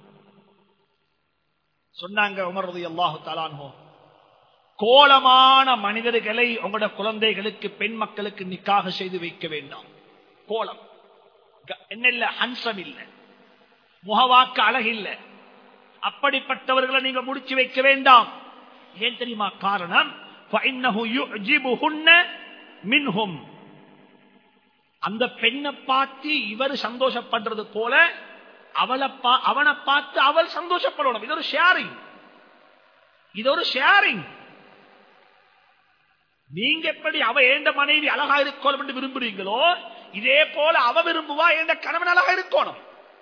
சொன்னாங்க உமர் ரலியல்லாஹு தஆலா அன்ஹு கோலமான மனிதர்களை உங்களோட குழந்தைகளுக்கு பெண் மக்களுக்கு நிக்காக செய்து வைக்க வேண்டாம் கோலம் க- என்ன இல்ல ஹன்சம் இல்ல முகவாக்கு அழகில்ல அப்படிப்பட்டவர்களை நீங்க முடிச்சு வைக்க வேண்டாம் ஏன் தெரியுமா காரணம் فإنه يعجبهن منهم அந்த பெண்ணை பார்த்து இவர் சந்தோஷப்படுறது போல அவளை பா- அவனை பார்த்து அவள் சந்தோஷப்படணும் இது ஒரு ஷேரிங் இது ஒரு ஷேரிங் நீங்க எப்படி அவ ஏண்ட மனைவி அழகா இருக்கணும் என்று விரும்புறீங்களோ இதே போல அவ விரும்புவா என்ற கணவன் அழகா இருக்கணும்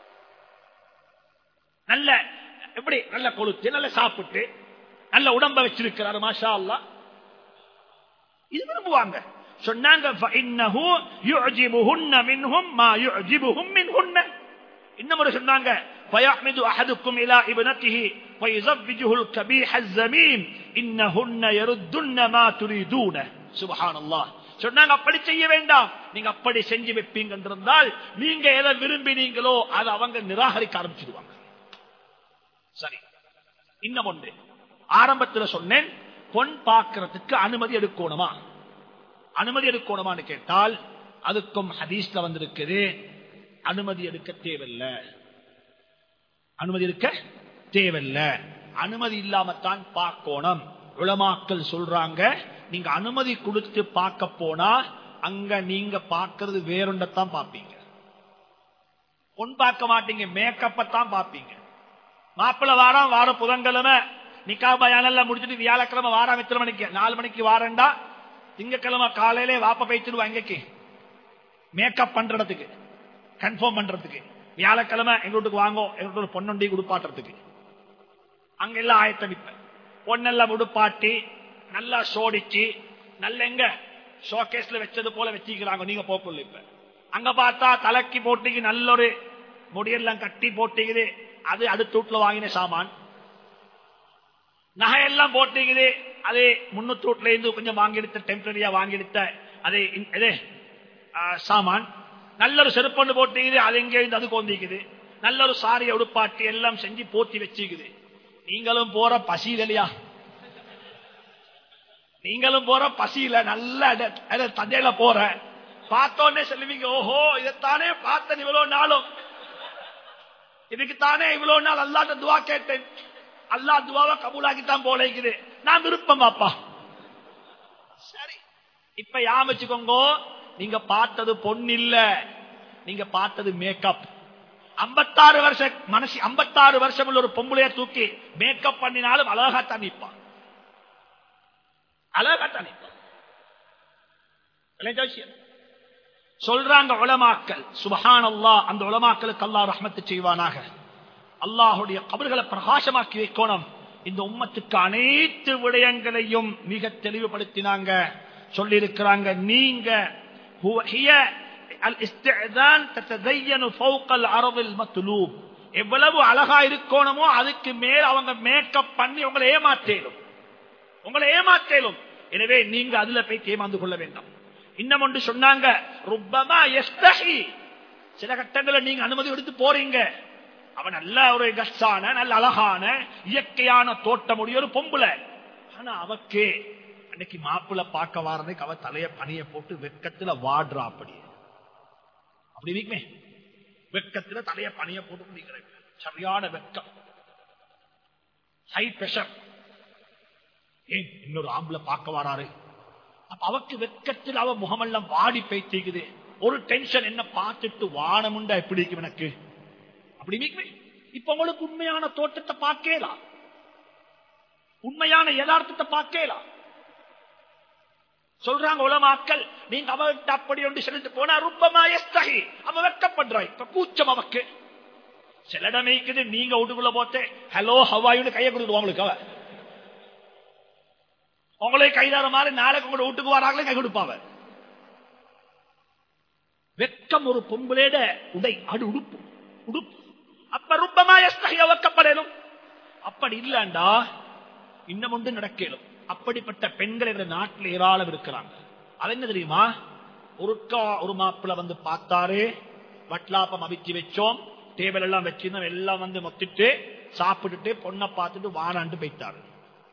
நல்ல எப்படி நல்ல கொளுத்து நல்ல சாப்பிட்டு நல்ல உடம்ப வச்சிருக்கிறாரு மாஷா அல்லாஹ் இது விரும்புவாங்க சொன்னாங்க فإنه يعجبهن منهم ما يعجبهم منهن இன்னும் ஒரு சொன்னாங்க فيحمد أحدكم إلى ابنته ويزوجه الكبيح الزميم إنهن يردن ما تريدون سبحان الله சொன்னாங்க அப்படி செய்ய வேண்டாம் நீங்க அப்படி செஞ்சு வைப்பீங்க என்றிருந்தால் நீங்க எதை விரும்பினீங்களோ அதை அவங்க நிராகரிக்க ஆரம்பிச்சிடுவாங்க சரி இன்னும் ஒன்று ஆரம்பத்துல சொன்னேன் பொன் பார்க்கறதுக்கு அனுமதி எடுக்கணுமா அனுமதி எடுக்கணுமான்னு கேட்டால் அதுக்கும் ஹதீஸ்ல வந்திருக்குது அனுமதி எடுக்க தேவையில்லை அனுமதி எடுக்க தேவையில்லை அனுமதி இல்லாமத்தான் பார்க்கணும் உளமாக்கல் சொல்றாங்க நீங்க அனுமதி கொடுத்து பார்க்க போனா அங்க நீங்க பார்க்கிறது வேறொண்டத்தான் பார்ப்பீங்க பொன் பார்க்க மாட்டீங்க மேக்கப்பத்தான் பார்ப்பீங்க மாப்பிள்ள வாரம் வாரம் புதன்கிழமை நிக்கா பயானெல்லாம் முடிச்சுட்டு வியாழக்கிழமை வாரம் எத்தனை மணிக்கு நாலு மணிக்கு வாரண்டா திங்கக்கிழமை காலையிலே வாப்ப பயிற்றுடுவா எங்கக்கு மேக்கப் பண்றதுக்கு கன்ஃபார்ம் பண்றதுக்கு வியாழக்கிழமை எங்க வீட்டுக்கு வாங்கோ எங்க வீட்டுக்கு பொண்ணுண்டி உடுப்பாட்டுறதுக்கு அங்க எல்லாம் ஆயத்தம் இப்ப பொண்ணெல்லாம் உடுப்பாட்டி நல்லா சோடிச்சு நல்ல எங்க ஷோகேஸ்ல வச்சது போல வச்சிக்கிறாங்க நீங்க போக்குள்ள இப்ப அங்க பார்த்தா தலைக்கு போட்டிக்கு நல்ல ஒரு முடியெல்லாம் கட்டி போட்டிக்குது அது அடுத்த வீட்டுல வாங்கின சாமான் நகையெல்லாம் போட்டிக்குது அதே முன்னூத்தி ரோட்ல இருந்து கொஞ்சம் வாங்கி எடுத்த டெம்பரரியா வாங்கி எடுத்த அதே இன்- இதே ஆ, சாமான் நல்ல ஒரு செருப்பொண்டு போட்டுக்குது அது எங்கே இருந்து அது கொந்திக்குது நல்ல ஒரு சாரியை உடுப்பாட்டி எல்லாம் செஞ்சு போத்தி வச்சுக்குது நீங்களும் போற பசியில் இல்லையா நீங்களும் போற பசியில நல்ல இட- இட- தந்தையில போற பார்த்தோன்னே சொல்லுவீங்க ஓஹோ இதைத்தானே பார்த்தேன் இவ்வளவு நாளும் இதுக்கு தானே இவ்வளவு நாள் அல்லாட்ட துவா கேட்டேன் அல்லா துவாவை கபூலாக்கித்தான் போல இருக்குது நான் விருப்பம் பாப்பா சரி இப்ப யாம் வச்சுக்கோங்க நீங்க பார்த்தது பொண்ணு இல்ல நீங்க பார்த்தது மேக்கப் ஐம்பத்தாறு வருஷ மனசு ஐம்பத்தாறு வருஷம் உள்ள ஒரு பொம்பளைய தூக்கி மேக்கப் பண்ணினாலும் அழகாத்தான் நிற்பான் அழகாத்தான் நிற்பான் விளங்குதா விஷயம்? சொல்றாங்க உலமாக்கல் சுபஹான் அல்லாஹ் அந்த உலமாக்களுக்கு அல்லாஹ் ரஹ்மத்து செய்வானாக அல்லாஹுடைய கபர்களை பிரகாசமாக்கி வைக்கணும் இந்த உம்மத்துக்கு அனைத்து விடயங்களையும் மிக தெளிவுபடுத்தினாங்க சொல்லியிருக்கிறாங்க நீங்க هو- هي الاستعدان تتزين فوق العرض المطلوب எவ்வளவு அழகா இருக்கணுமோ அதுக்கு மேல் அவங்க மேக்கப் பண்ணி உங்களை ஏமாற்றேலும் உங்களை ஏமாற்றேலும் எனவே நீங்க அதுல போய் ஏமாந்து கொள்ள வேண்டாம் இன்னும் ஒன்று சொன்னாங்க ருப்பமா எஸ்தஹி சில கட்டங்களில் நீங்க அனுமதி எடுத்து போறீங்க அவன் நல்ல ஒரு கஸ்டான நல்ல அழகான இயற்கையான தோட்டமுடைய ஒரு பொம்புல ஆனா அவக்கு அன்னைக்கு மாப்பிள்ள பார்க்க வாரதுக்கு அவ தலைய பணிய போட்டு வெக்கத்துல வாடுறா அப்படி அப்படி வீக்குமே வெக்கத்துல தலைய பணிய போட்டு குடிக்கிறேன் சரியான வெக்கம் ஹை பிரஷர் ஏன் இன்னொரு ஆம்பளை பார்க்க வராரு அப்ப அவக்கு வெக்கத்தில் அவ முகமெல்லாம் வாடி பேய்த்திக்குது ஒரு டென்ஷன் என்ன பார்த்துட்டு வானமுண்டா எப்படி இருக்கும் எனக்கு அப்படி வீக்குமே இப்ப உங்களுக்கு உண்மையான தோட்டத்தை பார்க்கலாம் உண்மையான யதார்த்தத்தை பார்க்கலாம் சொல்றாங்க உலமாக்கள் நீங்க அவர்கிட்ட அப்படி ஒன்று சொல்லிட்டு போனா ரூபமா எஸ்தகி அவ வெக்கப்படுறாய் இப்ப கூச்சம் அவக்கு சில இடம் இருக்குது நீங்க வீட்டுக்குள்ள போட்டு ஹலோ ஹவாயுன்னு கையை கொடுத்துருவோம் உங்களுக்கு அவ உங்களே கைதார மாதிரி நாளைக்கு உங்களோட வீட்டுக்கு வராங்களே கை கொடுப்பாவ வெக்கம் ஒரு பொம்புலேட உடை அடு உடுப்பு உடுப்பு அப்ப ரூபமா எஸ்தகிய வெக்கப்படணும் அப்படி இல்லண்டா இன்னும் ஒன்று நடக்கலும் அப்படிப்பட்ட பெண்கள் இந்த நாட்டில் ஏராளம் இருக்கிறாங்க அது என்ன தெரியுமா ஒருக்கா ஒரு மாப்பிள்ள வந்து பார்த்தாரு வட்லாப்பம் அவிச்சு வச்சோம் டேபிள் எல்லாம் வச்சிருந்தோம் எல்லாம் வந்து மொத்திட்டு சாப்பிட்டுட்டு பொண்ணை பார்த்துட்டு வானாண்டு போயிட்டாரு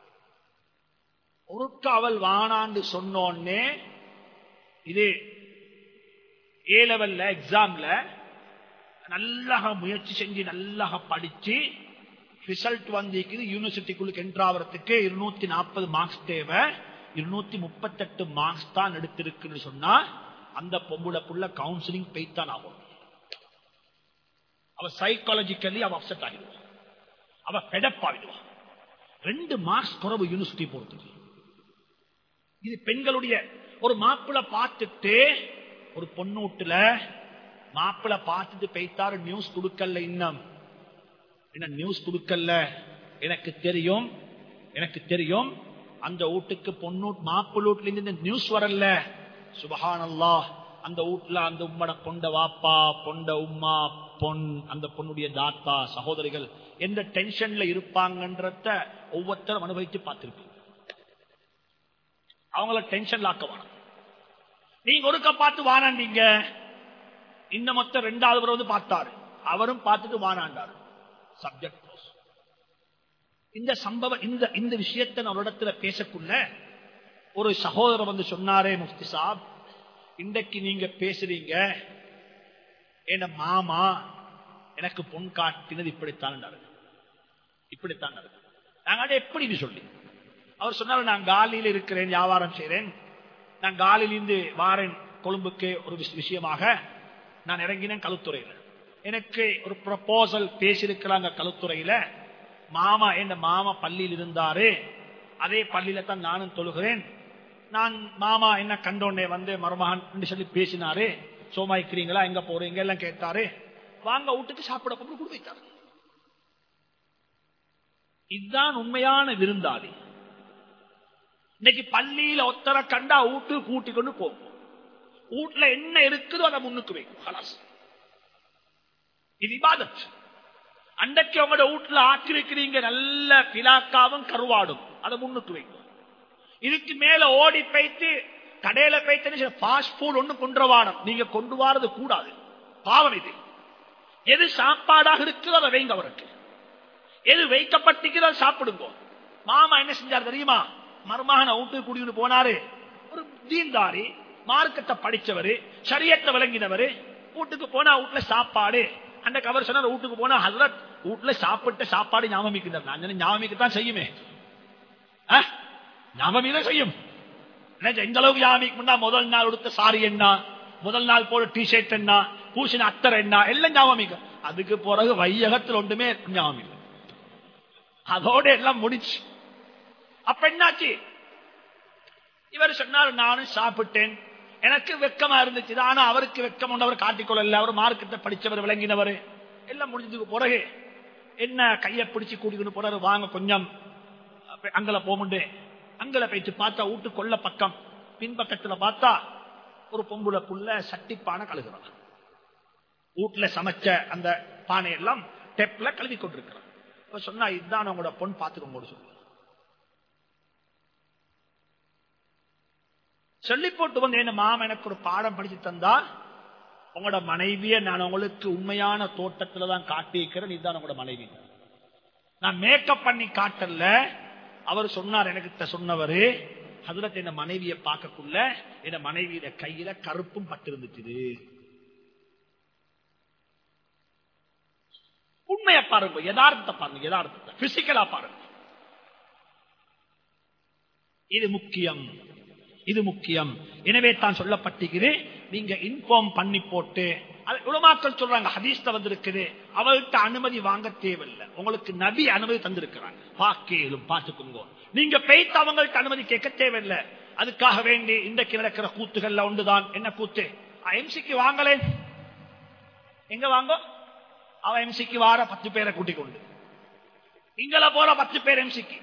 ஒருக்கா அவள் வானாண்டு சொன்னோன்னே இது ஏ லெவல்ல எக்ஸாம்ல நல்லா முயற்சி செஞ்சு நல்லா படிச்சு ரிசல்ட் வந்திருக்குது யூனிவர்சிட்டிக்குள்ளுக்கு என்ட்ராவதுக்கு இருநூத்தி நாற்பது மார்க்ஸ் தேவை இருநூத்தி முப்பத்தெட்டு மார்க்ஸ் தான் எடுத்திருக்குன்னு சொன்னா அந்த பொம்புல புள்ள கவுன்சிலிங் பெய்தான் ஆகும் அவ சைக்காலஜிக்கலி அவ அப்செட் ஆகிடுவான் அவ பெடப் ஆகிடுவான் ரெண்டு மார்க்ஸ் குறவு யூனிவர்சிட்டி பொறுத்தது இது பெண்களுடைய ஒரு மாப்பிள பார்த்துட்டு ஒரு பொண்ணூட்டுல மாப்பிள பார்த்துட்டு பெய்த்தாரு நியூஸ் கொடுக்கல இன்னும் என்ன நியூஸ் கொடுக்கல எனக்கு தெரியும் எனக்கு தெரியும் அந்த வீட்டுக்கு பொண்ணு மாப்பிள்ளூட்ல இருந்து நியூஸ் வரல சுபஹானல்லா அந்த வீட்டுல அந்த உம்மட கொண்ட வாப்பா பொண்ட உம்மா பொன் அந்த பொண்ணுடைய தாத்தா சகோதரிகள் எந்த டென்ஷன்ல இருப்பாங்கன்றத ஒவ்வொருத்தரும் அனுபவித்து பார்த்திருப்பீங்க அவங்கள டென்ஷன்ல ஆக்க வேணாம் நீங்க ஒருக்க பார்த்து வானாண்டீங்க இன்னும் மொத்தம் ரெண்டாவது வந்து பார்த்தாரு அவரும் பார்த்துட்டு வானாண்டாரு சப்ஜெக்ட் இந்த சம்பவம் இந்த இந்த விஷயத்தை நான் இடத்துல பேசக்குள்ள ஒரு சகோதரர் வந்து சொன்னாரே முஃப்தி சாப் இன்றைக்கு நீங்க பேசுறீங்க என் மாமா எனக்கு பொன் காட்டினது இப்படித்தான் நடக்குது இப்படித்தான் நடக்குது நாங்க அதை எப்படி இது சொல்லி அவர் சொன்னார் நான் காலியில் இருக்கிறேன் வியாபாரம் செய்றேன் நான் காலிலிருந்து வாரேன் கொழும்புக்கு ஒரு விஷயமாக நான் இறங்கினேன் கழுத்துறையில எனக்கு ஒரு ப்ரப்போசல் பேசியிருக்கிறாங்க கழுத்துறையில மாமா என் மாமா பள்ளியில் இருந்தாரு அதே பள்ளியில தான் நானும் தொழுகிறேன் நான் மாமா என்ன கண்டோன்னே வந்து மருமகன் சொல்லி பேசினாரு சோமாய்க்கிறீங்களா எங்க போறீங்க எல்லாம் கேட்டாரு வாங்க வீட்டுக்கு சாப்பிட கொண்டு வைத்தாரு இதுதான் உண்மையான விருந்தாளி இன்னைக்கு பள்ளியில ஒத்தர கண்டா வீட்டு கூட்டி கொண்டு போகும் வீட்டுல என்ன இருக்குதோ அதை முன்னுக்கு வைக்கும் ஹலாஸ் இது இபாதத் அன்றைக்கு உங்களோட வீட்டுல ஆக்கி வைக்கிறீங்க நல்ல பிலாக்காவும் கருவாடும் அதை முன்னுக்கு வைக்கும் இதுக்கு மேல ஓடி போயிட்டு கடையில போயிட்டு பாஸ்ட் ஃபுட் ஒண்ணு கொண்டுவானம் நீங்க கொண்டு வரது கூடாது பாவம் இது எது சாப்பாடாக இருக்குதோ அதை வைங்க அவருக்கு எது வைக்கப்பட்டிருக்கிறதோ சாப்பிடுங்க மாமா என்ன செஞ்சார் தெரியுமா மருமகனை வீட்டுக்கு கூட்டிட்டு போனாரு ஒரு தீன்தாரி மார்க்கத்தை படிச்சவரு சரியத்தை விளங்கினவரு வீட்டுக்கு போனா வீட்டுல சாப்பாடு அந்த கவர் சொன்னார் வீட்டுக்கு போனா ஹசரத் வீட்டுல சாப்பிட்ட சாப்பாடு ஞாபகம் நான் ஞாபகம் செய்யுமே ஞாபகம் செய்யும் எந்த அளவுக்கு ஞாபகம் முதல் நாள் உடுத்த சாரி என்ன முதல் நாள் போல டிஷர்ட் என்ன பூசின அத்தர் என்ன எல்லாம் ஞாபகம் அதுக்கு பிறகு வையகத்தில் ஒன்றுமே ஞாபகம் அதோட எல்லாம் முடிச்சு அப்ப என்னாச்சு இவர் சொன்னார் நானும் சாப்பிட்டேன் எனக்கு வெக்கமா இருந்துச்சு ஆனா அவருக்கு வெக்கம் அவர் காட்டிக்கொள்ளல அவர் மார்க்கத்தை படிச்சவர் விளங்கினவர் எல்லாம் முடிஞ்சதுக்கு பிறகு என்ன கைய பிடிச்சு கூட்டிக்கொண்டு போறாரு வாங்க கொஞ்சம் அங்கல போமுண்டு அங்கல போயிட்டு பார்த்தா வீட்டு கொள்ள பக்கம் பின்பக்கத்துல பார்த்தா ஒரு பொங்குல புள்ள சட்டி பானை கழுகுறான் வீட்டுல சமைச்ச அந்த பானை எல்லாம் டெப்ல கழுவி கொண்டிருக்கிறான் இப்ப சொன்னா இதுதான் உங்களோட பொன் பாத்துக்கோங்க சொல்லு சொல்லி போட்டு வந்து என்ன மாமா எனக்கு ஒரு பாடம் படிச்சு தந்தா உங்களோட மனைவிய நான் உங்களுக்கு உண்மையான தோட்டத்துல தான் காட்டியிருக்கிறேன் இதுதான் உங்களோட மனைவி நான் மேக்கப் பண்ணி காட்டல அவர் சொன்னார் எனக்கு சொன்னவரு அதுல என்ன மனைவிய பார்க்கக்குள்ள என் மனைவியிட கையில கருப்பும் பட்டு இருந்துச்சு உண்மையை பாருங்க யதார்த்தத்தை பாருங்க யதார்த்தத்தை பிசிக்கலா பாருங்க இது முக்கியம் இது முக்கியம் எனவே தான் சொல்லப்பட்டிருக்கிறேன் நீங்க இன்ஃபார்ம் பண்ணி போட்டு உலமாக்கள் சொல்றாங்க ஹதீஸ்ல வந்திருக்குது அவர்கிட்ட அனுமதி வாங்க தேவையில்லை உங்களுக்கு நபி அனுமதி தந்திருக்கிறாங்க பாக்கேலும் பார்த்துக்கோங்க நீங்க பெய்த்து அவங்கள்ட்ட அனுமதி கேட்க தேவையில்லை அதுக்காக வேண்டி இன்றைக்கு நடக்கிற கூத்துகள்ல ஒன்றுதான் என்ன கூத்து எம்சிக்கு வாங்கலே எங்க வாங்க அவன் எம்சிக்கு வார பத்து பேரை கூட்டிக் கொண்டு இங்கல போற பத்து பேர் எம்சிக்கு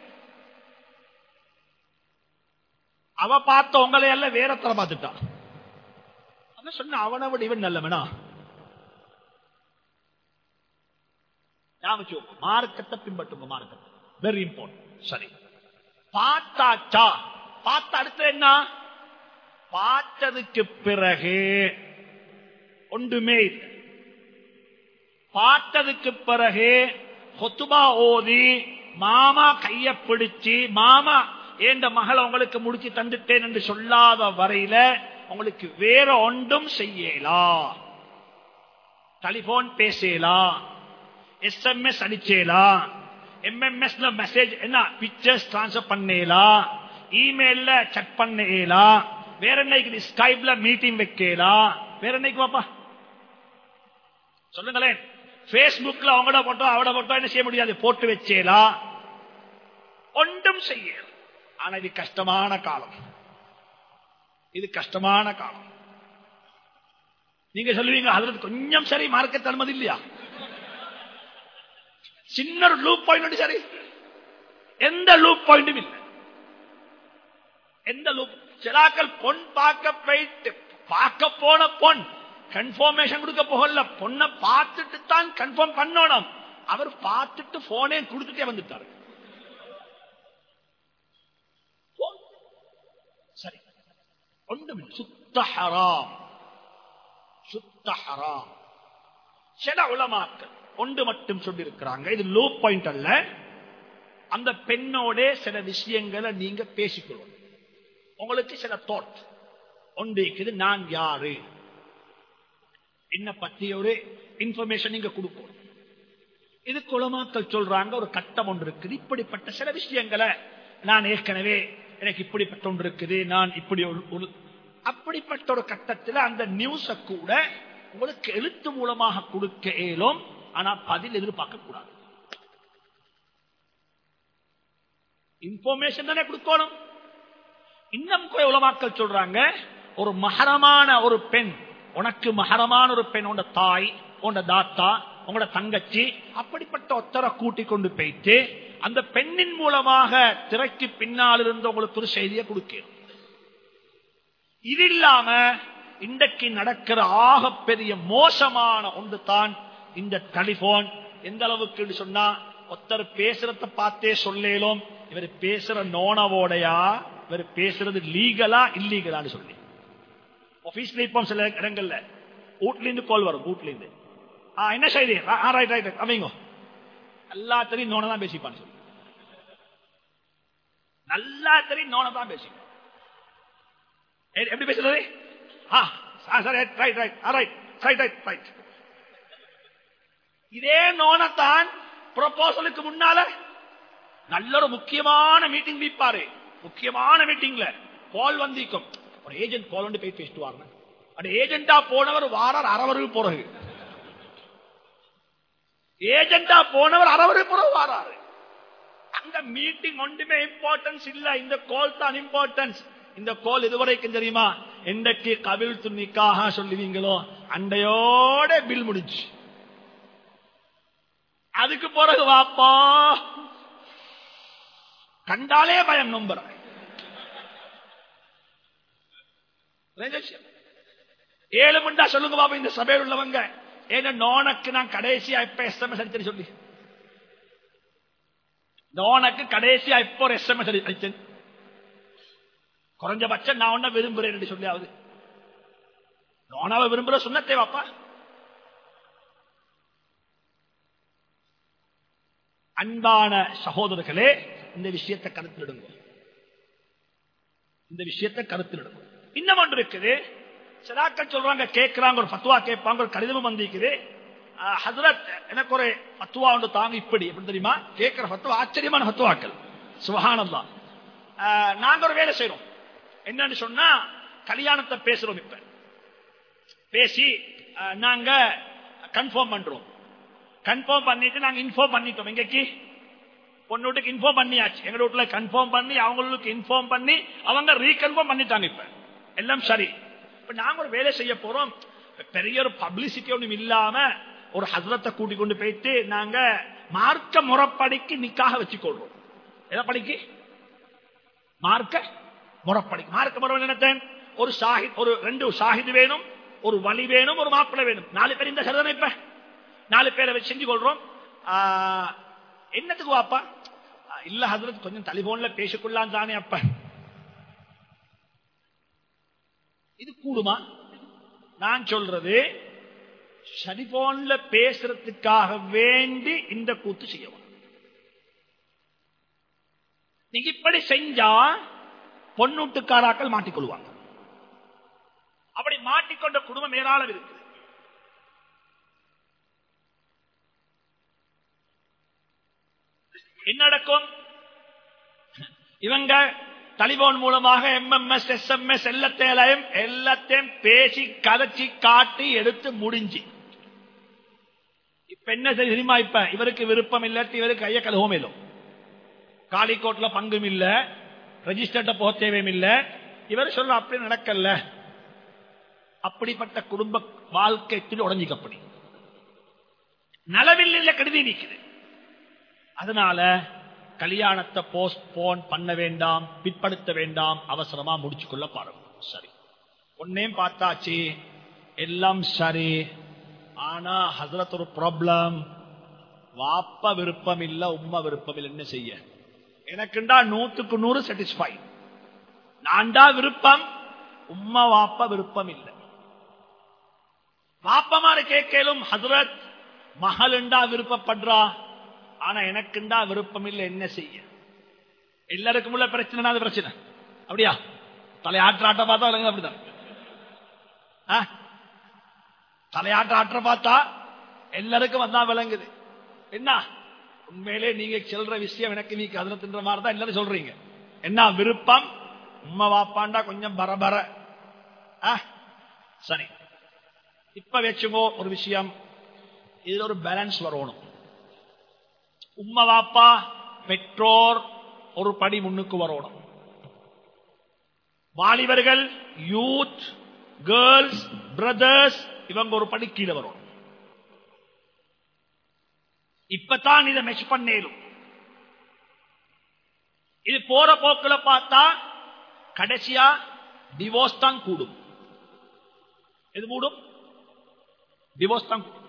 அவ பார்த்த உங்களை எல்லாம் வேறத்துல பார்த்துட்டான் அவன் சொன்ன அவனை விட இவன் நல்லவனா மார்க்கத்தை பின்பற்றுங்க மார்க்கத்தை வெரி இம்பார்ட்டன்ட் சரி பார்த்தாச்சா பார்த்த அடுத்து என்ன பார்த்ததுக்கு பிறகு ஒன்றுமே இல்லை பார்த்ததுக்கு பிறகு கொத்துபா ஓதி மாமா கைய பிடிச்சு மாமா ஏண்ட மகள் உங்களுக்கு முடிச்சு தந்துட்டேன் என்று சொல்லாத வரையில உங்களுக்கு வேற ஒன்றும் செய்யலாம் டெலிபோன் பேசலாம் எஸ்எம்எஸ் அடிச்சேலாம் எம்எம்எஸ்ல மெசேஜ் என்ன பிக்சர்ஸ் டிரான்ஸ்பர் பண்ணலாம் இமெயில்ல செக் பண்ணலாம் வேற என்னைக்கு ஸ்கைப்ல மீட்டிங் வைக்கலாம் வேற என்னைக்கு பாப்பா சொல்லுங்களேன் பேஸ்புக்ல அவங்களோட போட்டோ அவட போட்டோ என்ன செய்ய முடியாது போட்டு வச்சேலாம் ஒன்றும் செய்ய ஆனா இது கஷ்டமான காலம் இது கஷ்டமான காலம் நீங்க சொல்லுவீங்க அதுல கொஞ்சம் சரி மார்க்கெட் அனுமதி இல்லையா சின்ன ஒரு லூப் பாயிண்ட் சரி எந்த லூப் பாயிண்டும் இல்லை எந்த லூப் சிலாக்கள் பொன் பார்க்க போயிட்டு பார்க்க போன பொன் கன்ஃபர்மேஷன் கொடுக்க போகல பொண்ணை பார்த்துட்டு தான் கன்ஃபார்ம் பண்ணணும் அவர் பார்த்துட்டு போனே கொடுத்துட்டே வந்துட்டாரு சரி ஒன்றும் சுத்த ஹராம் சுத்த ஹராம் சில உலமாக்கள் ஒன்று மட்டும் சொல்லியிருக்கிறாங்க இது லோ பாயிண்ட் அல்ல அந்த பெண்ணோட சில விஷயங்களை நீங்க பேசிக்கொள்ளும் உங்களுக்கு சில தோட் ஒன்று இருக்குது நான் யாரு என்ன பற்றிய ஒரு இன்ஃபர்மேஷன் நீங்க கொடுக்கணும் இது குளமாக்கள் சொல்றாங்க ஒரு கட்டம் ஒன்று இருக்குது இப்படிப்பட்ட சில விஷயங்களை நான் ஏற்கனவே எனக்கு இப்படிப்பட்ட ஒன்று இருக்குது நான் இப்படி ஒரு அப்படிப்பட்ட ஒரு கட்டத்தில் அந்த நியூஸ கூட உங்களுக்கு எழுத்து மூலமாக கொடுக்க இயலும் ஆனா பதில் எதிர்பார்க்க கூடாது இன்ஃபர்மேஷன் தானே கொடுக்கணும் இன்னும் கூட உலமாக்கள் சொல்றாங்க ஒரு மகரமான ஒரு பெண் உனக்கு மகரமான ஒரு பெண் உண்ட தாய் உண்ட தாத்தா உங்களோட தங்கச்சி அப்படிப்பட்ட ஒத்தரை கூட்டி கொண்டு போயிட்டு அந்த பெண்ணின் மூலமாக திரைக்கு பின்னால் இருந்து உங்களுக்கு ஒரு செய்தியை கொடுக்கணும் இது இல்லாம இன்றைக்கு நடக்கிற ஆகப்பெரிய மோசமான ஒன்று தான் இந்த டெலிபோன் எந்த அளவுக்கு சொன்னா ஒருத்தர் பேசுறத பார்த்தே சொல்லேலும் இவர் பேசுற நோனவோடையா இவர் பேசுறது லீகலா இல்லீகலான்னு சொல்லி ஆபீஸ்ல இப்போ சில இடங்கள்ல வீட்ல இருந்து கால் வரும் வீட்ல இருந்து ஆ என்ன செய்தி ரைட் ரைட் அமைங்க நல்லா தெரியும் நோனை தான் பேசிப்பான்னு சொல்லி நல்லா தெரியும் நோனை தான் பேசிப்பான் எ- எப்படி பேசுறது ஆ sir right right right right right right இதே நோனத்தான் ப்ரொபோசலுக்கு முன்னால நல்ல ஒரு முக்கியமான மீட்டிங் வைப்பாரு முக்கியமான மீட்டிங்ல கால் வந்திக்கும் ஒரு ஏஜென்ட் கால் வந்து போய் பேசிட்டு வாங்க அந்த ஏஜென்டா போனவர் வாரார் அரவருக்கு பிறகு ஏஜென்டா போனவர் அரவருக்கு பிறகு வாராரு அங்க மீட்டிங் ஒன்றுமே இம்பார்ட்டன்ஸ் இல்ல இந்த கால் தான் இம்பார்ட்டன்ஸ் இந்த கால் இதுவரைக்கும் தெரியுமா என்றைக்கு கபில் துணிக்காக சொல்லுவீங்களோ அண்டையோட பில் முடிஞ்சு அதுக்கு பிறகு வாப்பா கண்டாலே பயம் நம்புற ஏழு மண்டா சொல்லுங்க பாப்பா இந்த சபையில் உள்ளவங்க ஏன்னா நோனக்கு நான் கடைசியா இப்ப எஸ்எம்எஸ் அடிச்சேன்னு சொல்லி நோனக்கு கடைசியா இப்போ ஒரு எஸ்எம்எஸ் அடிச்சேன் குறைஞ்சபட்சம் நான் ஒன்ன விரும்புறேன் என்று சொல்லியாவது நோனாவை விரும்புற சொன்னத்தே வாப்பா அன்பான சகோதரர்களே இந்த விஷயத்தை கருத்திடுங்க இந்த விஷயத்தை கருத்திடுங்க இன்னும் ஒன்று இருக்குது சிலாக்கள் சொல்றாங்க கேட்கிறாங்க ஒரு பத்துவா கேட்பாங்க ஒரு கடிதமும் வந்திருக்குது ஆஹ், ஹஸ்ரத் எனக்கு ஒரு பத்துவா ஒன்று தாங்க இப்படி எப்படி தெரியுமா கேட்கிற பத்துவா ஆச்சரியமான பத்துவாக்கள் சுபஹானல்லா ஆஹ், நாங்க ஒரு வேலை செய்யறோம் என்னன்னு சொன்னா கல்யாணத்தை பேசுறோம் இப்ப பேசி ஆஹ், நாங்க கன்ஃபார்ம் பண்றோம் கன்ஃபார்ம் பண்ணிட்டு நாங்க இன்ஃபார்ம் பண்ணிட்டோம் எங்கக்கு பொண்ணு வீட்டுக்கு இன்ஃபார்ம் பண்ணியாச்சு எங்க வீட்டுல கன்ஃபார்ம் பண்ணி அவங்களுக்கு இன்ஃபார்ம் பண்ணி அவங்க ரீகன்ஃபார்ம் பண்ணிட்டாங்க இப்ப எல்லாம் சரி இப்ப நாங்க ஒரு வேலை செய்ய போறோம் பெரிய ஒரு பப்ளிசிட்டி ஒன்றும் இல்லாம ஒரு ஹசரத்தை கூட்டிக் கொண்டு போயிட்டு நாங்க மார்க்க முறைப்படிக்கு நிக்காக வச்சுக்கொள்றோம் எதை படிக்கு மார்க்க முறைப்படி மார்க்க முறை என்னத்தேன் ஒரு ஷாஹித் ஒரு ரெண்டு ஷாஹித் வேணும் ஒரு வழி வேணும் ஒரு மாப்பிள்ளை வேணும் நாலு பேர் இந்த சரிதானே இப்ப நாலு பேரை வச்சு செஞ்சு கொள்றோம் ஆஹ், என்னத்துக்கு வாப்பா ஆஹ், இல்ல ஹசரத் கொஞ்சம் டெலிபோன்ல பேசிக்கொள்ளலாம் தானே அப்ப இது கூடுமா நான் சொல்றது டெலிபோன்ல பேசுறதுக்காக வேண்டி இந்த கூத்து செய்யவும் நீங்க இப்படி செஞ்சா பொண்ணுட்டுக்காராக்கள் மாட்டிக்கொள்வாங்க அப்படி மாட்டிக்கொண்ட குடும்பம் ஏராளம் இருக்குது என்ன நடக்கும் இவங்க டெலிபோன் மூலமாக எம்எம்எஸ் எஸ்எம்எஸ் எல்லாத்தையும் எல்லாத்தையும் பேசி கதைச்சி காட்டி எடுத்து முடிஞ்சு இப்ப என்ன செய்ய தெரியுமா இப்ப இவருக்கு விருப்பம் இல்லாட்டி இவருக்கு கைய கழுவும் இல்லை காலிக்கோட்ல பங்கும் இல்ல ரெஜிஸ்டர்ட போக தேவையும் இல்ல இவர் சொல்ல அப்படி நடக்கல அப்படிப்பட்ட குடும்ப வாழ்க்கை உடஞ்சிக்கப்படி நலவில் கருதி நிற்குது அதனால கல்யாணத்தை போஸ்ட்போன் பண்ண வேண்டாம் பிற்படுத்த வேண்டாம் அவசரமா முடிச்சு கொள்ள பாருங்க சரி ஒன்னையும் பார்த்தாச்சு எல்லாம் சரி ஆனா ஹசரத் ஒரு ப்ராப்ளம் வாப்ப விருப்பம் இல்ல உம்மா விருப்பம் இல்லை என்ன செய்ய எனக்குண்டா நூத்துக்கு நூறு சாட்டிஸ்பை நான்டா விருப்பம் உம்மா வாப்ப விருப்பம் இல்லை வாப்பமாறு கேட்கலும் ஹசரத் மகளுண்டா விருப்பப்படுறா ஆனா எனக்குண்டா விருப்பம் இல்லை என்ன செய்ய எல்லாருக்கும் உள்ள பிரச்சனை அது பிரச்சனை அப்படியா தலையாற்ற ஆட்ட பார்த்தா விளங்குது அப்படிதான் ஆ? தலையாட்ட ஆற்ற பார்த்தா எல்லாருக்கும் வந்தா விளங்குது என்ன உண்மையிலே நீங்க சொல்ற விஷயம் எனக்கு நீ கதிர தின்ற மாதிரி தான் எல்லாரும் சொல்றீங்க என்ன விருப்பம் உம்மா வாப்பாண்டா கொஞ்சம் பரபர ஆ? சரி இப்ப வச்சுக்கோ ஒரு விஷயம் இதுல ஒரு பேலன்ஸ் வரணும் உம்மா வாப்பா பெற்றோர் ஒரு படி முன்னுக்கு வரணும் வாலிபர்கள் யூத் கேர்ள்ஸ் பிரதர்ஸ் இவங்க ஒரு படி கீழே வரணும் இப்பதான் இதை மெச் பண்ணேரும் இது போற போக்குல பார்த்தா கடைசியா டிவோர்ஸ் தான் கூடும் எது கூடும் டிவோர்ஸ் தான் கூடும்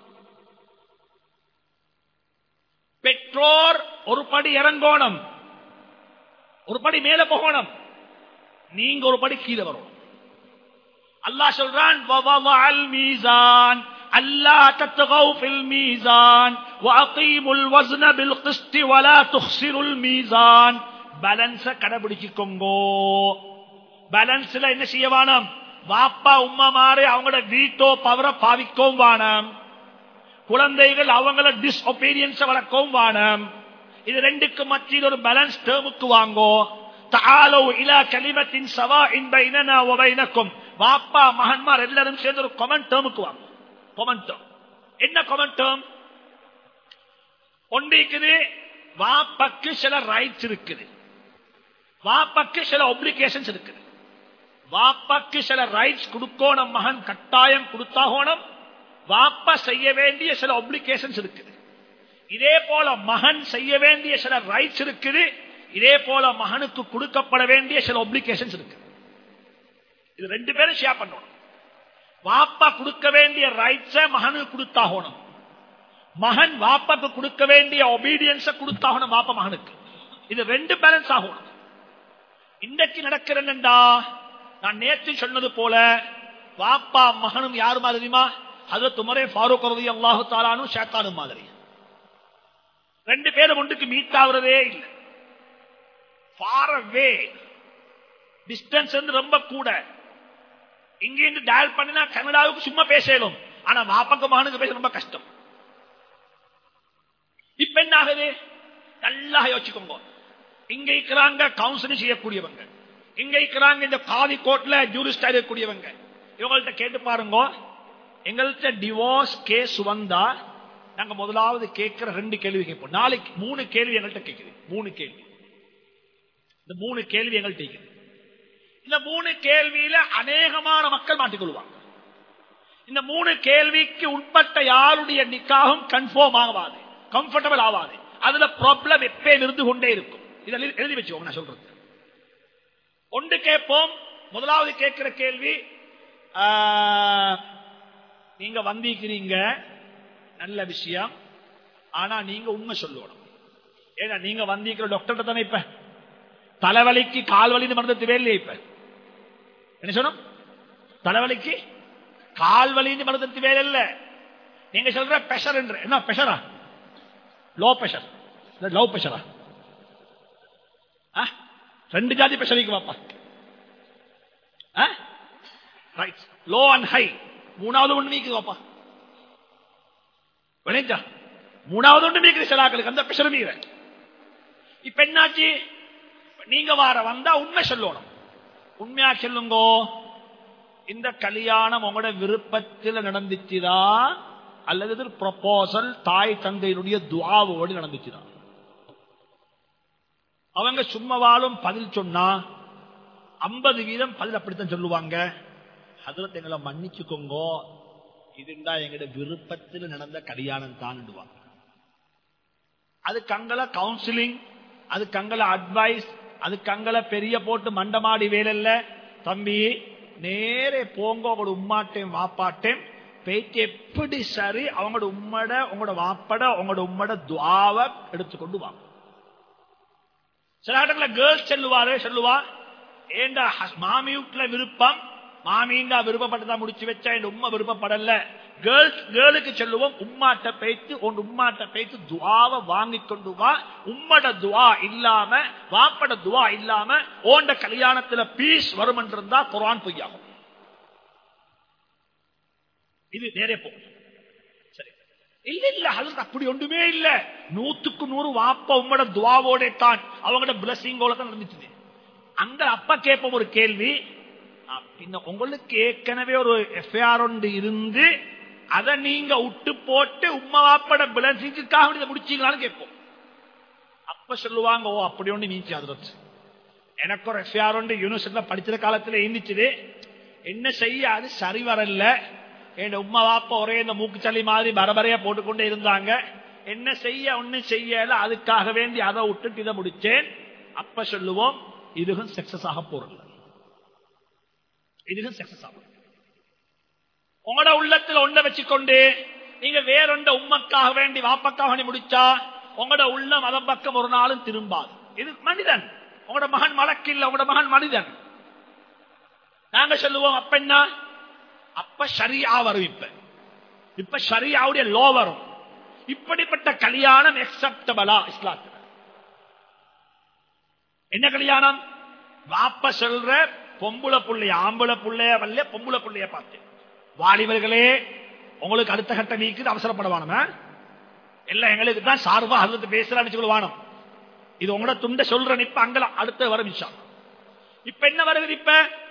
பெற்றோர் ஒரு படி இறங்கோணம் ஒரு படி மேல போகணும் நீங்க ஒரு படி கீழே வரும் அல்லாஹ் சொல்றான் வவவஅல் மீசான் அல்லா தத்கவ் ஃபில் மீசான் வஅகீமுல் வஸ்ன பில் கிஸ்தி வலா துக்ஸிருல் மீசான் பேலன்ஸ கடைபிடிச்சுக்கோங்கோ பேலன்ஸ்ல என்ன செய்ய வேணும் வாப்பா உம்மா மாறு அவங்களோட வீட்டோ பவரை பாவிக்கவும் வானம் குழந்தைகள் அவங்கள டிஸ்ஒபீனியன்ஸ் வளர்க்கவும் வானம் இது ரெண்டுக்கு மத்தியில் ஒரு பேலன்ஸ் டேர்முக்கு வாங்கோ தாலோ இலா கலிமத்தின் சவா இன்ப உபைனக்கும் வாப்பா மகன்மார் எல்லாரும் சேர்ந்து ஒரு கொமெண்ட் டேர்முக்கு வாங்க கொமெண்ட் டேர்ம் என்ன கொமெண்ட் டேர்ம் ஒன்றிக்குது வாப்பாக்கு சில ரைட்ஸ் இருக்குது வாப்பாக்கு சில ஒப்ளிகேஷன்ஸ் இருக்குது வாப்பாக்கு சில ரைட்ஸ் கொடுக்கணும் மகன் கட்டாயம் கொடுத்தாகணும் வாப்பா செய்ய வேண்டிய சில ஒப்ளிகேஷன்ஸ் இருக்குது இதே போல மகன் செய்ய வேண்டிய சில ரைட்ஸ் இருக்குது இதே போல மகனுக்கு கொடுக்கப்பட வேண்டிய சில ஒப்ளிகேஷன்ஸ் இருக்கு இது ரெண்டு பேரும் ஷேர் பண்ணணும் வாப்பா கொடுக்க வேண்டிய ரைட்ஸ மகனுக்கு கொடுத்தாகணும் மகன் வாப்பாக்கு கொடுக்க வேண்டிய ஒபீடியன்ஸ கொடுத்தாகணும் வாப்பா மகனுக்கு இது ரெண்டு பேலன்ஸ் ஆகணும் இன்றைக்கு நடக்கிறேன்டா நான் நேற்று சொன்னது போல வாப்பா மகனும் யாரு மாதிரிமா அது துமரே ஃபாரூக் ரதி அல்லாஹு தாலானும் ஷேத்தானும் மாதிரி ரெண்டு பேரும் ஒன்றுக்கு மீட் ஆகுறதே இல்லை ஃபார் அவே டிஸ்டன்ஸ் வந்து ரொம்ப கூட இங்கிருந்து டயல் பண்ணினா கனடாவுக்கு சும்மா பேசலும் ஆனா வாப்பக்க மகனுக்கு பேச ரொம்ப கஷ்டம் இப்ப என்ன ஆகுது நல்லா யோசிச்சுக்கோங்க இங்க இருக்கிறாங்க கவுன்சிலிங் செய்யக்கூடியவங்க இங்க இருக்கிறாங்க இந்த காதி கோட்ல ஜூரிஸ்டா இருக்கக்கூடியவங்க இவங்கள்ட்ட கேட்டு பாருங்க எங்கள்கிட்ட டிவோர்ஸ் கேஸ் வந்தா நாங்க முதலாவது கேட்கிற ரெண்டு கேள்வி கேட்போம் நாளைக்கு மூணு கேள்வி எங்கள்கிட்ட கேட்குது மூணு கேள்வி இந்த மூணு கேள்வி எங்கள்கிட்ட இருக்குது இந்த மூணு கேள்வியில அநேகமான மக்கள் மாட்டிக்கொள்வாங்க இந்த மூணு கேள்விக்கு உட்பட்ட யாருடைய நிக்காகும் கன்ஃபார்ம் ஆகாது கம்ஃபர்டபிள் ஆகாது அதுல ப்ராப்ளம் எப்பயும் இருந்து கொண்டே இருக்கும் இதில் எழுதி வச்சுக்கோங்க நான் சொல்றது ஒன்று கேட்போம் முதலாவது கேட்கிற கேள்வி நீங்க வந்திருக்கிறீங்க நல்ல விஷயம் ஆனா நீங்க உண்மை சொல்லணும் ஏன்னா நீங்க வந்திருக்கிற டாக்டர் தானே இப்ப தலைவலிக்கு கால் வலி மருந்து வேலையே இப்ப என்ன சொன்னோம் தலைவலிக்கு கால் வலி மருந்து வேலை இல்ல நீங்க சொல்ற பிரஷர் என்று என்ன பிரஷரா லோ பிரஷர் லவ் பிரஷரா ரெண்டு ஜாதி பிரஷர் வாப்பா ரைட் லோ அண்ட் ஹை மூணாவது ஒன்று நீக்குது வாப்பா விளைஞ்சா மூணாவது ஒன்று நீக்குது சிலாக்களுக்கு அந்த பிரஷர் மீற இப்ப என்னாச்சு நீங்க வார வந்தா உண்மை சொல்லணும் உண்மையா சொல்லுங்கோ இந்த கல்யாணம் உங்களோட விருப்பத்தில் நடந்துச்சுதா அல்லது ப்ரொபோசல் தாய் தந்தையினுடைய துவாவோடு நடந்துச்சுதா அவங்க சும்மாவாலும் பதில் சொன்னா ஐம்பது வீதம் பதில் அப்படித்தான் சொல்லுவாங்க அதுல எங்களை மன்னிச்சுக்கோங்கோ இதுண்டா எங்களோட விருப்பத்தில் நடந்த கல்யாணம் தான் அதுக்கு அங்கல கவுன்சிலிங் அதுக்கு அங்கல அட்வைஸ் அதுக்கு அங்கல பெரிய போட்டு மண்டமாடி வேலைல்ல தம்பி நேரே போங்க உங்களோட உம்மாட்டையும் வாப்பாட்டையும் பேச்சு எப்படி சரி அவங்களோட உம்மட உங்களோட வாப்பட உங்களோட உம்மட துவாவை எடுத்துக்கொண்டு வாங்க சில இடத்துல கேர்ள்ஸ் சொல்லுவாரு சொல்லுவா ஏண்டா மாமி வீட்டுல விருப்பம் மாமீண்டா விருப்பப்பட்டதா முடிச்சு வச்சா என் உண்மை விருப்பப்படல கேர்ள்ஸ் கேர்ளுக்கு சொல்லுவோம் உம்மாட்ட பேச்சு உன் உம்மாட்ட பேச்சு துவாவை வாங்கி கொண்டு வா உம்மட துவா இல்லாம வாப்பட துவா இல்லாம ஓண்ட கல்யாணத்துல பீஸ் வரும் இருந்தா குரான் பொய்யாகும் இது நேரே போகும் சரி இல்ல இல்ல அது அப்படி ஒன்றுமே இல்ல நூத்துக்கு நூறு வாப்ப உம்மட துவாவோட தான் அவங்களோட பிளஸிங்கோட தான் நடந்துச்சு அங்க அப்பா கேட்போம் ஒரு கேள்வி பின்ன உங்களுக்கு ஏற்கனவே ஒரு எஃப்ஐஆர் ஒன்று இருந்து அதை நீங்க விட்டு போட்டு உம்மா வாப்பட பிளஸிங்காக இதை முடிச்சீங்களான்னு கேட்போம் அப்ப சொல்லுவாங்க ஓ அப்படி ஒன்று நீச்சு அதிரத்து எனக்கு ஒரு எஃப்ஐஆர் ஒன்று யூனிவர்சிட்டியில படிச்சிருந்த காலத்துல இருந்துச்சு என்ன செய்ய அது சரி வரல என் உம்மா வாப்பா ஒரே இந்த மூக்குச்சளி மாதிரி பரபரையா போட்டுக்கொண்டே இருந்தாங்க என்ன செய்ய ஒண்ணு செய்யல அதுக்காக வேண்டி அதை விட்டுட்டு இதை முடிச்சேன் அப்ப சொல்லுவோம் இதுவும் சக்சஸ் ஆக போறல இதுவும் சக்சஸ் ஆகும் உங்களோட உள்ளத்துல ஒன்றை வச்சுக்கொண்டு நீங்க வேறொண்ட உம்மக்காக வேண்டி வாப்பக்காக வேண்டி முடிச்சா உங்களோட உள்ளம் அதன் பக்கம் ஒரு நாளும் திரும்பாது இது மனிதன் உங்களோட மகன் மலக்கில்ல உங்களோட மகன் மனிதன் நாங்க சொல்லுவோம் அப்ப என்ன அப்ப ஷரியா வரும் இப்ப இப்ப ஷரியாவுடைய லோ வரும் இப்படிப்பட்ட கல்யாணம் எக்ஸப்டபிளா இஸ்லாத்துல என்ன கல்யாணம் வாப்ப சொல்ற பொம்புல புள்ளைய ஆம்பளை புள்ளைய வல்ல பொம்புல புள்ளைய பார்த்து வாலிபர்களே உங்களுக்கு அடுத்த கட்ட நீக்குது அவசரப்படவானம எல்லாம் எங்களுக்கு தான் சார்பா அதுல பேசுறான்னு சொல்லுவானோம் இது உங்களோட துண்ட சொல்ற இப்ப அங்கல அடுத்த வர விஷயம் இப்ப என்ன வருது இப்ப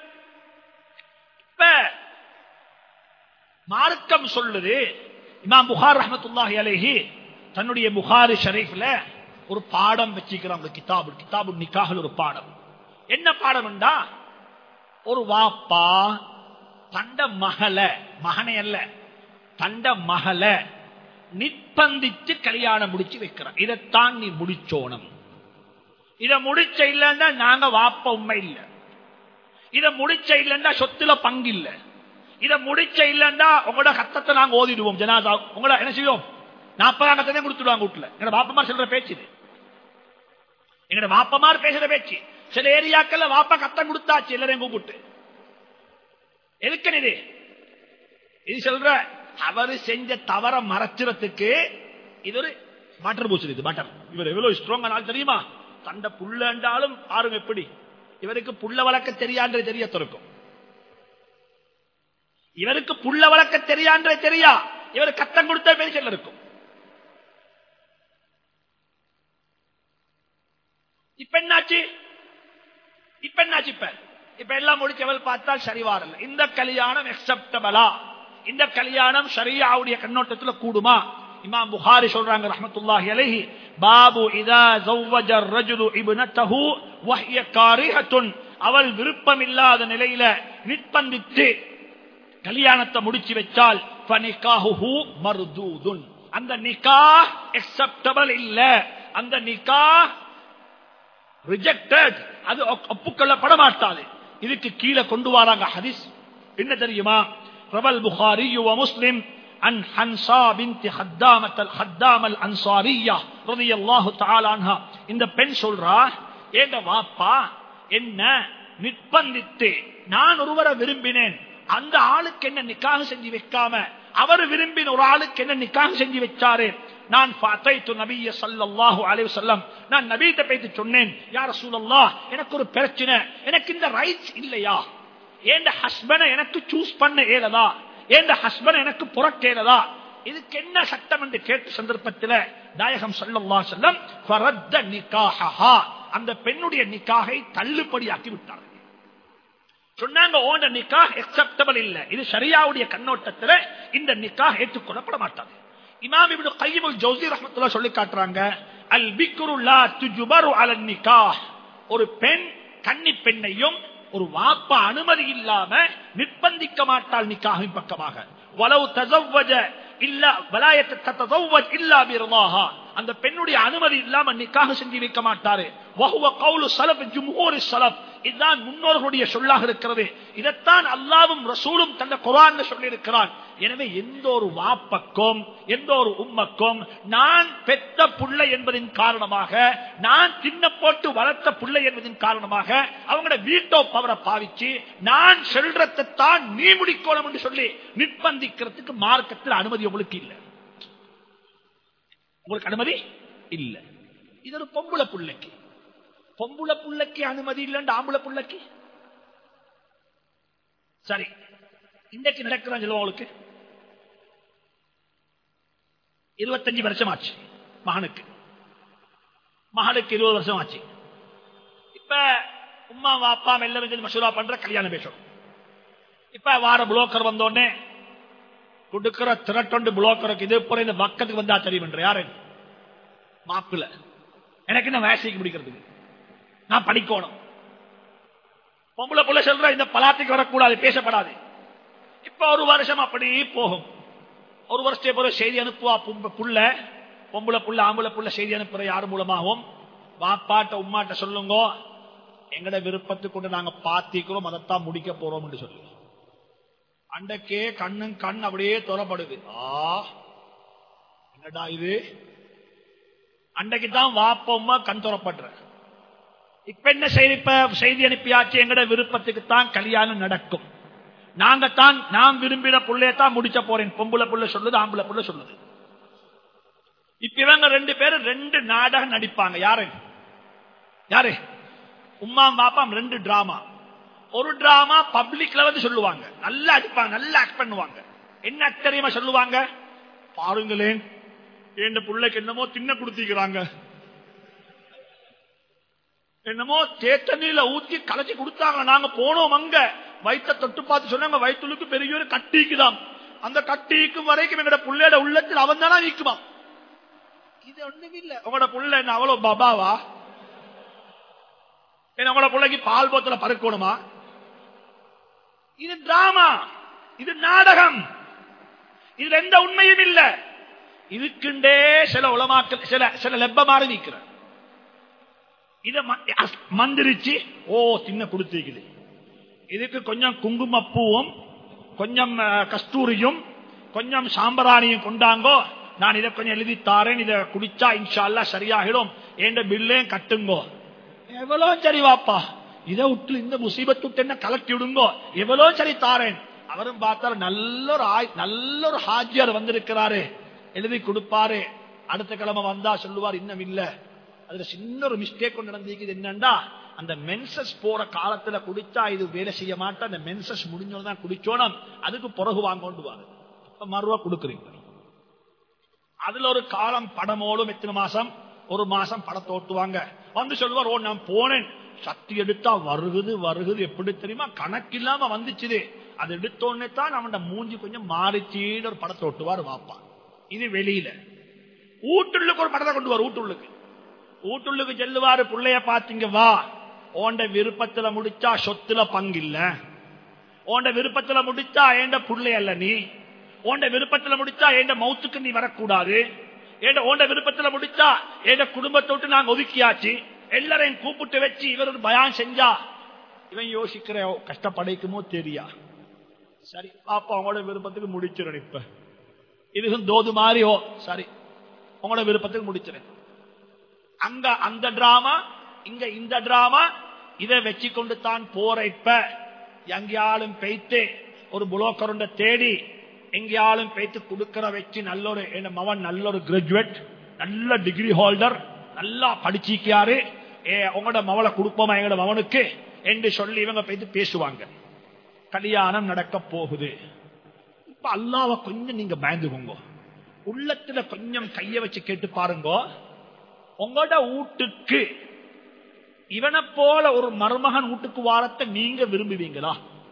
இப்ப மார்க்கம் சொல்லுது இமாம் புகார் ரஹமத்துல்லாஹி அலைஹி தன்னுடைய புகாரி ஷரீஃப்ல ஒரு பாடம் வச்சுக்கிறாங்க கிதாபு கிதாபு நிக்காகல் ஒரு பாடம் என்ன பாடம் என்றா ஒரு வாப்பா தண்ட மகள மகனை அல்ல தண்ட மகள நிற்பந்திச்சு கல்யாணம் முடிச்சு வைக்கிறான் இதைத்தான் நீ முடிச்சோணும் இத முடிச்ச இல்லன்னா நாங்க வாப்ப உண்மை இல்ல இத முடிச்ச இல்லன்னா சொத்துல பங்கு இல்ல இத முடிச்ச இல்லன்னா உங்களோட கத்தத்தை நாங்க ஓதிடுவோம் ஜனாதா உங்களோட என்ன செய்வோம் நாற்பதாம் கத்தனை கொடுத்துடுவாங்க வீட்டுல எங்க வாப்பமார் சொல்ற பேச்சு இது எங்கட வாப்பமார் பேசுற பேச்சு சில ஏரியாக்கள்ல வாப்பா கத்தம் கொடுத்தாச்சு எல்லாரையும் கூப்பிட்டு எதுக்கு இது இது சொல்ற அவரு செஞ்ச தவற மறைச்சிறதுக்கு இது ஒரு பட்டர் பூசல் இது பட்டர் இவர் எவ்வளவு ஸ்ட்ராங் நாள் தெரியுமா தண்ட புள்ளண்டாலும் பாருங்க எப்படி இவருக்கு புள்ள வளர்க்க தெரியான்றது தெரிய திறக்கும் இவருக்கு புள்ள வளர்க்க தெரியான்றது தெரியா இவர் கத்தம் கொடுத்த பேசல் இருக்கும் இப்ப என்னாச்சு இப்ப என்னாச்சு இப்ப இப்ப எல்லாம் முடிச்சவள் பார்த்தால் சரி வரல இந்த கல்யாணம் அக்செப்டபிளா இந்த கல்யாணம் ஷரியாவுடைய கண்ணோட்டத்துல கூடுமா இமாம் புகாரி சொல்றாங்க ரஹமத்துல்லாஹி அலைஹி பாபு இதா ஜவ்வஜ ரஜுலு இப்னதஹு வஹிய காரிஹத்துன் அவள் விருப்பம் இல்லாத நிலையில நிர்பந்தித்து கல்யாணத்தை முடிச்சு வச்சால் ஃபனிகாஹுஹு மர்தூதுன் அந்த நிக்காஹ் அக்செப்டபிள் இல்ல அந்த நிக்காஹ் ரிஜெக்டட் அது ஒப்புக்கொள்ளப்பட மாட்டாது இதுக்கு கீழே கொண்டு வராங்க ஹதீஸ் என்ன தெரியுமா ரவல் புகாரி முஸ்லிம் عن حنصا بنت خدامة الخدامة الأنصارية رضي الله تعالى عنها இந்த பெண் சொல்றா ஏங்க வாப்பா என்ன நிர்பந்தித்து நான் ஒருவரை விரும்பினேன் அந்த ஆளுக்கு என்ன நிக்காக செஞ்சு வைக்காம அவர் விரும்பின ஒரு ஆளுக்கு என்ன நிக்காக செஞ்சு வச்சாரு நான் நபிய சல்லாஹு அலைவு செல்லம் நான் நபீத்த பேத்து சொன்னேன் யார சூழல்லா எனக்கு ஒரு பிரச்சனை எனக்கு இந்த ரைட்ஸ் இல்லையா ஏண்ட ஹஸ்பண்ட் எனக்கு சூஸ் பண்ண ஏலதா ஏண்ட ஹஸ்பண்ட் எனக்கு புறக்கேலதா இதுக்கு என்ன சட்டம் என்று கேட்ட சந்தர்ப்பத்தில் நாயகம் சல்லல்லா செல்லம் அந்த பெண்ணுடைய நிக்காகை தள்ளுபடியாக்கி விட்டார்கள் சொன்னாங்க ஓண்ட நிக்காக அக்செப்டபிள் இல்ல இது சரியாவுடைய கண்ணோட்டத்துல இந்த நிக்காக ஏற்றுக்கொள்ளப்பட மாட்டாது இமாம் இப்னு கையிம் ஜௌசி ரஹ்மத்துல்லாஹ் சொல்லி காட்டுறாங்க அல் பிக்ரு லா துஜ்பரு அலன் நிக்காஹ் ஒரு பெண் கன்னி பெண்ணையும் ஒரு வாப்பா அனுமதி இல்லாம நிர்பந்திக்க மாட்டாள் நிக்காகின் பக்கமாக வலவு தசவ்வஜ இல்ல வலாயத்தை தத்தசவ்வஜ் இல்லா பிறலாஹா அந்த பெண்ணுடைய அனுமதி இல்லாம நிக்காக செஞ்சு வைக்க மாட்டாரு வஹுவ கவுலு சலப் ஜும்ஹூரி சலப் இதுதான் முன்னோர்களுடைய சொல்லாக இருக்கிறது இதைத்தான் அல்லாவும் ரசூலும் தந்த குரான் சொல்லி இருக்கிறான் எனவே எந்த ஒரு வாப்பக்கும் எந்த ஒரு உம்மக்கும் நான் பெத்த புள்ளை என்பதின் காரணமாக நான் சின்ன போட்டு வளர்த்த புள்ளை என்பதின் காரணமாக அவங்களோட வீட்டோ பவரை பாவிச்சு நான் செல்றதைத்தான் நீ முடிக்கணும் என்று சொல்லி நிர்பந்திக்கிறதுக்கு மார்க்கத்தில் அனுமதி உங்களுக்கு இல்லை உங்களுக்கு அனுமதி இல்ல இது ஒரு பொம்புல புள்ளைக்கு பொம்புல புள்ளைக்கு அனுமதி இல்லைன்னு ஆம்புல புள்ளைக்கு சரி இன்றைக்கு நடக்கிறான் சொல்லுவோம் உங்களுக்கு இருபத்தஞ்சு வருஷம் ஆச்சு மகனுக்கு மகனுக்கு இருபது வருஷம் ஆச்சு இப்ப உமா அப்பா எல்லாரும் சேர்ந்து மசூரா பண்ற கல்யாணம் பேசணும் இப்ப வார புரோக்கர் வந்தோடனே கொடுக்கிற திரட்டொண்டு புரோக்கருக்கு இது போற இந்த பக்கத்துக்கு வந்தா தெரியும் யாரு மாப்பிள்ள எனக்கு என்ன வயசுக்கு பிடிக்கிறதுக்கு நான் படிக்கணும் பொம்பளை புள்ள சொல்ற இந்த பலாத்துக்கு வரக்கூடாது பேசப்படாது இப்ப ஒரு வருஷம் அப்படி போகும் ஒரு வருஷத்தை போல செய்தி அனுப்புவா புள்ள பொம்பளை புள்ள ஆம்பளை புள்ள செய்தி அனுப்புற யார் மூலமாகவும் வாப்பாட்ட உமாட்ட சொல்லுங்க எங்கட விருப்பத்துக்கு கொண்டு நாங்க பாத்திக்கிறோம் அதைத்தான் முடிக்க போறோம் என்று சொல்லி அண்டக்கே கண்ணும் கண் அப்படியே துறப்படுது ஆ என்னடா இது அன்றைக்கு தான் வாப்பம்மா கண் துறப்படுற இப்ப என்ன செய்தி இப்ப செய்தி அனுப்பியாச்சு எங்கட விருப்பத்துக்கு தான் கல்யாணம் நடக்கும் நாங்க தான் நாம் விரும்பின புள்ளையத்தான் முடிச்ச போறேன் பொம்புல புள்ள சொல்லுது ஆம்பளை புள்ள சொல்லுது இப்ப இவங்க ரெண்டு பேரும் ரெண்டு நாடகம் நடிப்பாங்க யாரு யாரு உம்மாம் பாப்பாம் ரெண்டு டிராமா ஒரு டிராமா பப்ளிக்ல வந்து சொல்லுவாங்க நல்லா அடிப்பாங்க நல்லா ஆக்ட் பண்ணுவாங்க என்ன தெரியுமா சொல்லுவாங்க பாருங்களேன் என் பிள்ளைக்கு என்னமோ தின்ன கொடுத்திக்கிறாங்க என்னமோ தேத்தண்ணியில ஊத்தி கலைச்சி கொடுத்தாங்க நாங்க போனோம் அங்க வயிற்ற தொட்டு பார்த்து சொன்னாங்க வயிற்றுக்கு பெரிய ஒரு கட்டிக்குதாம் அந்த கட்டிக்கும் வரைக்கும் எங்கட புள்ளையோட உள்ளத்தில் அவன் தானா நீக்குமா இது ஒண்ணுமே இல்ல உங்களோட புள்ள என்ன அவ்வளவு பபாவா என்ன உங்களோட பிள்ளைக்கு பால் போத்தல பறக்கணுமா இது டிராமா இது நாடகம் இதுல எந்த உண்மையும் இல்ல இதுக்குண்டே சில உலமாக்கள் சில சில லெப்ப மாறி நிக்கிற இத மந்திரிச்சு ஓ தின்ன கொடுத்திருக்குது இதுக்கு கொஞ்சம் குங்குமப்பூவும் கொஞ்சம் கஸ்தூரியும் கொஞ்சம் சாம்பராணியும் கொண்டாங்கோ நான் இதை கொஞ்சம் எழுதி தாரேன் இதை குடிச்சா இன்ஷால்லா சரியாகிடும் என்ற பில்லையும் கட்டுங்கோ எவ்வளவு சரி வாப்பா இதை விட்டு இந்த முசீபத்து விட்டு என்ன கலட்டி விடுங்கோ எவ்வளவு சரி தாரேன் அவரும் பார்த்தாரு நல்ல ஒரு நல்ல ஒரு ஹாஜியார் வந்திருக்கிறாரு எழுதி கொடுப்பாரு அடுத்த கிழமை வந்தா சொல்லுவார் இன்னும் இல்ல அதுல சின்ன ஒரு மிஸ்டேக் ஒன்று நடந்திருக்குது என்னண்டா அந்த மென்சஸ் போற காலத்துல குடிச்சா இது வேலை செய்ய மாட்டா அந்த மென்சஸ் முடிஞ்சோன்னு தான் குடிச்சோணும் அதுக்கு பிறகு வாங்கொண்டு வாங்க இப்ப மறுவா கொடுக்குறீங்க அதுல ஒரு காலம் படமோடும் எத்தனை மாசம் ஒரு மாசம் படத்தை ஓட்டுவாங்க வந்து சொல்லுவார் ஓ நான் போனேன் சக்தி எடுத்தா வருகுது வருகுது எப்படி தெரியுமா கணக்கில்லாம வந்துச்சுது அது எடுத்தோடனே தான் அவன் மூஞ்சி கொஞ்சம் மாறிச்சின்னு ஒரு படத்தை ஓட்டுவார் வாப்பா இது வெளியில ஊட்டுள்ளுக்கு ஒரு படத்தை கொண்டு வார் ஊட்டுள்ளுக்கு ஊட்டுள்ளுக்கு செல்லுவாரு பிள்ளைய பாத்தீங்க வா ஓண்ட விருப்பத்துல முடிச்சா சொத்துல பங்கு இல்ல ஓண்ட விருப்பத்துல முடிச்சா ஏண்ட புள்ளை அல்ல நீ ஓண்ட விருப்பத்துல முடிச்சா ஏண்ட மவுத்துக்கு நீ வரக்கூடாது ஏண்ட ஓண்ட விருப்பத்துல முடிச்சா ஏண்ட குடும்பத்தை விட்டு நாங்க ஒதுக்கியாச்சு எல்லாரையும் கூப்பிட்டு வச்சு இவர் ஒரு பயான் செஞ்சா இவன் யோசிக்கிற கஷ்டப்படைக்குமோ தெரியா சரி பாப்பா அவங்களோட விருப்பத்துக்கு முடிச்சிடும் இப்ப இதுக்கும் தோது மாறியோ சரி உங்களோட விருப்பத்துக்கு முடிச்சிடும் அங்க அந்த டிராமா இங்க இந்த டிராமா இதை வச்சு கொண்டு தான் போற இப்ப எங்கேயாலும் பெய்த்து ஒரு புலோக்கருண்ட தேடி எங்கேயாலும் பெய்த்து கொடுக்கிற வச்சு நல்ல ஒரு என் மவன் நல்ல ஒரு கிராஜுவேட் நல்ல டிகிரி ஹோல்டர் நல்லா படிச்சிக்காரு உங்களோட மவளை கொடுப்போமா எங்களோட மவனுக்கு என்று சொல்லி இவங்க போயிட்டு பேசுவாங்க கல்யாணம் நடக்க போகுது இப்ப அல்லாவ கொஞ்சம் நீங்க பயந்துக்கோங்க உள்ளத்துல கொஞ்சம் கைய வச்சு கேட்டு பாருங்க உங்களோட வீட்டுக்கு இவனை போல ஒரு மருமகன் வீட்டுக்கு வாரத்தை நீங்க விரும்புவீங்களா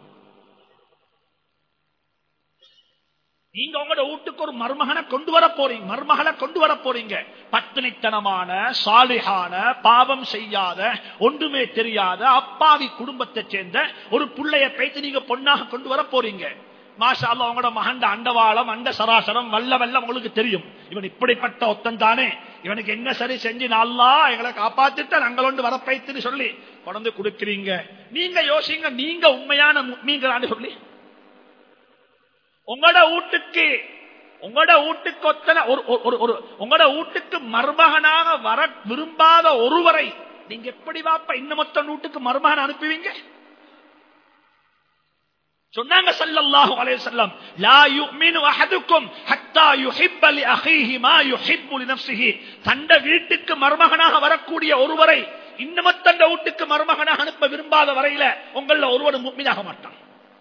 நீங்க உங்களோட வீட்டுக்கு ஒரு மருமகனை கொண்டு வர போறீங்க மருமகளை கொண்டு வர போறீங்க பத்தினித்தனமான சாலிகான பாவம் செய்யாத ஒன்றுமே தெரியாத அப்பாவி குடும்பத்தை சேர்ந்த ஒரு புள்ளைய பேத்து நீங்க பொண்ணாக கொண்டு வர போறீங்க மாஷா அல்லா உங்களோட மகண்ட அண்டவாளம் அண்ட சராசரம் வல்ல வெல்ல உங்களுக்கு தெரியும் இவன் இப்படிப்பட்ட ஒத்தன் தானே இவனுக்கு என்ன சரி செஞ்சு நல்லா எங்களை காப்பாத்திட்டு நாங்களோண்டு வரப்பைத்துன்னு சொல்லி கொண்டு கொடுக்கிறீங்க நீங்க யோசிங்க நீங்க உண்மையான மீங்களான்னு சொல்லி உங்களோட வீட்டுக்கு உங்களோட வீட்டுக்கு ஒத்தன ஒரு உங்களோட வீட்டுக்கு மருமகனாக வர விரும்பாத ஒருவரை நீங்க எப்படி வாப்ப இன்னும் மொத்த வீட்டுக்கு மருமகன் அனுப்புவீங்க சொன்னாங்க ஸல்லல்லாஹு அலைஹி வஸல்லம் லா யுமினு அஹதுக்கும் ஹத்தா யுஹிப்ப லி அஹீஹி மா யுஹிப்பு லி நஃப்ஸிஹி தண்ட வீட்டுக்கு மருமகனாக வரக்கூடிய ஒருவரை இன்னும் தண்ட வீட்டுக்கு மருமகனாக அனுப்ப விரும்பாத வரையில உங்கள ஒருவர் முக்மீனாக மாட்டான்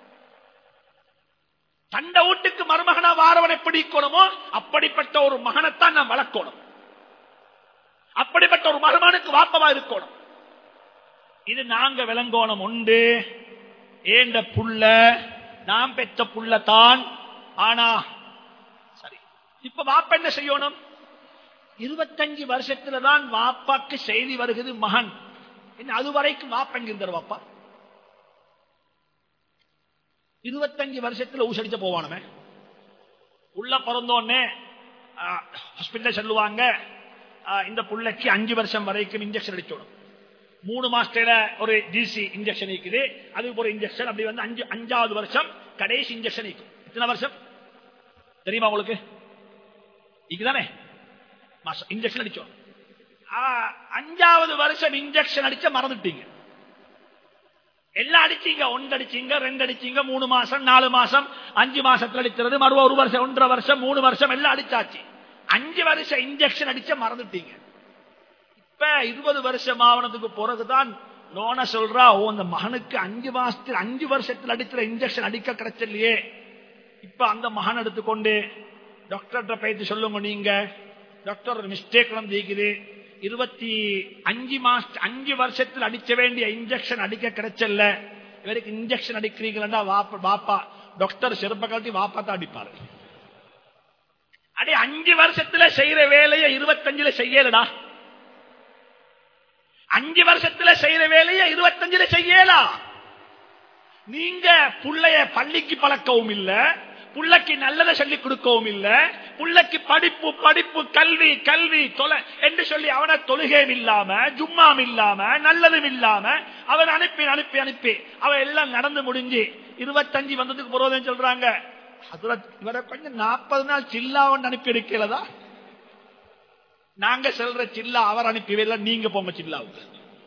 தண்ட வீட்டுக்கு மருமகனா வாரவன் எப்படி இருக்கணுமோ அப்படிப்பட்ட ஒரு மகனைத்தான் நாம் வளர்க்கணும் அப்படிப்பட்ட ஒரு மருமகனுக்கு வாப்பமா இருக்கணும் இது நாங்க விளங்கோணம் உண்டு ஏண்ட புள்ள நாம் பெற்ற புள்ளத்தான் ஆனா சரி இப்ப வாப்ப என்ன செய்யணும் இருபத்தஞ்சு வருஷத்துல தான் வாப்பாக்கு செய்தி வருகிறது மகன் என்ன அது வரைக்கும் வாப்ப எங்க இருந்தார் வாப்பா இருபத்தஞ்சு வருஷத்துல ஊசடிச்ச போவானமே உள்ள பிறந்தோடனே ஹாஸ்பிட்டல் சொல்லுவாங்க இந்த புள்ளைக்கு அஞ்சு வருஷம் வரைக்கும் இன்ஜெக்ஷன் அடிச்சோடும் மூணு மாசத்துல ஒரு டிசி இன்ஜெக்ஷன் இருக்குது அதுக்கு ஒரு இன்ஜெக்ஷன் அப்படி வந்து அஞ்சு அஞ்சாவது வருஷம் கடைசி இன்ஜெக்ஷன் இருக்கும் எத்தனை வருஷம் தெரியுமா உங்களுக்கு இதுதானே மாசம் இன்ஜெக்ஷன் அடிச்சோம் அஞ்சாவது வருஷம் இன்ஜெக்ஷன் அடிச்ச மறந்துட்டீங்க எல்லாம் அடிச்சீங்க ஒன்று அடிச்சீங்க ரெண்டு அடிச்சீங்க மூணு மாசம் நாலு மாசம் அஞ்சு மாசத்துல அடிக்கிறது மறுவ ஒரு வருஷம் ஒன்றரை வருஷம் மூணு வருஷம் எல்லாம் அடிச்சாச்சு அஞ்சு வருஷம் இன்ஜெக்ஷன் அடிச்ச மறந்துட்டீங்க இப்ப இருபது வருஷம் ஆவணத்துக்கு பிறகுதான் நோன சொல்றா ஓ அந்த மகனுக்கு அஞ்சு மாசத்தில் அஞ்சு வருஷத்தில் அடிக்கிற இன்ஜெக்ஷன் அடிக்க கிடைச்சலையே இப்ப அந்த மகன் எடுத்துக்கொண்டு டாக்டர்கிட்ட போயிட்டு சொல்லுங்க நீங்க டாக்டர் ஒரு மிஸ்டேக் நடந்திருக்குது இருபத்தி அஞ்சு மாச அஞ்சு வருஷத்தில் அடிக்க வேண்டிய இன்ஜெக்ஷன் அடிக்க கிடைச்சல இவருக்கு இன்ஜெக்ஷன் அடிக்கிறீங்களா வாப்பா வாப்பா டாக்டர் சிறப்ப கழட்டி வாப்பா தான் அடிப்பாரு அடே அஞ்சு வருஷத்துல செய்யற வேலையை இருபத்தஞ்சுல செய்யலடா அஞ்சு வருஷத்துல செய்யற வேலையை இருபத்தஞ்சுல செய்யலாம் நீங்க புள்ளைய பள்ளிக்கு பழக்கவும் இல்ல புள்ளைக்கு நல்லதை சொல்லி கொடுக்கவும் இல்ல புள்ளைக்கு படிப்பு படிப்பு கல்வி கல்வி தொலை என்று சொல்லி அவனை தொழுகையும் இல்லாம ஜும்மாம் இல்லாம நல்லதும் இல்லாம அவன் அனுப்பி அனுப்பி அனுப்பி அவன் எல்லாம் நடந்து முடிஞ்சு இருபத்தஞ்சு வந்ததுக்கு போறதுன்னு சொல்றாங்க இவரை கொஞ்சம் நாற்பது நாள் சில்லாவன் அனுப்பி இருக்கிறதா நாங்க செல்ற சில்லா அவர் அனுப்பவே இல்லை நீங்க போங்க சில்லாவுக்கு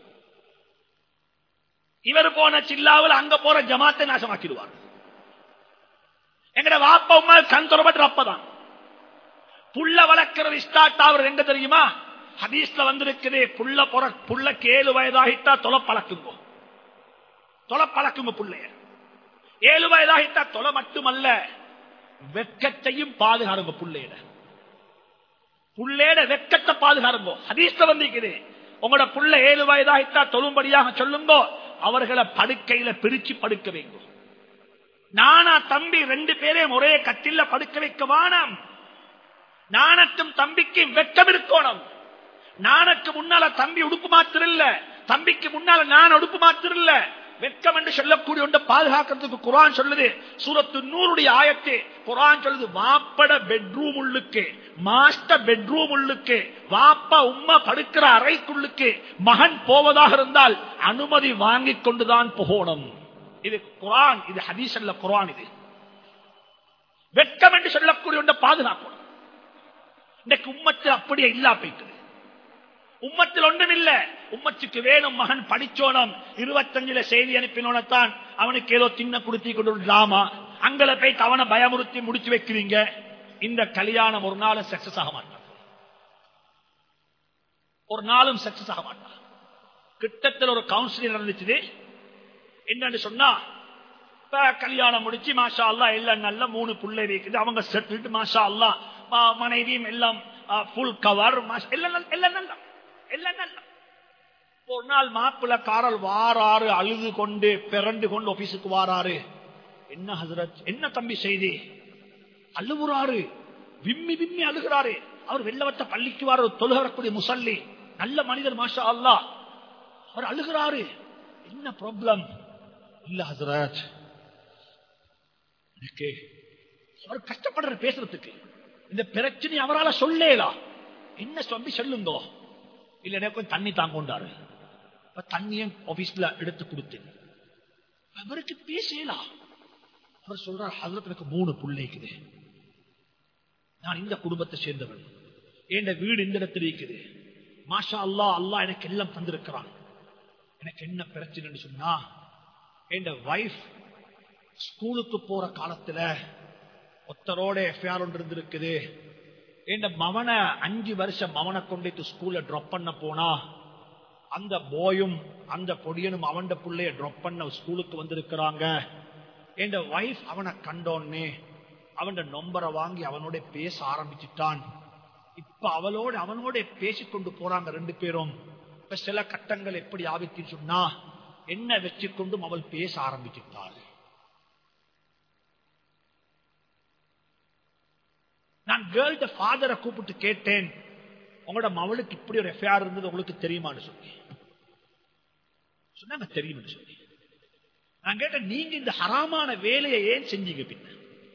இவர் போன சில்லாவில் அங்க போற ஜமாத்தை நாசமாக்கிடுவார் எங்கட வாப்பா உமா கண் தொடர்பற்ற அப்பதான் புள்ள வளர்க்கிறது ஸ்டார்ட் ஆகுறது எங்க தெரியுமா ஹதீஸ்ல வந்திருக்குது புள்ள பொற புள்ளக்கு ஏழு வயதாகிட்டா தொலை பழக்குங்க தொலை பழக்குங்க புள்ளைய ஏழு வயதாகிட்டா தொலை மட்டுமல்ல வெக்கத்தையும் பாதுகாருங்க புள்ளையிட புள்ளேட வெக்கத்தை பாதுகாருங்க ஹதீஸ்ல வந்திருக்குது உங்களோட புள்ள ஏழு வயதாகிட்டா தொழும்படியாக சொல்லுங்க அவர்களை படுக்கையில பிரிச்சு படுக்க வைங்க நானா தம்பி ரெண்டு பேரையும் ஒரே கட்டில படுக்க வைக்க வானம் நானக்கும் தம்பிக்கு வெக்கம் இருக்கணும் நானுக்கு முன்னால தம்பி உடுப்பு மாத்திரம் இல்ல தம்பிக்கு முன்னால நான் உடுப்பு மாத்திரம் இல்ல வெட்கம் என்று சொல்லக்கூடிய ஒன்று பாதுகாக்கிறதுக்கு குரான் சொல்லுது சூரத்து நூறுடைய ஆயத்து குரான் சொல்லுது வாப்பட பெட்ரூம் உள்ளுக்கு மாஸ்டர் பெட்ரூம் உள்ளுக்கு வாப்பா உம்மா படுக்கிற அறைக்குள்ளுக்கு மகன் போவதாக இருந்தால் அனுமதி வாங்கி கொண்டுதான் போகணும் இது குரான் இது ஹதீஸ் அல்ல குரான் இது வெட்கம் என்று சொல்லக்கூடிய ஒன்றை பாதுகாக்கணும் இன்றைக்கு உம்மத்தில் அப்படியே இல்லா போயிட்டு உம்மத்தில் ஒன்றும் இல்ல உம்மச்சுக்கு வேணும் மகன் படிச்சோனம் இருபத்தஞ்சுல செய்தி அனுப்பினோனத்தான் அவனுக்கு ஏதோ தின்ன குடுத்தி கொண்டு ஒரு டிராமா அங்கல போய் அவனை பயமுறுத்தி முடிச்சு வைக்கிறீங்க இந்த கல்யாணம் ஒரு நாளும் சக்சஸ் ஆக மாட்டான் ஒரு நாளும் சக்சஸ் ஆக மாட்டான் கிட்டத்தில் ஒரு கவுன்சிலிங் நடந்துச்சு என்னன்னு சொன்னா இப்ப கல்யாணம் முடிச்சு மாஷா அல்லா எல்லாம் நல்ல மூணு புள்ளை வைக்குது அவங்க செட்டு மாஷா அல்லா மனைவியும் எல்லாம் ஃபுல் கவர் எல்லாம் எல்லாம் நல்லா எல்லாம் நல்லா ஒரு நாள் மாப்பிள்ள காரல் வாராறு அழுது கொண்டு பிறண்டு கொண்டு ஆபீஸுக்கு வாராரு என்ன ஹசரத் என்ன தம்பி செய்தி அழுகுறாரு விம்மி விம்மி அழுகிறாரு அவர் வெள்ளவத்த பள்ளிக்கு வார தொழுக வரக்கூடிய முசல்லி நல்ல மனிதர் மாஷா அல்லா அவர் அழுகிறாரு என்ன ப்ராப்ளம் இல்ல ஹசரத் அவர் கஷ்டப்படுற பேசுறதுக்கு இந்த பிரச்சனை அவரால் சொல்லலாம் என்ன சொல்லி சொல்லுங்க இல்ல எனக்கு தண்ணி தாங்கொண்டாரு தண்ணியும் ஆபீஸ்ல எடுத்து கொடுத்தேன் அவருக்கு பேசலாம் அவர் சொல்றார் ஹசரத் எனக்கு மூணு பிள்ளைக்குது நான் இந்த குடும்பத்தை சேர்ந்தவன் என் வீடு இந்த இடத்துல இருக்குது மாஷா அல்லா அல்லா எனக்கு எல்லாம் தந்திருக்கிறான் எனக்கு என்ன பிரச்சனைன்னு சொன்னா என் வைஃப் ஸ்கூலுக்கு போற காலத்துல ஒத்தரோட எஃப்ஐஆர் ஒன்று இருந்திருக்குது என் மவனை அஞ்சு வருஷம் மவனை கொண்டு ஸ்கூல்ல ட்ராப் பண்ண போனா அந்த போயும் அந்த பொடியனும் அவன் பிள்ளைய ட்ராப் பண்ண ஸ்கூலுக்கு வந்திருக்கிறாங்க என் வைஃப் அவனை கண்டோன்னே அவன் நொம்பரை வாங்கி அவனோட பேச ஆரம்பிச்சுட்டான் இப்ப அவளோட அவனோட பேசிக்கொண்டு போறாங்க ரெண்டு பேரும் இப்ப சில கட்டங்கள் எப்படி ஆபித்துன்னு சொன்னா என்ன வச்சுக்கொண்டும் அவள் பேச ஆரம்பிச்சுட்டாள் நான் கேர்ள்ட ஃபாதரை கூப்பிட்டு கேட்டேன் உங்களோட மவளுக்கு இப்படி ஒரு எஃப்ஐஆர் இருந்தது உங்களுக்கு தெரியுமான்னு சொல்லி சொன்னாங்க தெரியும்னு சொல்லி நான் கேட்டேன் நீங்க இந்த ஹராமான வேலையை ஏன் செஞ்சீங்க பின்ன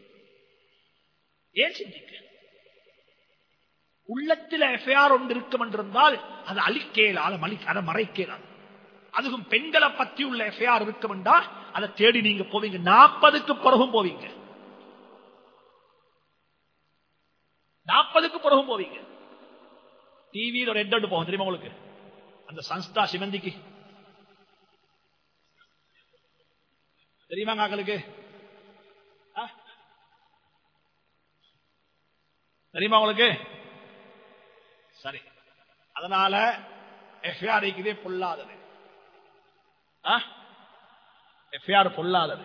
ஏன் செஞ்சீங்க உள்ளத்தில் எஃப்ஐஆர் ஒன்று இருக்கும் என்றிருந்தால் அதை அழிக்கேலாம் அதை மறைக்கலாம் அதுவும் பெண்களை பத்தி உள்ள எஃப்ஐஆர் இருக்கும் என்றா அதை தேடி நீங்க போவீங்க நாற்பதுக்கு பிறகும் போவீங்க நாற்பதுக்கு பிறகும் போவீங்க டிவியில் ஒரு ஹெட் போகும் தெரியுமா உங்களுக்கு அந்த சன்ஸ்தா சிவந்திக்கு தெரியுமா காக்களுக்கு ஆ? தெரியுமா உங்களுக்கு சரி அதனால எஃப்ஆர் இதே பொல்லாதது எஃப்ஆர் பொல்லாதது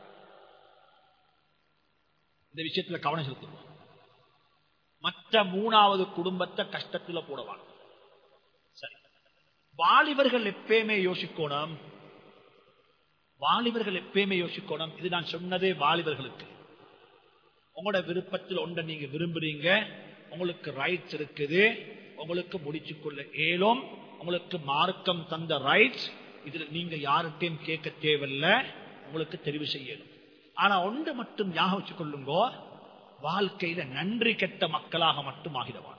இந்த விஷயத்துல கவனம் செலுத்துவோம் மற்ற மூணாவது குடும்பத்தை கஷ்டத்துல போடுவாங்க சரி வாலிபர்கள் எப்பயுமே யோசிக்கணும் வாலிபர்கள் எப்பயுமே யோசிக்கணும் இது நான் சொன்னதே வாலிபர்களுக்கு உங்களோட விருப்பத்தில் ஒன்றை நீங்க விரும்புறீங்க உங்களுக்கு ரைட்ஸ் இருக்குது உங்களுக்கு முடிச்சுக் கொள்ள ஏலும் உங்களுக்கு மார்க்கம் தந்த ரைட்ஸ் இதுல நீங்க யார்கிட்டையும் கேட்க தேவையில்ல உங்களுக்கு தெரிவு செய்யணும் ஆனா ஒன்று மட்டும் ஞாபகம் வச்சுக் கொள்ளுங்க வாழ்க்கையில நன்றி கெட்ட மக்களாக மட்டும் ஆகிடவான்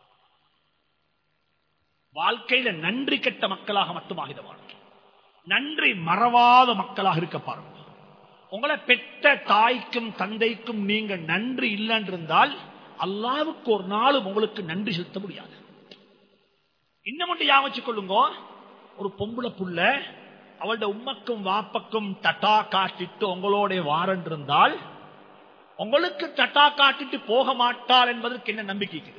வாழ்க்கையில நன்றி கெட்ட மக்களாக மட்டும் ஆகிடவான் நன்றி மறவாத மக்களாக இருக்க பாருங்க உங்களை பெற்ற தாய்க்கும் தந்தைக்கும் நீங்க நன்றி இல்லைன்னு இருந்தால் அல்லாவுக்கு ஒரு நாளும் உங்களுக்கு நன்றி செலுத்த முடியாது இன்னும் ஒன்று ஞாபகம் வச்சுக் கொள்ளுங்க ஒரு பொம்பளை புள்ள அவளோட உம்மக்கும் வாப்பக்கும் தட்டா காட்டிட்டு உங்களோட வாரன் இருந்தால் உங்களுக்கு தட்டா காட்டிட்டு போக மாட்டார் என்பதற்கு என்ன நம்பிக்கை இருக்குது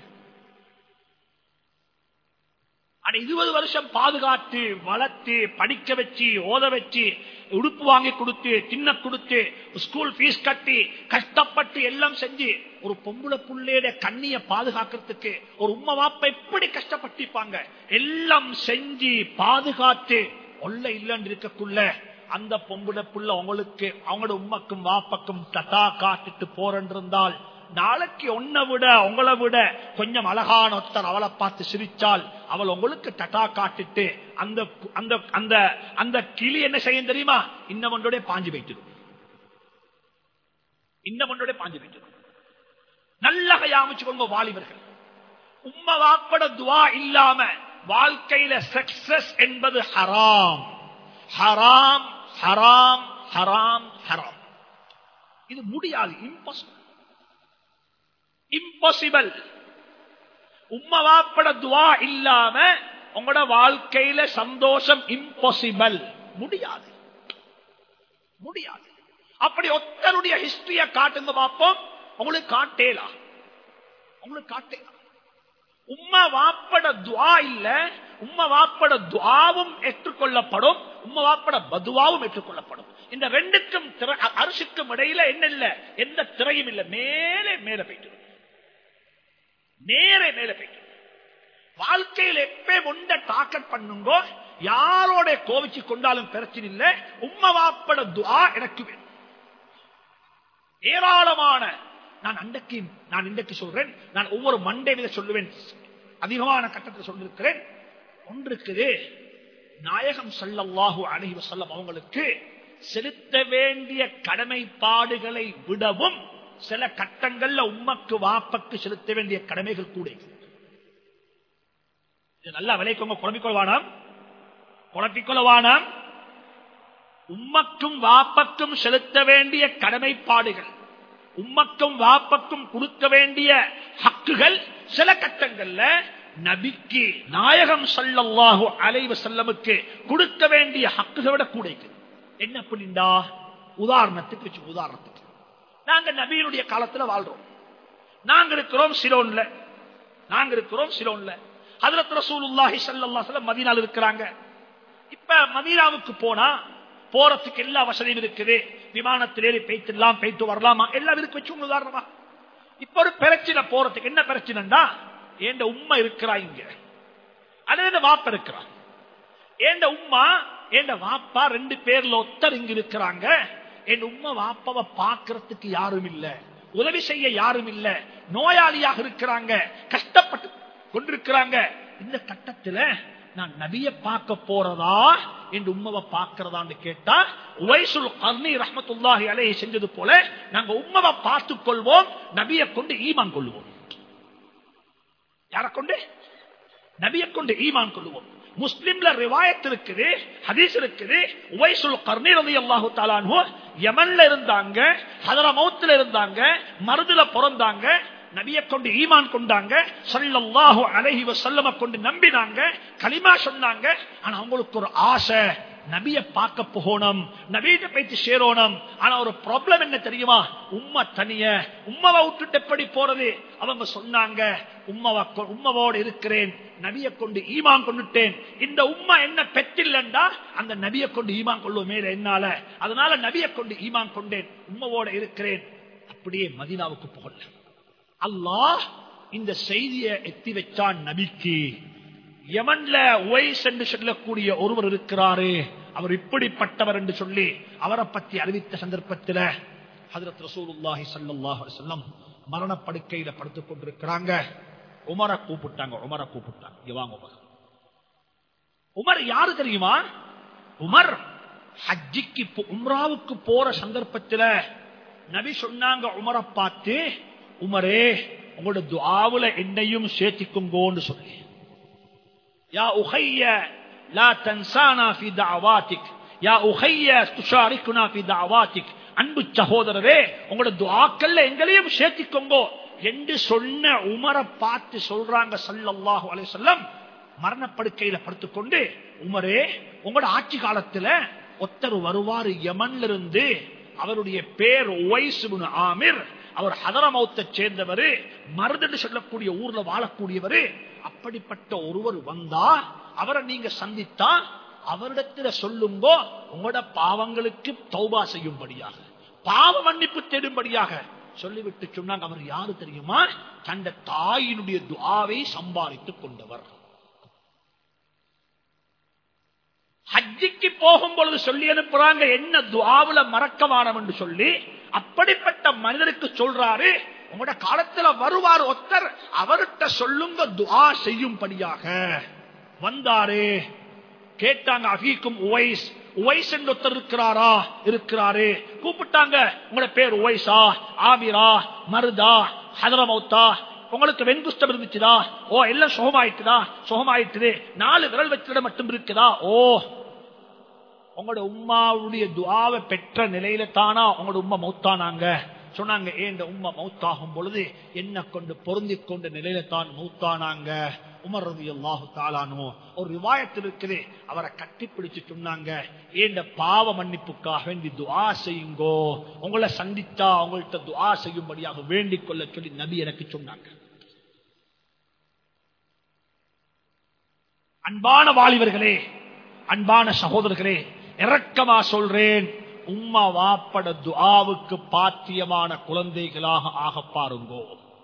ஆனா இருபது வருஷம் பாதுகாத்து வளர்த்து படிக்க வச்சு ஓத வச்சு உடுப்பு வாங்கி கொடுத்து தின்ன கொடுத்து ஸ்கூல் பீஸ் கட்டி கஷ்டப்பட்டு எல்லாம் செஞ்சு ஒரு பொம்பளை புள்ளையோட கண்ணிய பாதுகாக்கிறதுக்கு ஒரு உம்மை வாப்ப எப்படி கஷ்டப்பட்டிருப்பாங்க எல்லாம் செஞ்சு பாதுகாத்து ஒல்ல இல்லன்னு இருக்கக்குள்ள அந்த பொம்பளை புள்ள உங்களுக்கு அவங்களோட உம்மக்கும் வாப்பக்கும் தட்டா காட்டிட்டு போறன்றிருந்தால் நாளைக்கு ஒன்ன விட உங்களை விட கொஞ்சம் அழகான ஒருத்தர் அவளை பார்த்து சிரிச்சால் அவள் உங்களுக்கு டட்டா காட்டிட்டு அந்த அந்த அந்த அந்த கிளி என்ன செய்யும் தெரியுமா இன்னும் ஒன்றோட பாஞ்சு வைத்திடும் இன்னும் ஒன்றோட பாஞ்சு வைத்திடும் நல்ல கையாமிச்சுக்கோங்க வாலிபர்கள் உம்ம வாப்பட துவா இல்லாம வாழ்க்கையில சக்சஸ் என்பது ஹராம் ஹராம் ஹராம் ஹராம் ஹராம் இது முடியாது இம்பாசிபிள் இம்பாசிபிள் உம்ம வாப்பட துவா இல்லாம உங்களோட வாழ்க்கையில சந்தோஷம் இம்பாசிபிள் முடியாது முடியாது அப்படி ஒத்தருடைய ஹிஸ்டரிய காட்டுங்க பார்ப்போம் உங்களுக்கு காட்டேலாம் உங்களுக்கு காட்டேலாம் உம்ம வாப்பட துவா இல்ல உம்ம வாப்பட துவாவும் ஏற்றுக்கொள்ளப்படும் உம்ம வாப்பட பதுவாவும் ஏற்றுக்கொள்ளப்படும் இந்த ரெண்டுக்கும் அரிசிக்கும் இடையில என்ன இல்ல எந்த திரையும் இல்ல மேலே மேல போயிட்டு நேரே மேல போயிட்டு வாழ்க்கையில் எப்ப ஒன்ற டாக்கெட் பண்ணுங்கோ யாரோட கோவிச்சு கொண்டாலும் பிரச்சனை இல்லை உம்ம வாப்பட துவா எனக்கு வேணும் ஏராளமான நான் அன்றைக்கு நான் இன்றைக்கு சொல்றேன் நான் ஒவ்வொரு மண்டே மீத சொல்லுவேன் அதிகமான கட்டத்தில் சொல்லிருக்கிறேன் ஒன்று இருக்குது நாயகம் சல்லல்லாஹு அணைவ செல்லம் அவங்களுக்கு செலுத்த வேண்டிய கடமைப்பாடுகளை விடவும் சில கட்டங்கள்ல உம்மக்கு வாப்பக்கு செலுத்த வேண்டிய கடமைகள் கூட இது நல்லா விளைக்கோங்க குழம்பிக்கொள்வானாம் குழப்பிக்கொள்ளவானாம் உம்மக்கும் வாப்பக்கும் செலுத்த வேண்டிய கடமைப்பாடுகள் உம்மக்கும் வாப்பக்கும் கொடுக்க வேண்டிய ஹக்குகள் சில கட்டங்கள்ல நபிக்கு நாயகம் சல்லல்லாஹு அலைவ செல்லமுக்கு கொடுக்க வேண்டிய ஹக்குகளை விட கூட என்ன பண்ணிண்டா உதாரணத்துக்கு வச்சு உதாரணத்துக்கு நாங்க நபியினுடைய காலத்துல வாழ்றோம் நாங்க இருக்கிறோம் சிலோன்ல நாங்க இருக்கிறோம் சிலோன்ல ஹதரத் ரசூலுல்லாஹி ஸல்லல்லாஹு அலைஹி மதீனால இருக்கிறாங்க இப்ப மதீனாவுக்கு போனா போறதுக்கு எல்லா வசதியும் இருக்குது விமானத்தில் ஏறி பெய்த்துலாம் பெய்த்து வரலாமா எல்லாம் இருக்கு வச்சு உதாரணமா இப்ப ஒரு பிரச்சனை போறதுக்கு என்ன பிரச்சனைடா ஏண்ட உண்மை இருக்கிறா இங்க அல்லது வாப்ப இருக்கிறா ஏண்ட உம்மா ஏண்ட வாப்பா ரெண்டு பேர்ல ஒத்தர் இங்க இருக்கிறாங்க என் உண்மை வாப்பாவை பாக்குறதுக்கு யாரும் இல்ல உதவி செய்ய யாரும் இல்ல நோயாளியாக இருக்கிறாங்க கஷ்டப்பட்டு கொண்டிருக்கிறாங்க இந்த கட்டத்துல நான் நபிய பார்க்க போறதா என்று உம்மவை பார்க்கிறதான்னு கேட்டா உவைசுல் கர்ணி ரஹமத்துல்லாஹி அலையை செஞ்சது போல நாங்க உம்மவை பார்த்துக் கொள்வோம் நபியை கொண்டு ஈமான் கொள்வோம் யார கொண்டு நபியை கொண்டு ஈமான் கொள்வோம் முஸ்லிம்ல ரிவாயத் இருக்குது ஹதீஸ் இருக்குது உவைசுல் கர்ணி ரதி அல்லாஹு தாலானோ யமன்ல இருந்தாங்க ஹதர மௌத்துல இருந்தாங்க மருதுல பிறந்தாங்க நபியை கொண்டு ஈமான் கொண்டாங்க சல்லல்லாஹு அலைஹி வஸல்லம கொண்டு நம்பினாங்க கலிமா சொன்னாங்க ஆனா அவங்களுக்கு ஒரு ஆசை நபிய பார்க்க போகணும் நபியிட்ட பேச்சு சேரோணும் ஆனா ஒரு ப்ராப்ளம் என்ன தெரியுமா உம்மா தனிய உம்மாவை விட்டுட்டு எப்படி போறது அவங்க சொன்னாங்க உம்மாவா உம்மவோடு இருக்கிறேன் நபியை கொண்டு ஈமான் கொண்டுட்டேன் இந்த உம்மா என்ன பெற்றில்லண்டா அந்த நபியை கொண்டு ஈமான் கொள்ளும் மேல என்னால அதனால நபியை கொண்டு ஈமான் கொண்டேன் உம்மவோட இருக்கிறேன் அப்படியே மதீனாவுக்கு போகல அல்லாஹ் இந்த செய்தியை எத்தி வச்சான் நபிக்கு யமன்ல உவைஸ் என்று சொல்லக்கூடிய ஒருவர் இருக்கிறாரு அவர் இப்படிப்பட்டவர் என்று சொல்லி அவரை பற்றி அறிவித்த சந்தர்ப்பத்தில் ஹதரத் ரசூலுல்லாஹி ஸல்லல்லாஹு அலைஹி வஸல்லம் மரணப்படுக்கையில படுத்துக் கொண்டிருக்கிறாங்க உமரை கூப்பிட்டாங்க உமரை கூப்பிட்டாங்க இங்க வாங்க உமர் உமர் யாரு தெரியுமா உமர் ஹஜ்ஜிக்கு போ- உம்ராவுக்கு போற சந்தர்ப்பத்தில் நபி சொன்னாங்க உமரை பார்த்து உமரே உங்களோட துஆவுல என்னையும் சேர்த்திக்குங்கோன்னு சொல்லி يا أخي لا تنسانا في دعواتك يا أخي تشاركنا في دعواتك அன்பு சகோதரரே உங்களோட துஆக்கள்ல எங்களையும் சேர்த்திக்கோங்கோ என்று சொன்ன உமரை பார்த்து சொல்றாங்க ஸல்லல்லாஹு அலைஹி வஸல்லம் மரணப்படுக்கையில படுத்துக்கொண்டு உமரே உங்களோட ஆட்சி காலத்துல ஒருத்தர் வருவாரு யமன்ல இருந்து அவருடைய பேர் உவைஸ் இப்னு ஆமிர் அவர் ஹதரமௌத்தை சேர்ந்தவர் மருதன்னு சொல்லக்கூடிய ஊர்ல வாழக்கூடியவர் அப்படிப்பட்ட ஒருவர் வந்தா அவரை நீங்க சந்தித்தா அவரிடத்துல சொல்லுங்கோ உங்களோட பாவங்களுக்கு தௌபா செய்யும்படியாக பாவ மன்னிப்பு தேடும்படியாக சொல்லிவிட்டு சொன்னாங்க அவர் யாரு தெரியுமா தந்த தாயினுடைய துஆவை சம்பாதித்துக் கொண்டவர் ஹஜ்ஜிக்கு போகும் பொழுது சொல்லி அனுப்புறாங்க என்ன துவாவுல மறக்கவானம் என்று சொல்லி அப்படிப்பட்ட மனிதருக்கு சொல்றாரு உங்களோட காலத்துல வருவார் ஒருத்தர் அவர்கிட்ட சொல்லுங்க துஆ செய்யும்படியாக வந்தாரு கேட்டாங்க அஃபீக்கும் உவைஸ் உவைஸ் என்று ஒருத்தர் இருக்கிறாரா இருக்கிறாரு கூப்பிட்டாங்க உங்களோட பேர் உவைஸா ஆபிரா மருதா ஹதரமௌத்தா உங்களுக்கு வெண்குஷ்டம் இருந்துச்சுதா ஓ எல்லாம் சுகமாயிட்டுதா சுகமாயிட்டுது நாலு விரல் வச்சிட மட்டும் இருக்குதா ஓ உங்களோட உம்மாவுடைய துவாவை பெற்ற நிலையில தானா உங்களோட உம்மா மௌத்தானாங்க சொன்னாங்க ஏன் இந்த உம்மா மௌத்தாகும் பொழுது என்ன கொண்டு பொருந்தி கொண்ட நிலையில தான் மௌத்தானாங்க உமர் ரவி அல்லாஹு தாலானோ ஒரு ரிவாயத்தில் இருக்குது அவரை கட்டிப்பிடிச்சு சொன்னாங்க ஏண்ட பாவ மன்னிப்புக்காக வேண்டி துஆ செய்யுங்கோ உங்களை சந்தித்தா உங்கள்கிட்ட துஆ செய்யும்படியாக வேண்டிக் கொள்ள சொல்லி நபி எனக்கு சொன்னாங்க அன்பான வாலிபர்களே அன்பான சகோதரர்களே இறக்கமா சொல்றேன் உம்மா வாப்பட துஆவுக்கு பாத்தியமான குழந்தைகளாக ஆக பாருங்கோ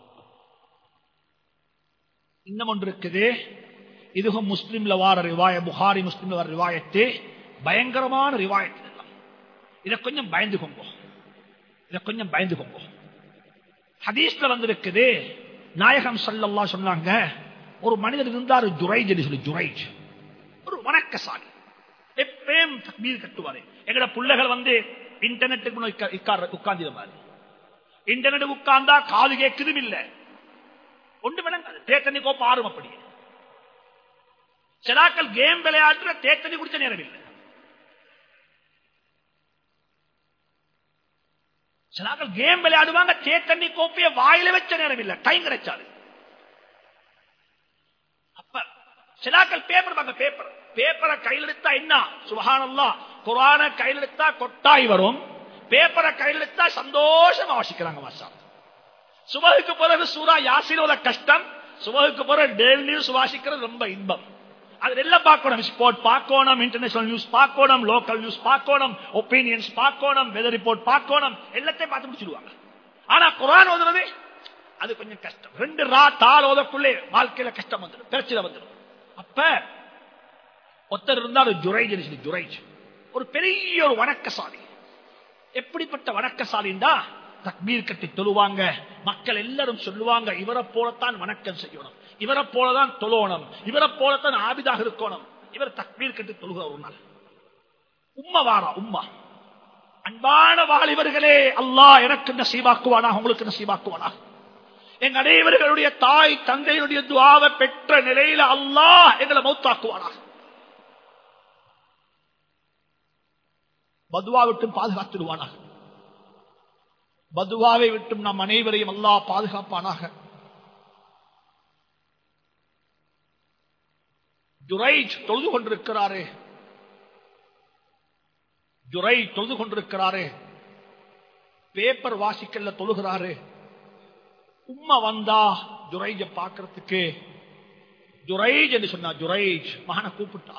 இன்னும் ஒன்று இருக்குது இதுவும் முஸ்லிம்ல வார ரிவாய புகாரி முஸ்லிம்ல வர ரிவாயத்து பயங்கரமான ரிவாயத்து இதெல்லாம். இதை கொஞ்சம் பயந்துக்கோங்க இதை கொஞ்சம் பயந்துக்கோங்க ஹதீஸ்ல வந்திருக்குது நாயகம் சல்லல்லா சொன்னாங்க ஒரு மனிதர் இருந்தாரு ஜுரைஜ் என்று சொல்லி ஜுரைஜ் ஒரு வணக்கசாலி எப்பயும் தக்பீர் கட்டுவாரு எங்கட பிள்ளைகள் வந்து இன்டர்நெட்டுக்கு முன்ன உட்கா- உட்கார்ற- உட்கார்ந்திருப்பாரு இன்டர்நெட் உட்கார்ந்தா காது கேட்குதும் இல்ல ஒன்று விளங்காது தேத்தண்ணி கோப்ப ஆறும் அப்படி சிலாக்கள் கேம் விளையாடுற தேத்தண்ணி குடிச்ச நேரம் இல்லை சிலாக்கள் கேம் விளையாடுவாங்க தேத்தண்ணி கோப்பைய வாயில வச்ச நேரம் இல்லை டைம் கிடைச்சாது அப்ப சிலாக்கள் பேப்பர் பார்க்க பேப்பர் பேப்பரை கையில் எடுத்தா என்ன சுபஹானல்லா குரான கையில் எடுத்தா கொட்டாய் வரும் பேப்பரை கையில் எடுத்தா சந்தோஷமா வாசிக்கிறாங்க மாசா சுபகுக்கு பிறகு சூரா யாசினோட கஷ்டம் சுபகுக்கு பிறகு டெய்லி நியூஸ் வாசிக்கிறது ரொம்ப இன்பம் அது எல்லாம் பார்க்கணும் ஸ்போர்ட் பார்க்கணும் இன்டர்நேஷனல் நியூஸ் பார்க்கணும் லோக்கல் நியூஸ் பார்க்கணும் ஒப்பீனியன்ஸ் பார்க்கணும் வெதர் ரிப்போர்ட் பார்க்கணும் எல்லாத்தையும் பார்த்து முடிச்சிடுவாங்க ஆனா குரான் ஓதுறது அது கொஞ்சம் கஷ்டம் ரெண்டு ரா தாள் ஓதக்குள்ளே வாழ்க்கையில கஷ்டம் வந்துடும் பிரச்சனை வந்துடும் அப்ப ஒருத்தர் இருந்தார் ஜுரைஜ் சொல்லி ஜுரைஜ் ஒரு பெரிய ஒரு வணக்கசாலி எப்படிப்பட்ட வணக்கசாலிண்டா தக்பீர் கட்டி தொழுவாங்க மக்கள் எல்லாரும் சொல்லுவாங்க இவரை போலத்தான் வணக்கம் செய்யணும் இவரை போலதான் தொழணும் இவரை போலத்தான் ஆபிதாக இருக்கணும் இவர் தக்பீர் கட்டி தொழுகிற ஒரு நாள் உம்மா வாரா உம்மா அன்பான வாலிபர்களே அல்லாஹ் எனக்கு நசீபாக்குவானா உங்களுக்கு நசீபாக்குவானா எங்க அனைவர்களுடைய தாய் தந்தையுடைய துவாவை பெற்ற நிலையில அல்லாஹ் எங்களை மௌத்தாக்குவானா பதுவா விட்டும் பாதுகாத்துடுவானாக பதுவாவை விட்டும் நம் அனைவரையும் அல்லாஹ் பாதுகாப்பானாக ஜுரைஜ் தொழுது கொண்டிருக்கிறாரு ஜுரை தொழுது கொண்டிருக்கிறாரு பேப்பர் வாசிக்கல்ல தொழுகிறாரு உம்மா வந்தா ஜுரைஜ பாக்குறதுக்கு ஜுரைஜ் என்று சொன்னா ஜுரைஜ் மகனை கூப்பிட்டா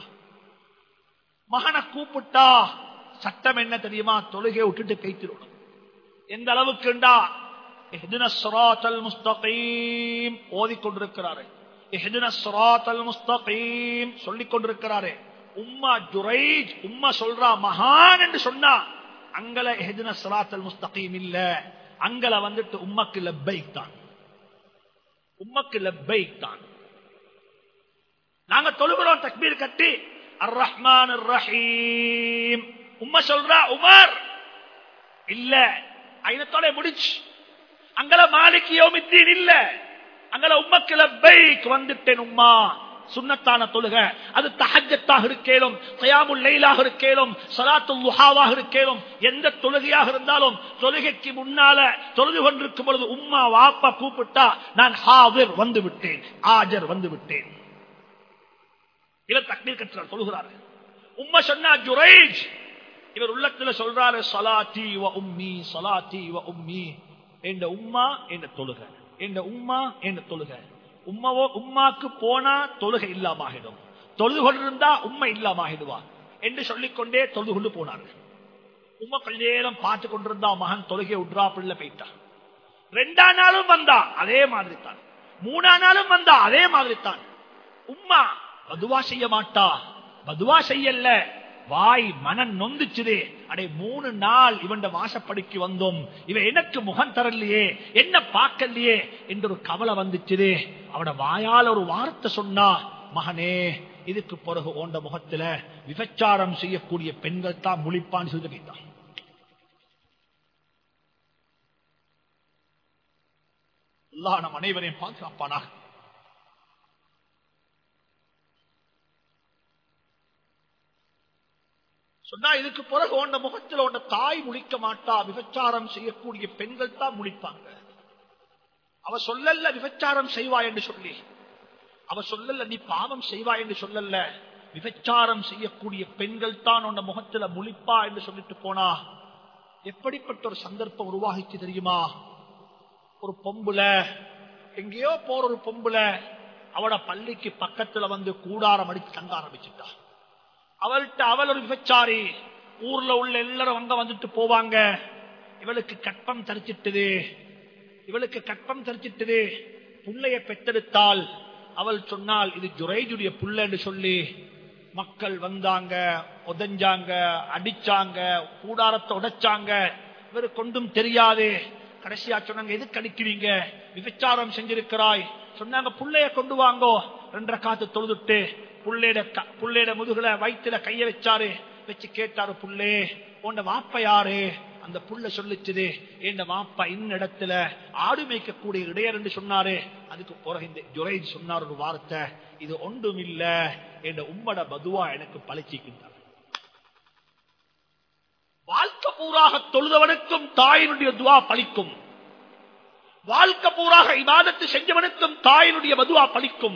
மகனை கூப்பிட்டா சட்டம் என்ன தெரியுமா தொழுகை விட்டுட்டு பேய்த்திடணும் எந்த அளவுக்குண்டா اهدنا الصراط المستقيم ஓதிக்கொண்டிருக்கிறாரு اهدنا الصراط المستقيم சொல்லிக் கொண்டிருக்கிறாரு உம்மா ஜுரைஜ் உம்மா சொல்றா மகான் என்று சொன்னா அங்கல எஹதின சலாத்தல் முஸ்தகீம் இல்ல அங்கல வந்துட்டு உம்மக்கு லப்பைக் தான் உம்மக்கு லப்பைக் தான் நாங்க தொழுகிறோம் தக்பீர் கட்டி அர் ரஹ்மான் ரஹீம் உம்ம சொல்றா உமர் இல்ல ஐநத்தோட முடிச்சு அங்கல மாலிக் யோமித்தீன் இல்ல அங்கல உம்மக்கு லப்பைக் வந்துட்டேன் உம்மா சுண்ணத்தான தொழுக அது தஹஜத்தாக இருக்கேலும் தயாமுல் லைலாக இருக்கேலும் சலாத்துல் லுஹாவாக இருக்கேலும் எந்த தொழுகையாக இருந்தாலும் தொழுகைக்கு முன்னால தொழுது கொண்டிருக்கும் பொழுது உம்மா வாப்பா கூப்பிட்டா நான் ஹாவிர் வந்து விட்டேன் ஆஜர் வந்து விட்டேன் இவர் தக்பீர் கற்றார் தொழுகிறார் உம்மா சொன்னா ஜுரைஜ் இவர் உள்ளத்துல சொல்றாரு சலாத்தி வ உம்மி சலாத்தி வ உம்மி என்ற உம்மா என்ற தொழுக என்ற உம்மா என்ற தொழுக உம்மாவோ உம்மாக்கு போனா தொழுகை இல்லாமாகிடும் தொழுது கொண்டிருந்தா உண்மை இல்லாமாகிடுவா என்று சொல்லிக்கொண்டே தொழுது கொண்டு போனார்கள் உம்மா கொஞ்ச நேரம் பார்த்து கொண்டிருந்தா மகன் தொழுகை உட்ரா பிள்ளை போயிட்டான் ரெண்டா நாளும் வந்தா அதே மாதிரி தான் மூணா நாளும் வந்தா அதே மாதிரி தான் உம்மா பதுவா செய்ய மாட்டா பதுவா செய்யல வாய் மனம் நொந்துச்சுதே அடே மூணு நாள் இவன் வாசப்படிக்கு வந்தோம் இவன் எனக்கு முகம் தரலையே என்ன பார்க்கலையே என்று ஒரு கவலை வந்துச்சுதே அவட வாயால் ஒரு வார்த்தை சொன்னா மகனே இதுக்கு பிறகு ஓண்ட முகத்துல விபச்சாரம் செய்யக்கூடிய பெண்கள் தான் முழிப்பான்னு சொல்லி கேட்டான் எல்லா நம் அனைவரையும் பாதுகாப்பானாக சொன்னா இதுக்கு பிறகு உண்ட முகத்தில் உண்ட தாய் முழிக்க மாட்டா விபச்சாரம் செய்யக்கூடிய பெண்கள் தான் முழிப்பாங்க அவ சொல்லல விபச்சாரம் செய்வாய் என்று சொல்லி அவ சொல்லல நீ பாவம் செய்வாய் என்று சொல்லல விபச்சாரம் செய்யக்கூடிய பெண்கள் தான் உன்ன முகத்துல முழிப்பா என்று சொல்லிட்டு போனா எப்படிப்பட்ட ஒரு சந்தர்ப்பம் உருவாகிச்சு தெரியுமா ஒரு பொம்புல எங்கேயோ போற ஒரு பொம்புல அவட பள்ளிக்கு பக்கத்துல வந்து கூடாரம் அடிச்சு தங்க ஆரம்பிச்சுட்டா அவள்கிட்ட அவள் ஒரு விபச்சாரி ஊர்ல உள்ள எல்லாரும் அங்க வந்துட்டு போவாங்க இவளுக்கு கற்பம் தரிச்சிட்டது இவளுக்கு கற்பம் தரிச்சிட்டது புள்ளைய பெற்றெடுத்தால் அவள் சொன்னால் இது ஜுரைஜுடைய புள்ளன்னு சொல்லி மக்கள் வந்தாங்க உதஞ்சாங்க அடிச்சாங்க கூடாரத்தை உடைச்சாங்க இவரு கொண்டும் தெரியாது கடைசியா சொன்னாங்க எதுக்கு அடிக்கிறீங்க விபச்சாரம் செஞ்சிருக்கிறாய் சொன்னாங்க புள்ளைய கொண்டு வாங்கோ ரெண்டரை காத்து தொழுதுட்டு புள்ளேட புள்ளேட முதுகுல வயிற்றுல கைய வச்சாரு வச்சு கேட்டாரு புள்ளே உன்ன வாப்ப யாரு அந்த புள்ள சொல்லிச்சுது என் வாப்பா இன்னிடத்துல ஆடு மேய்க்கக்கூடிய இடையர் என்று சொன்னாரு அதுக்கு பிறகு இந்த ஜுரை சொன்னார் ஒரு வார்த்தை இது ஒன்றும் இல்ல என் உம்மட பதுவா எனக்கு பழிச்சிக்கின்றார் வாழ்க்கை பூராக தொழுதவனுக்கும் தாயினுடைய துவா பழிக்கும் வாழ்க்கை பூராக இபாதத்து செஞ்சவனுக்கும் தாயினுடைய மதுவா பழிக்கும்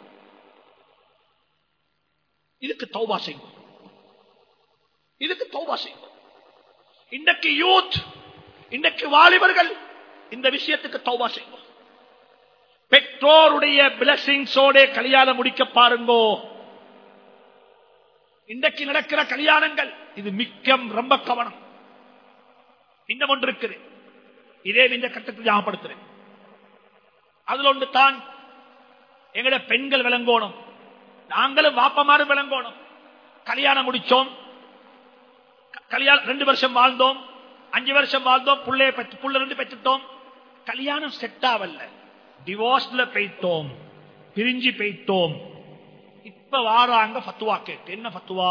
இதுக்கு தௌபா செய்யும் இதுக்கு தௌபா செய்யும் இன்றைக்கு யூத் இன்றைக்கு வாலிபர்கள் இந்த விஷயத்துக்கு தௌபா செய்யும் பெற்றோருடைய பிளஸிங்ஸோட கல்யாணம் முடிக்க பாருங்கோ இன்றைக்கு நடக்கிற கல்யாணங்கள் இது மிக்க ரொம்ப கவனம் இன்னும் ஒன்று இருக்குது இதே இந்த கட்டத்தில் ஞாபகப்படுத்துறேன் அதுல ஒன்று தான் எங்கட பெண்கள் விளங்கோணும் நாங்களும் வாப்பமாறு விளங்கோணும் கல்யாணம் முடிச்சோம் கல்யாணம் ரெண்டு வருஷம் வாழ்ந்தோம் அஞ்சு வருஷம் வாழ்ந்தோம் புள்ளைய புள்ள ரெண்டு பெற்றுட்டோம் கல்யாணம் செட் ஆகல டிவோர்ஸ்ல பெய்த்தோம் பிரிஞ்சு பெய்த்தோம் இப்ப வாராங்க பத்துவா கேட்டு என்ன பத்துவா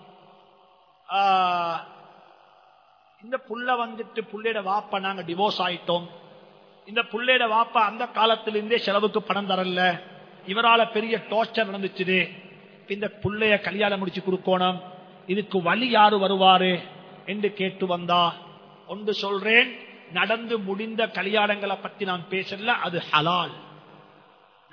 இந்த புள்ள வந்துட்டு புள்ளையோட வாப்பா நாங்க டிவோர்ஸ் ஆயிட்டோம் இந்த புள்ளையோட வாப்பா அந்த காலத்திலிருந்தே செலவுக்கு பணம் தரல இவரால பெரிய டோர்ச்சர் நடந்துச்சு இந்த புள்ளைய கல்யாணம் முடிச்சு கொடுக்கணும் இதுக்கு வழி யாரு வருவாரு என்று கேட்டு வந்தா ஒன்று சொல்றேன் நடந்து முடிந்த கல்யாணங்களை பத்தி நான் பேசல அது ஹலால்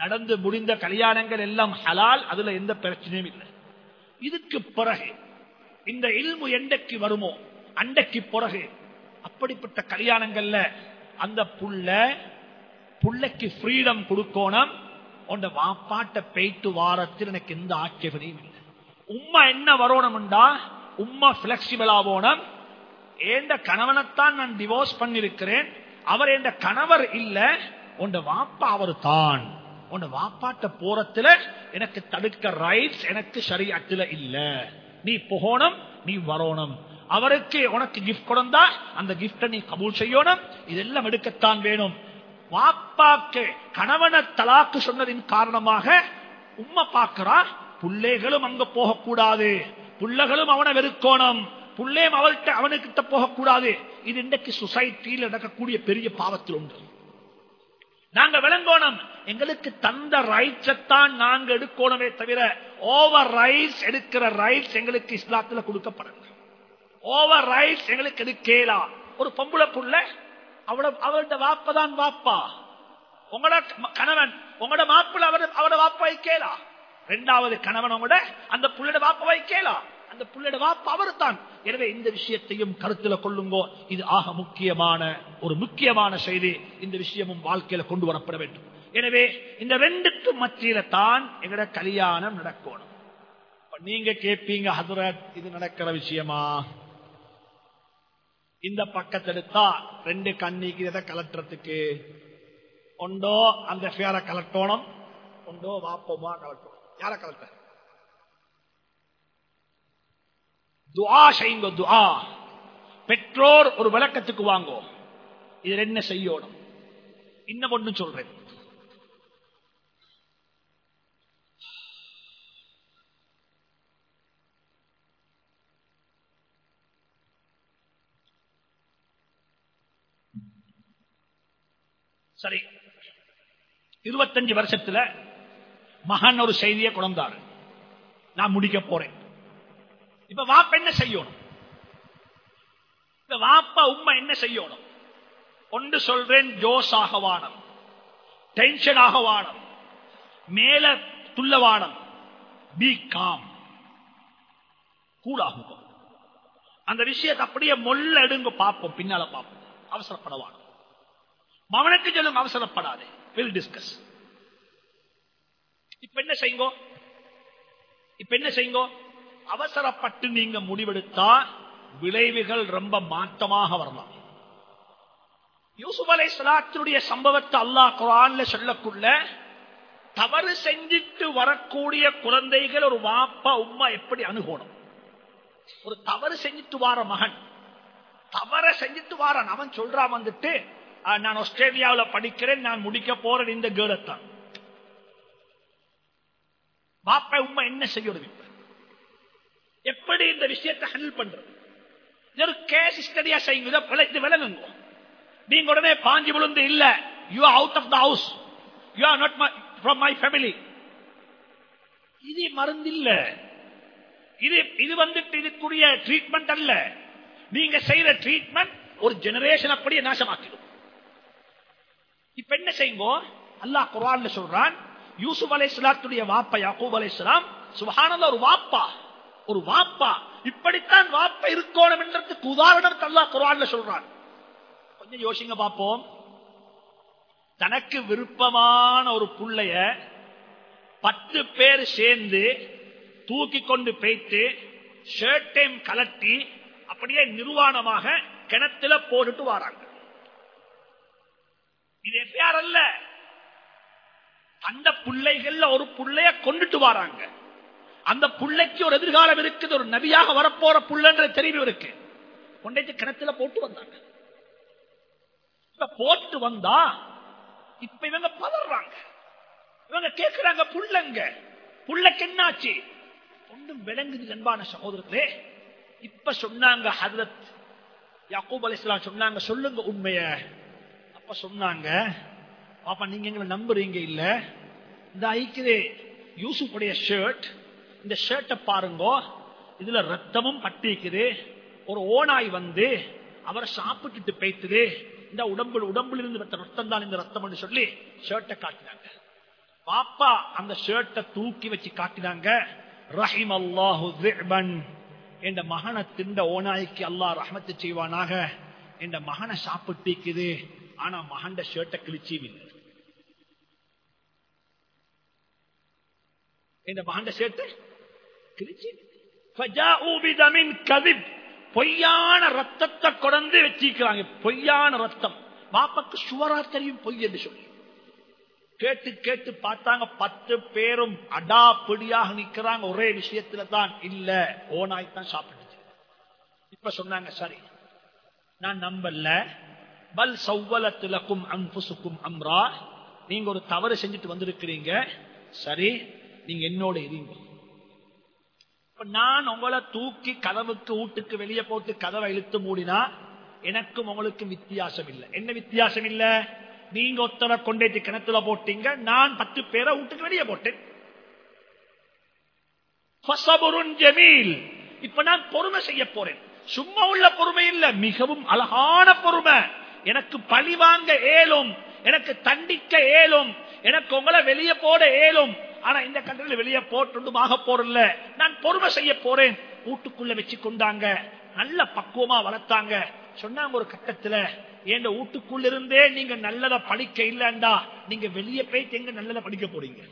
நடந்து முடிந்த கல்யாணங்கள் எல்லாம் ஹலால் அதுல எந்த பிரச்சனையும் இல்லை இதுக்கு பிறகு இந்த இல்மு எண்டைக்கு வருமோ அண்டைக்கு பிறகு அப்படிப்பட்ட கல்யாணங்கள்ல அந்த புள்ள புள்ளைக்கு ஃப்ரீடம் கொடுக்கணும் உண்ட வாப்பாட்ட பெய்ட்டு வாரத்தில் எனக்கு எந்த ஆட்சேபனையும் இல்லை உம்மா என்ன வரணும்டா உம்மா பிளெக்சிபிள் ஆகணும் ஏண்ட கணவனைத்தான் நான் டிவோர்ஸ் பண்ணிருக்கிறேன் அவர் என்ற கணவர் இல்ல உண்ட வாப்பா அவர் தான் உண்ட வாப்பாட்ட போறதுல எனக்கு தடுக்க ரைட்ஸ் எனக்கு சரியாத்துல இல்ல நீ போகணும் நீ வரணும் அவருக்கு உனக்கு கிஃப்ட் கொடுந்தா அந்த கிஃப்ட நீ கபூல் செய்யணும் இதெல்லாம் எடுக்கத்தான் வேணும் வாப்பாக்கு கணவனை தலாக்கு சொன்னதின் காரணமாக உம்மை பார்க்கிறா பிள்ளைகளும் அங்க போகக்கூடாது பிள்ளைகளும் அவனை வெறுக்கோணும் புள்ளேம் அவள்கிட்ட அவனுக்கிட்ட போகக்கூடாது இது இன்றைக்கு சொசைட்டியில் நடக்கக்கூடிய பெரிய பாவத்தில் உண்டு நாங்க விளங்கோணும் எங்களுக்கு தந்த ரைட்ஸை தான் நாங்க எடுக்கணுமே தவிர ஓவர் ரைட்ஸ் எடுக்கிற ரைட்ஸ் எங்களுக்கு இஸ்லாத்துல கொடுக்கப்படல ஓவர் ரைட்ஸ் எங்களுக்கு எடுக்கலாம் ஒரு பொம்பளை புள்ள அவட அவரோட வாப்பதான் வாப்பா உங்களோட கணவன் உங்களோட மாப்பிள்ள அவட அவட வாப்பா வைக்கலா ரெண்டாவது கணவன் உங்களோட அந்த புள்ளோட வாப்பா வைக்கலாம் அந்த புள்ளோட வாப்பா அவர் தான் எனவே இந்த விஷயத்தையும் கருத்துல கொள்ளுங்கோ இது ஆக முக்கியமான ஒரு முக்கியமான செய்தி இந்த விஷயமும் வாழ்க்கையில கொண்டு வரப்பட வேண்டும் எனவே இந்த ரெண்டுக்கு மத்தியில தான் எங்கட கல்யாணம் நடக்கணும் நீங்க கேட்பீங்க ஹதரத் இது நடக்கிற விஷயமா இந்த பக்கத்தை எடுத்தா ரெண்டு கண்ணிக்கு இதை கலட்டுறதுக்கு ஒண்டோ அந்த பேரை கலட்டோணும் ஒண்டோ வாப்பமா கலட்டணும் யார கலட்ட துஆ செய்யுங்க துஆ பெற்றோர் ஒரு விளக்கத்துக்கு வாங்கோ இது என்ன செய்யணும் இன்னும் ஒண்ணு சொல்றேன் சரி இருபத்தஞ்சு வருஷத்துல மகன் ஒரு செய்தியை கொண்டாரு நான் முடிக்க போறேன் இப்ப வாப்ப என்ன செய்யணும் இப்ப வாப்பா உண்மை என்ன செய்யணும் ஒன்று சொல்றேன் ஜோஸ் ஆகவானம் டென்ஷன் ஆகவானம் மேல துள்ளவானம் பி காம் கூடாகும் அந்த விஷயத்தை அப்படியே மொல்ல எடுங்க பார்ப்போம் பின்னால பார்ப்போம் அவசரப்படவானம் மவனுக்கு சொல்லுங்க அவசரப்படாதே வில் டிஸ்கஸ் இப்ப என்ன செய்யுங்கோ இப்ப என்ன செய்யுங்கோ அவசரப்பட்டு நீங்க முடிவெடுத்தா விளைவுகள் ரொம்ப மாற்றமாக வரலாம் யூசுப் அலை சலாத்தினுடைய சம்பவத்தை அல்லாஹ் குரான்ல சொல்லக்குள்ள தவறு செஞ்சிட்டு வரக்கூடிய குழந்தைகள் ஒரு வாப்பா உமா எப்படி அணுகணும் ஒரு தவறு செஞ்சிட்டு வார மகன் தவற செஞ்சிட்டு வாரான் அவன் சொல்றான் வந்துட்டு நான் ஆஸ்திரேலியாவில் படிக்கிறேன் நான் முடிக்க போறேன் இந்த கேர்ளத்தான் பாப்பா உண்மை என்ன செய்யறது இப்ப எப்படி இந்த விஷயத்தை ஹேண்டில் பண்றது இது ஒரு கேஸ் ஸ்டடியா செய்யுங்க இது விளங்குங்க நீங்க உடனே பாஞ்சு விழுந்து இல்ல you are out of the house you are not from my family இது மருந்து இல்ல இது இது வந்துட்டு இதுக்குரிய ட்ரீட்மெண்ட் அல்ல நீங்க செய்யற ட்ரீட்மெண்ட் ஒரு ஜெனரேஷன் அப்படியே நாசமாக்கிடும் இப்ப என்ன செய்யுங்க அல்லாஹ் குரான்ல சொல்றான் யூசுப் அலை சலாத்துடைய வாப்பா யாக்கூப் அலை சலாம் சுபஹானல்ல ஒரு வாப்பா ஒரு வாப்பா இப்படித்தான் வாப்பா இருக்கணும் என்றதுக்கு உதாரணம் அல்லாஹ் குரான்ல சொல்றான் கொஞ்சம் யோசிங்க பார்ப்போம் தனக்கு விருப்பமான ஒரு புள்ளைய பத்து பேர் சேர்ந்து தூக்கி கொண்டு போயிட்டு ஷர்ட்டையும் கலட்டி அப்படியே நிர்வாணமாக கிணத்துல போட்டுட்டு வராங்க இது எஃப்ஐஆர் அல்ல அந்த பிள்ளைகள்ல ஒரு புள்ளைய கொண்டுட்டு வராங்க அந்த புள்ளைக்கு ஒரு எதிர்காலம் இருக்குது ஒரு நபியாக வரப்போற புள்ளன்ற தெரிவு இருக்கு கொண்டைக்கு கிணத்துல போட்டு வந்தாங்க இப்ப போட்டு வந்தா இப்ப இவங்க பதறாங்க இவங்க கேட்கிறாங்க புள்ளங்க புள்ளைக்கு என்னாச்சு ஒன்றும் விளங்குது அன்பான சகோதரர்களே இப்ப சொன்னாங்க ஹதரத் யாக்கூப் அலிஸ்லாம் சொன்னாங்க சொல்லுங்க உண்மைய அப்ப சொன்னாங்க பாப்பா நீங்க எங்களை நம்புறீங்க இல்ல இந்த ஐக்குதே யூசுஃபுடைய ஷர்ட் இந்த ஷர்ட்டை பாருங்க இதுல ரத்தமும் பட்டிக்குது ஒரு ஓனாய் வந்து அவரை சாப்பிட்டுட்டு பேத்துது இந்த உடம்பு உடம்புல இருந்து ரத்தம் தான் இந்த ரத்தம் சொல்லி ஷர்ட்டை காட்டினாங்க பாப்பா அந்த ஷர்ட்டை தூக்கி வச்சு காட்டினாங்க ரஹிம் அல்லாஹு என்ற மகனை திண்ட ஓனாய்க்கு அல்லாஹ் ரஹமத்து செய்வானாக என்ற மகனை சாப்பிட்டிக்குது ஆனா மகண்ட ஷர்ட்டை கிழிச்சியும் இல்லை இந்த மகண்ட ஷர்ட்டு கிழிச்சி கதிப் பொய்யான ரத்தத்தை கொடந்து வச்சிருக்கிறாங்க பொய்யான ரத்தம் பாப்பாக்கு சுவரா தெரியும் பொய் என்று சொல்லி கேட்டு கேட்டு பார்த்தாங்க பத்து பேரும் அடா பிடியாக நிக்கிறாங்க ஒரே விஷயத்துல தான் இல்ல ஓனாய் தான் சாப்பிடுச்சு இப்ப சொன்னாங்க சரி நான் நம்பல பல் சௌவலத்திலக்கும் அன்புசுக்கும் அம்ரா நீங்க ஒரு தவறு செஞ்சுட்டு வந்திருக்கிறீங்க சரி நீங்க என்னோட இருங்க நான் உங்களை தூக்கி கதவுக்கு வீட்டுக்கு வெளியே போட்டு கதவை இழுத்து மூடினா எனக்கும் உங்களுக்கும் வித்தியாசம் இல்லை என்ன வித்தியாசம் இல்ல நீங்க ஒத்தரை கொண்டேச்சு கிணத்துல போட்டீங்க நான் பத்து பேரை வீட்டுக்கு வெளியே போட்டேன் இப்ப நான் பொறுமை செய்ய போறேன் சும்மா உள்ள பொறுமை இல்ல மிகவும் அழகான பொறுமை எனக்கு பழி வாங்க ஏலும் எனக்கு தண்டிக்க ஏலும் எனக்கு உங்களை வெளியே போட ஏலும் ஆனா இந்த கண்ட்ரில வெளியே போட்டு போறல நான் பொறுமை செய்ய போறேன் வீட்டுக்குள்ள வச்சு கொண்டாங்க நல்ல பக்குவமா வளர்த்தாங்க சொன்னாங்க ஒரு கட்டத்துல என் வீட்டுக்குள்ள இருந்தே நீங்க நல்லத படிக்க இல்லண்டா நீங்க வெளியே போயிட்டு எங்க நல்லத படிக்க போறீங்க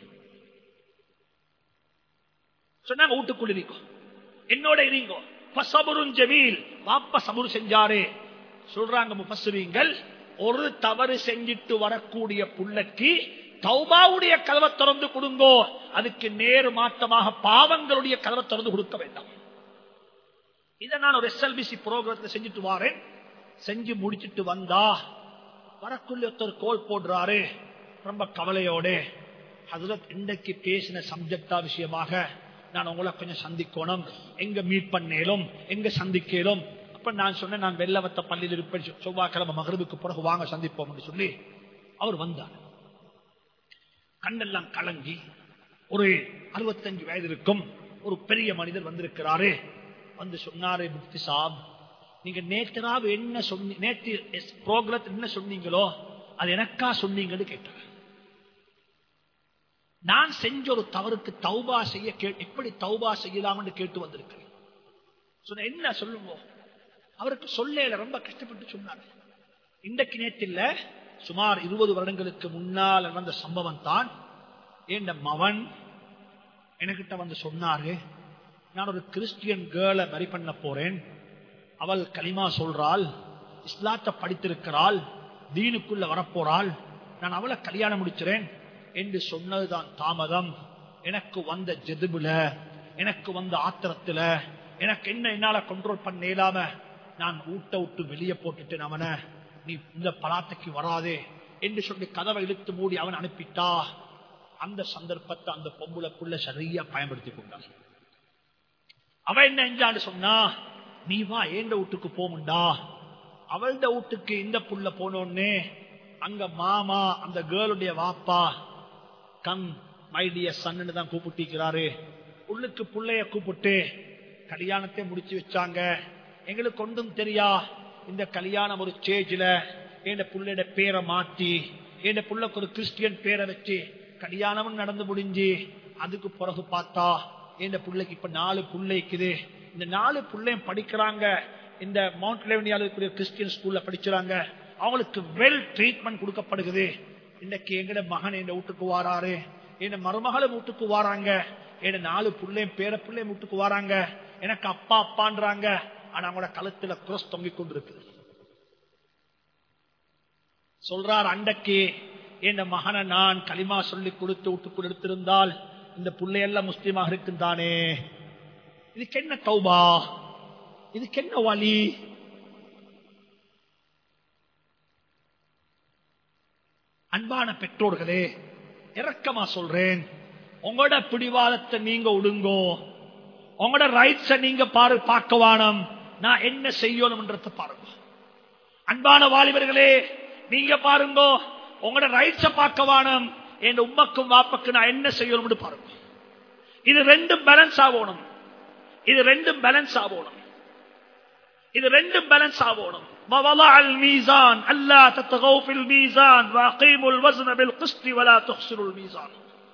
சொன்னாங்க வீட்டுக்குள்ள இருக்கோம் என்னோட இருங்கோ பசபுரும் ஜமீல் வாப்ப சபுர் செஞ்சாரு சொல்றாங்க முபசுவீங்கள் ஒரு தவறு செஞ்சிட்டு வரக்கூடிய புள்ளக்கு தௌபாவுடைய கதவை திறந்து கொடுங்கோ அதுக்கு நேரு மாற்றமாக பாவங்களுடைய கதவை திறந்து கொடுக்க வேண்டாம் இதை நான் ஒரு எஸ்எல்பிசி புரோகிரத்தை செஞ்சுட்டு வாரேன் செஞ்சு முடிச்சிட்டு வந்தா வரக்குள்ள ஒருத்தர் கோல் போடுறாரு ரொம்ப கவலையோட அதுல இன்றைக்கு பேசின சப்ஜெக்டா விஷயமாக நான் உங்களை கொஞ்சம் சந்திக்கணும் எங்க மீட் பண்ணேலும் எங்க சந்திக்கலும் அப்ப நான் சொன்னேன் நான் வெள்ளவத்த பள்ளியில் இருப்பேன் செவ்வாய்க்கிழமை மகரவுக்கு பிறகு வாங்க சந்திப்போம் சொல்லி அவர் வந்தார் கண்ணெல்லாம் கலங்கி ஒரு அறுபத்தஞ்சு வயது இருக்கும் ஒரு பெரிய மனிதர் வந்திருக்கிறாரு வந்து சொன்னாரு முஃப்தி சாப் நீங்க நேற்றாவது என்ன சொன்னி நேற்று ப்ரோக்ரஸ் என்ன சொன்னீங்களோ அது எனக்கா சொன்னீங்கன்னு கேட்டார் நான் செஞ்ச ஒரு தவறுக்கு தௌபா செய்ய எப்படி தௌபா செய்யலாம்னு கேட்டு வந்திருக்கிறேன் சொன்ன என்ன சொல்லுங்க அவருக்கு சொல்ல ரொம்ப கஷ்டப்பட்டு சொன்னார் இன்றைக்கு நேற்றில் சுமார் இருபது வருடங்களுக்கு முன்னால் நடந்த சம்பவம் தான் என் மவன் என்கிட்ட வந்து சொன்னாரு நான் ஒரு கிறிஸ்டியன் கேர்ளை மரி பண்ண போறேன் அவள் களிமா சொல்றாள் இஸ்லாத்தை படித்திருக்கிறாள் தீனுக்குள்ள வரப்போறாள் நான் அவளை கல்யாணம் முடிச்சிறேன் என்று சொன்னதுதான் தாமதம் எனக்கு வந்த ஜெதுபுல எனக்கு வந்த ஆத்திரத்துல எனக்கு என்ன என்னால கண்ட்ரோல் பண்ண இயலாம நான் ஊட்ட விட்டு வெளியே போட்டுட்டேன் அவனை நீ இந்த பலாத்தைக்கு வராதே என்று சொல்லி கதவை இழுத்து மூடி அவன் அனுப்பிட்டா அந்த சந்தர்ப்பத்தை அந்த பொம்புளக்குள்ள சரியா பயன்படுத்தி கொண்டான் அவன் என்ன எஞ்சான்னு சொன்னா நீ வா ஏண்ட வீட்டுக்கு போமுண்டா அவள்ட வீட்டுக்கு இந்த புள்ள போனோன்னு அங்க மாமா அந்த கேர்ளுடைய வாப்பா கம் மைடிய சன்னு தான் கூப்பிட்டிருக்கிறாரு உள்ளுக்கு புள்ளைய கூப்பிட்டு கல்யாணத்தை முடிச்சு வச்சாங்க எங்களுக்கு ஒன்றும் தெரியா இந்த கல்யாணம் ஒரு ஸ்டேஜ்ல என் புள்ளையோட பேரை மாத்தி என் புள்ளைக்கு ஒரு கிறிஸ்டியன் பேரை வச்சு கல்யாணமும் நடந்து முடிஞ்சு அதுக்கு பிறகு பார்த்தா என் பிள்ளைக்கு இப்ப நாலு பிள்ளைக்குது இந்த நாலு பிள்ளையும் படிக்கிறாங்க இந்த மவுண்ட் லெவனியால இருக்கக்கூடிய கிறிஸ்டியன் ஸ்கூல்ல படிச்சுறாங்க அவங்களுக்கு வெல் ட்ரீட்மெண்ட் கொடுக்கப்படுகிறது இன்னைக்கு எங்கட மகன் என் வீட்டுக்கு வாராரு என் மருமகளும் வீட்டுக்கு வாராங்க என் நாலு பிள்ளையும் பேர பிள்ளையும் வீட்டுக்கு வாராங்க எனக்கு அப்பா அப்பான்றாங்க ஆனா அவங்களோட கழுத்துல குரஸ் தொங்கிக் கொண்டிருக்கு சொல்றார் அண்டைக்கு என் மகனை நான் களிமா சொல்லி கொடுத்து வீட்டுக்குள் எடுத்திருந்தால் இந்த பிள்ளையெல்லாம் முஸ்லீமாக இருக்குந்தானே இதுக்கு என்ன தௌபா இதுக்கு என்ன வழி அன்பான பெற்றோர்களே இறக்கமா சொல்றேன் உங்களோட பிடிவாதத்தை நீங்க விடுங்கோ உங்களோட ரைட்ஸ நீங்க பாரு பார்க்க வானம் நான் என்ன செய்யணும்ன்றத பாருங்க அன்பான வாலிபர்களே நீங்க பாருங்க உங்களோட ரைட்ஸ பார்க்க வானம் என் உம்மக்கும் வாப்பக்கு நான் என்ன செய்யணும்னு பாருங்க இது ரெண்டும் பேலன்ஸ் ஆகணும் இது ரெண்டும் பேலன்ஸ் ஆகணும் இது ரெண்டும் பேலன்ஸ் ஆகணும் ووضع الميزان ألا تطغوا في الميزان وأقيموا الوزن بالقسط ولا تخسروا الميزان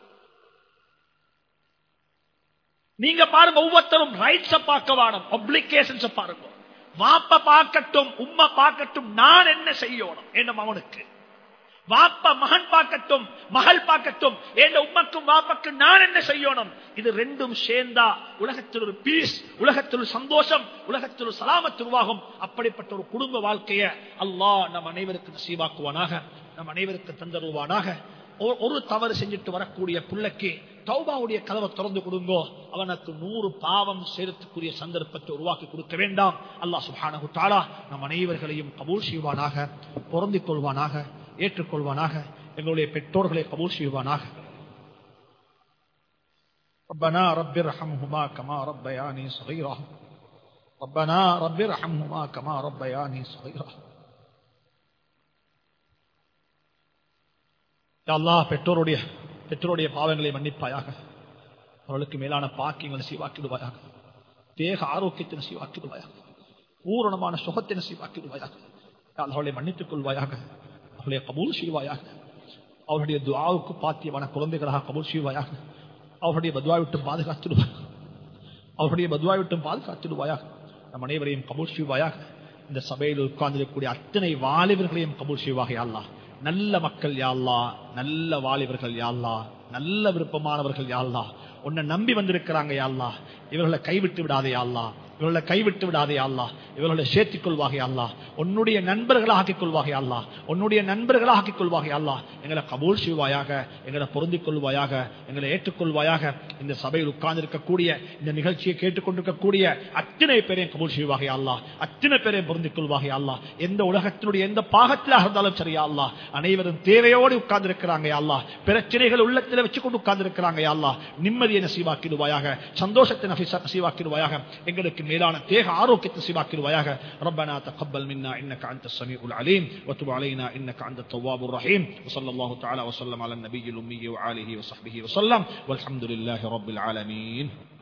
நீங்க பாருங்க ஒவ்வொருத்தரும் ரைட்ஸ பார்க்க வேணும் ஒப்ளிகேஷன்ஸ் பாருங்க வாப்ப பார்க்கட்டும் உம்மா பார்க்கட்டும் நான் என்ன செய்யணும் என்ன அவனுக்கு வாப்ப மகன் பார்க்கட்டும் மகள் பார்க்கட்டும் என் உம்மக்கும் வாப்பக்கும் நான் என்ன செய்யணும் இது ரெண்டும் சேர்ந்தா உலகத்தில் ஒரு பீஸ் உலகத்தில் ஒரு சந்தோஷம் உலகத்தில் ஒரு சலாமத் உருவாகும் அப்படிப்பட்ட ஒரு குடும்ப வாழ்க்கைய அல்லாஹ் நம் அனைவருக்கு நசீவாக்குவானாக நம் அனைவருக்கு தந்தருவானாக ஒரு- ஒரு தவறு செஞ்சுட்டு வரக்கூடிய புள்ளைக்கு தௌபாவுடைய கதவை திறந்து கொடுங்கோ அவனுக்கு நூறு பாவம் சேர்த்துக்குரிய சந்தர்ப்பத்தை உருவாக்கி கொடுக்க வேண்டாம் அல்லாஹ் சுப்ஹானஹு தஆலா நம் அனைவர்களையும் கபூல் செய்வானாக பொருந்திக் கொள்வானாக ஏற்றுக்கொள்வானாக எங்களுடைய பெற்றோர்களை கபூல் செய்வானாக ربنا رب ارحمهما كما ربياني صغيرا ربنا رب ارحمهما كما ربياني صغيرا யா அல்லாஹ் பெற்றோருடைய பெற்றோருடைய பாவங்களை மன்னிப்பாயாக அவர்களுக்கு மேலான பாக்கியங்களை சீவாக்கிடுவாயாக தேக ஆரோக்கியத்தை நசீவாக்கிடுவாயாக பூரணமான சுகத்தை நசீவாக்கிடுவாயாக யா அல்லாஹ் அவர்களை மன்னித்துக் கொள்வாயாக அவர்களை கபூல் செய்வாயாக அவருடைய துவாவுக்கு பாத்தியமான குழந்தைகளாக கபூல் செய்வாயாக அவருடைய பத்வா விட்டு பாதுகாத்துடுவாயாக அவருடைய பத்வா விட்டு பாதுகாத்துடுவாயாக நம் அனைவரையும் கபூல் செய்வாயாக இந்த சபையில் உட்கார்ந்திருக்கக்கூடிய அத்தனை வாலிபர்களையும் கபூல் செய்வாக யா அல்லாஹ் நல்ல மக்கள் யாழ்லா நல்ல வாலிபர்கள் யாழ்லா நல்ல விருப்பமானவர்கள் யாழ்லா உன்னை நம்பி வந்திருக்கிறாங்க யாழ்லா இவர்களை கைவிட்டு விடாதே யாழ்லா இவர்களை கைவிட்டு விடாதே அல்லா இவர்களை சேர்த்துக் கொள்வாகே அல்லா உன்னுடைய நண்பர்களாக ஆக்கிக் கொள்வாகே அல்லா உன்னுடைய நண்பர்களாக ஆக்கிக் கொள்வாகே அல்லா எங்களை கபூல் செய்வாயாக எங்களை பொருந்திக் கொள்வாயாக எங்களை ஏற்றுக்கொள்வாயாக இந்த சபையில் உட்கார்ந்து இருக்கக்கூடிய இந்த நிகழ்ச்சியை கேட்டுக்கொண்டிருக்கக்கூடிய அத்தனை பேரையும் கபூல் செய்வாகே அல்லா அத்தனை பேரையும் பொருந்திக் கொள்வாகே அல்லா எந்த உலகத்தினுடைய எந்த பாகத்தில் இருந்தாலும் சரியா அல்லா அனைவரும் தேவையோடு உட்கார்ந்து இருக்கிறாங்க அல்லா பிரச்சனைகள் உள்ளத்தில் வச்சு கொண்டு உட்கார்ந்து இருக்கிறாங்க அல்லா நிம்மதியை நசீவாக்கிடுவாயாக சந்தோஷத்தை நசீவாக்கிடுவாயாக எங்களுக்கு மேலான தேக ஆரோக்கியத்தை நசீவாக்கிடுவாயாக ربنا تقبل منا انك انت السميع العليم وتب علينا انك انت التواب الرحيم وصلى الله تعالى وسلم على النبي الامي وآله وصحبه وسلم والحمد لله رب العالمين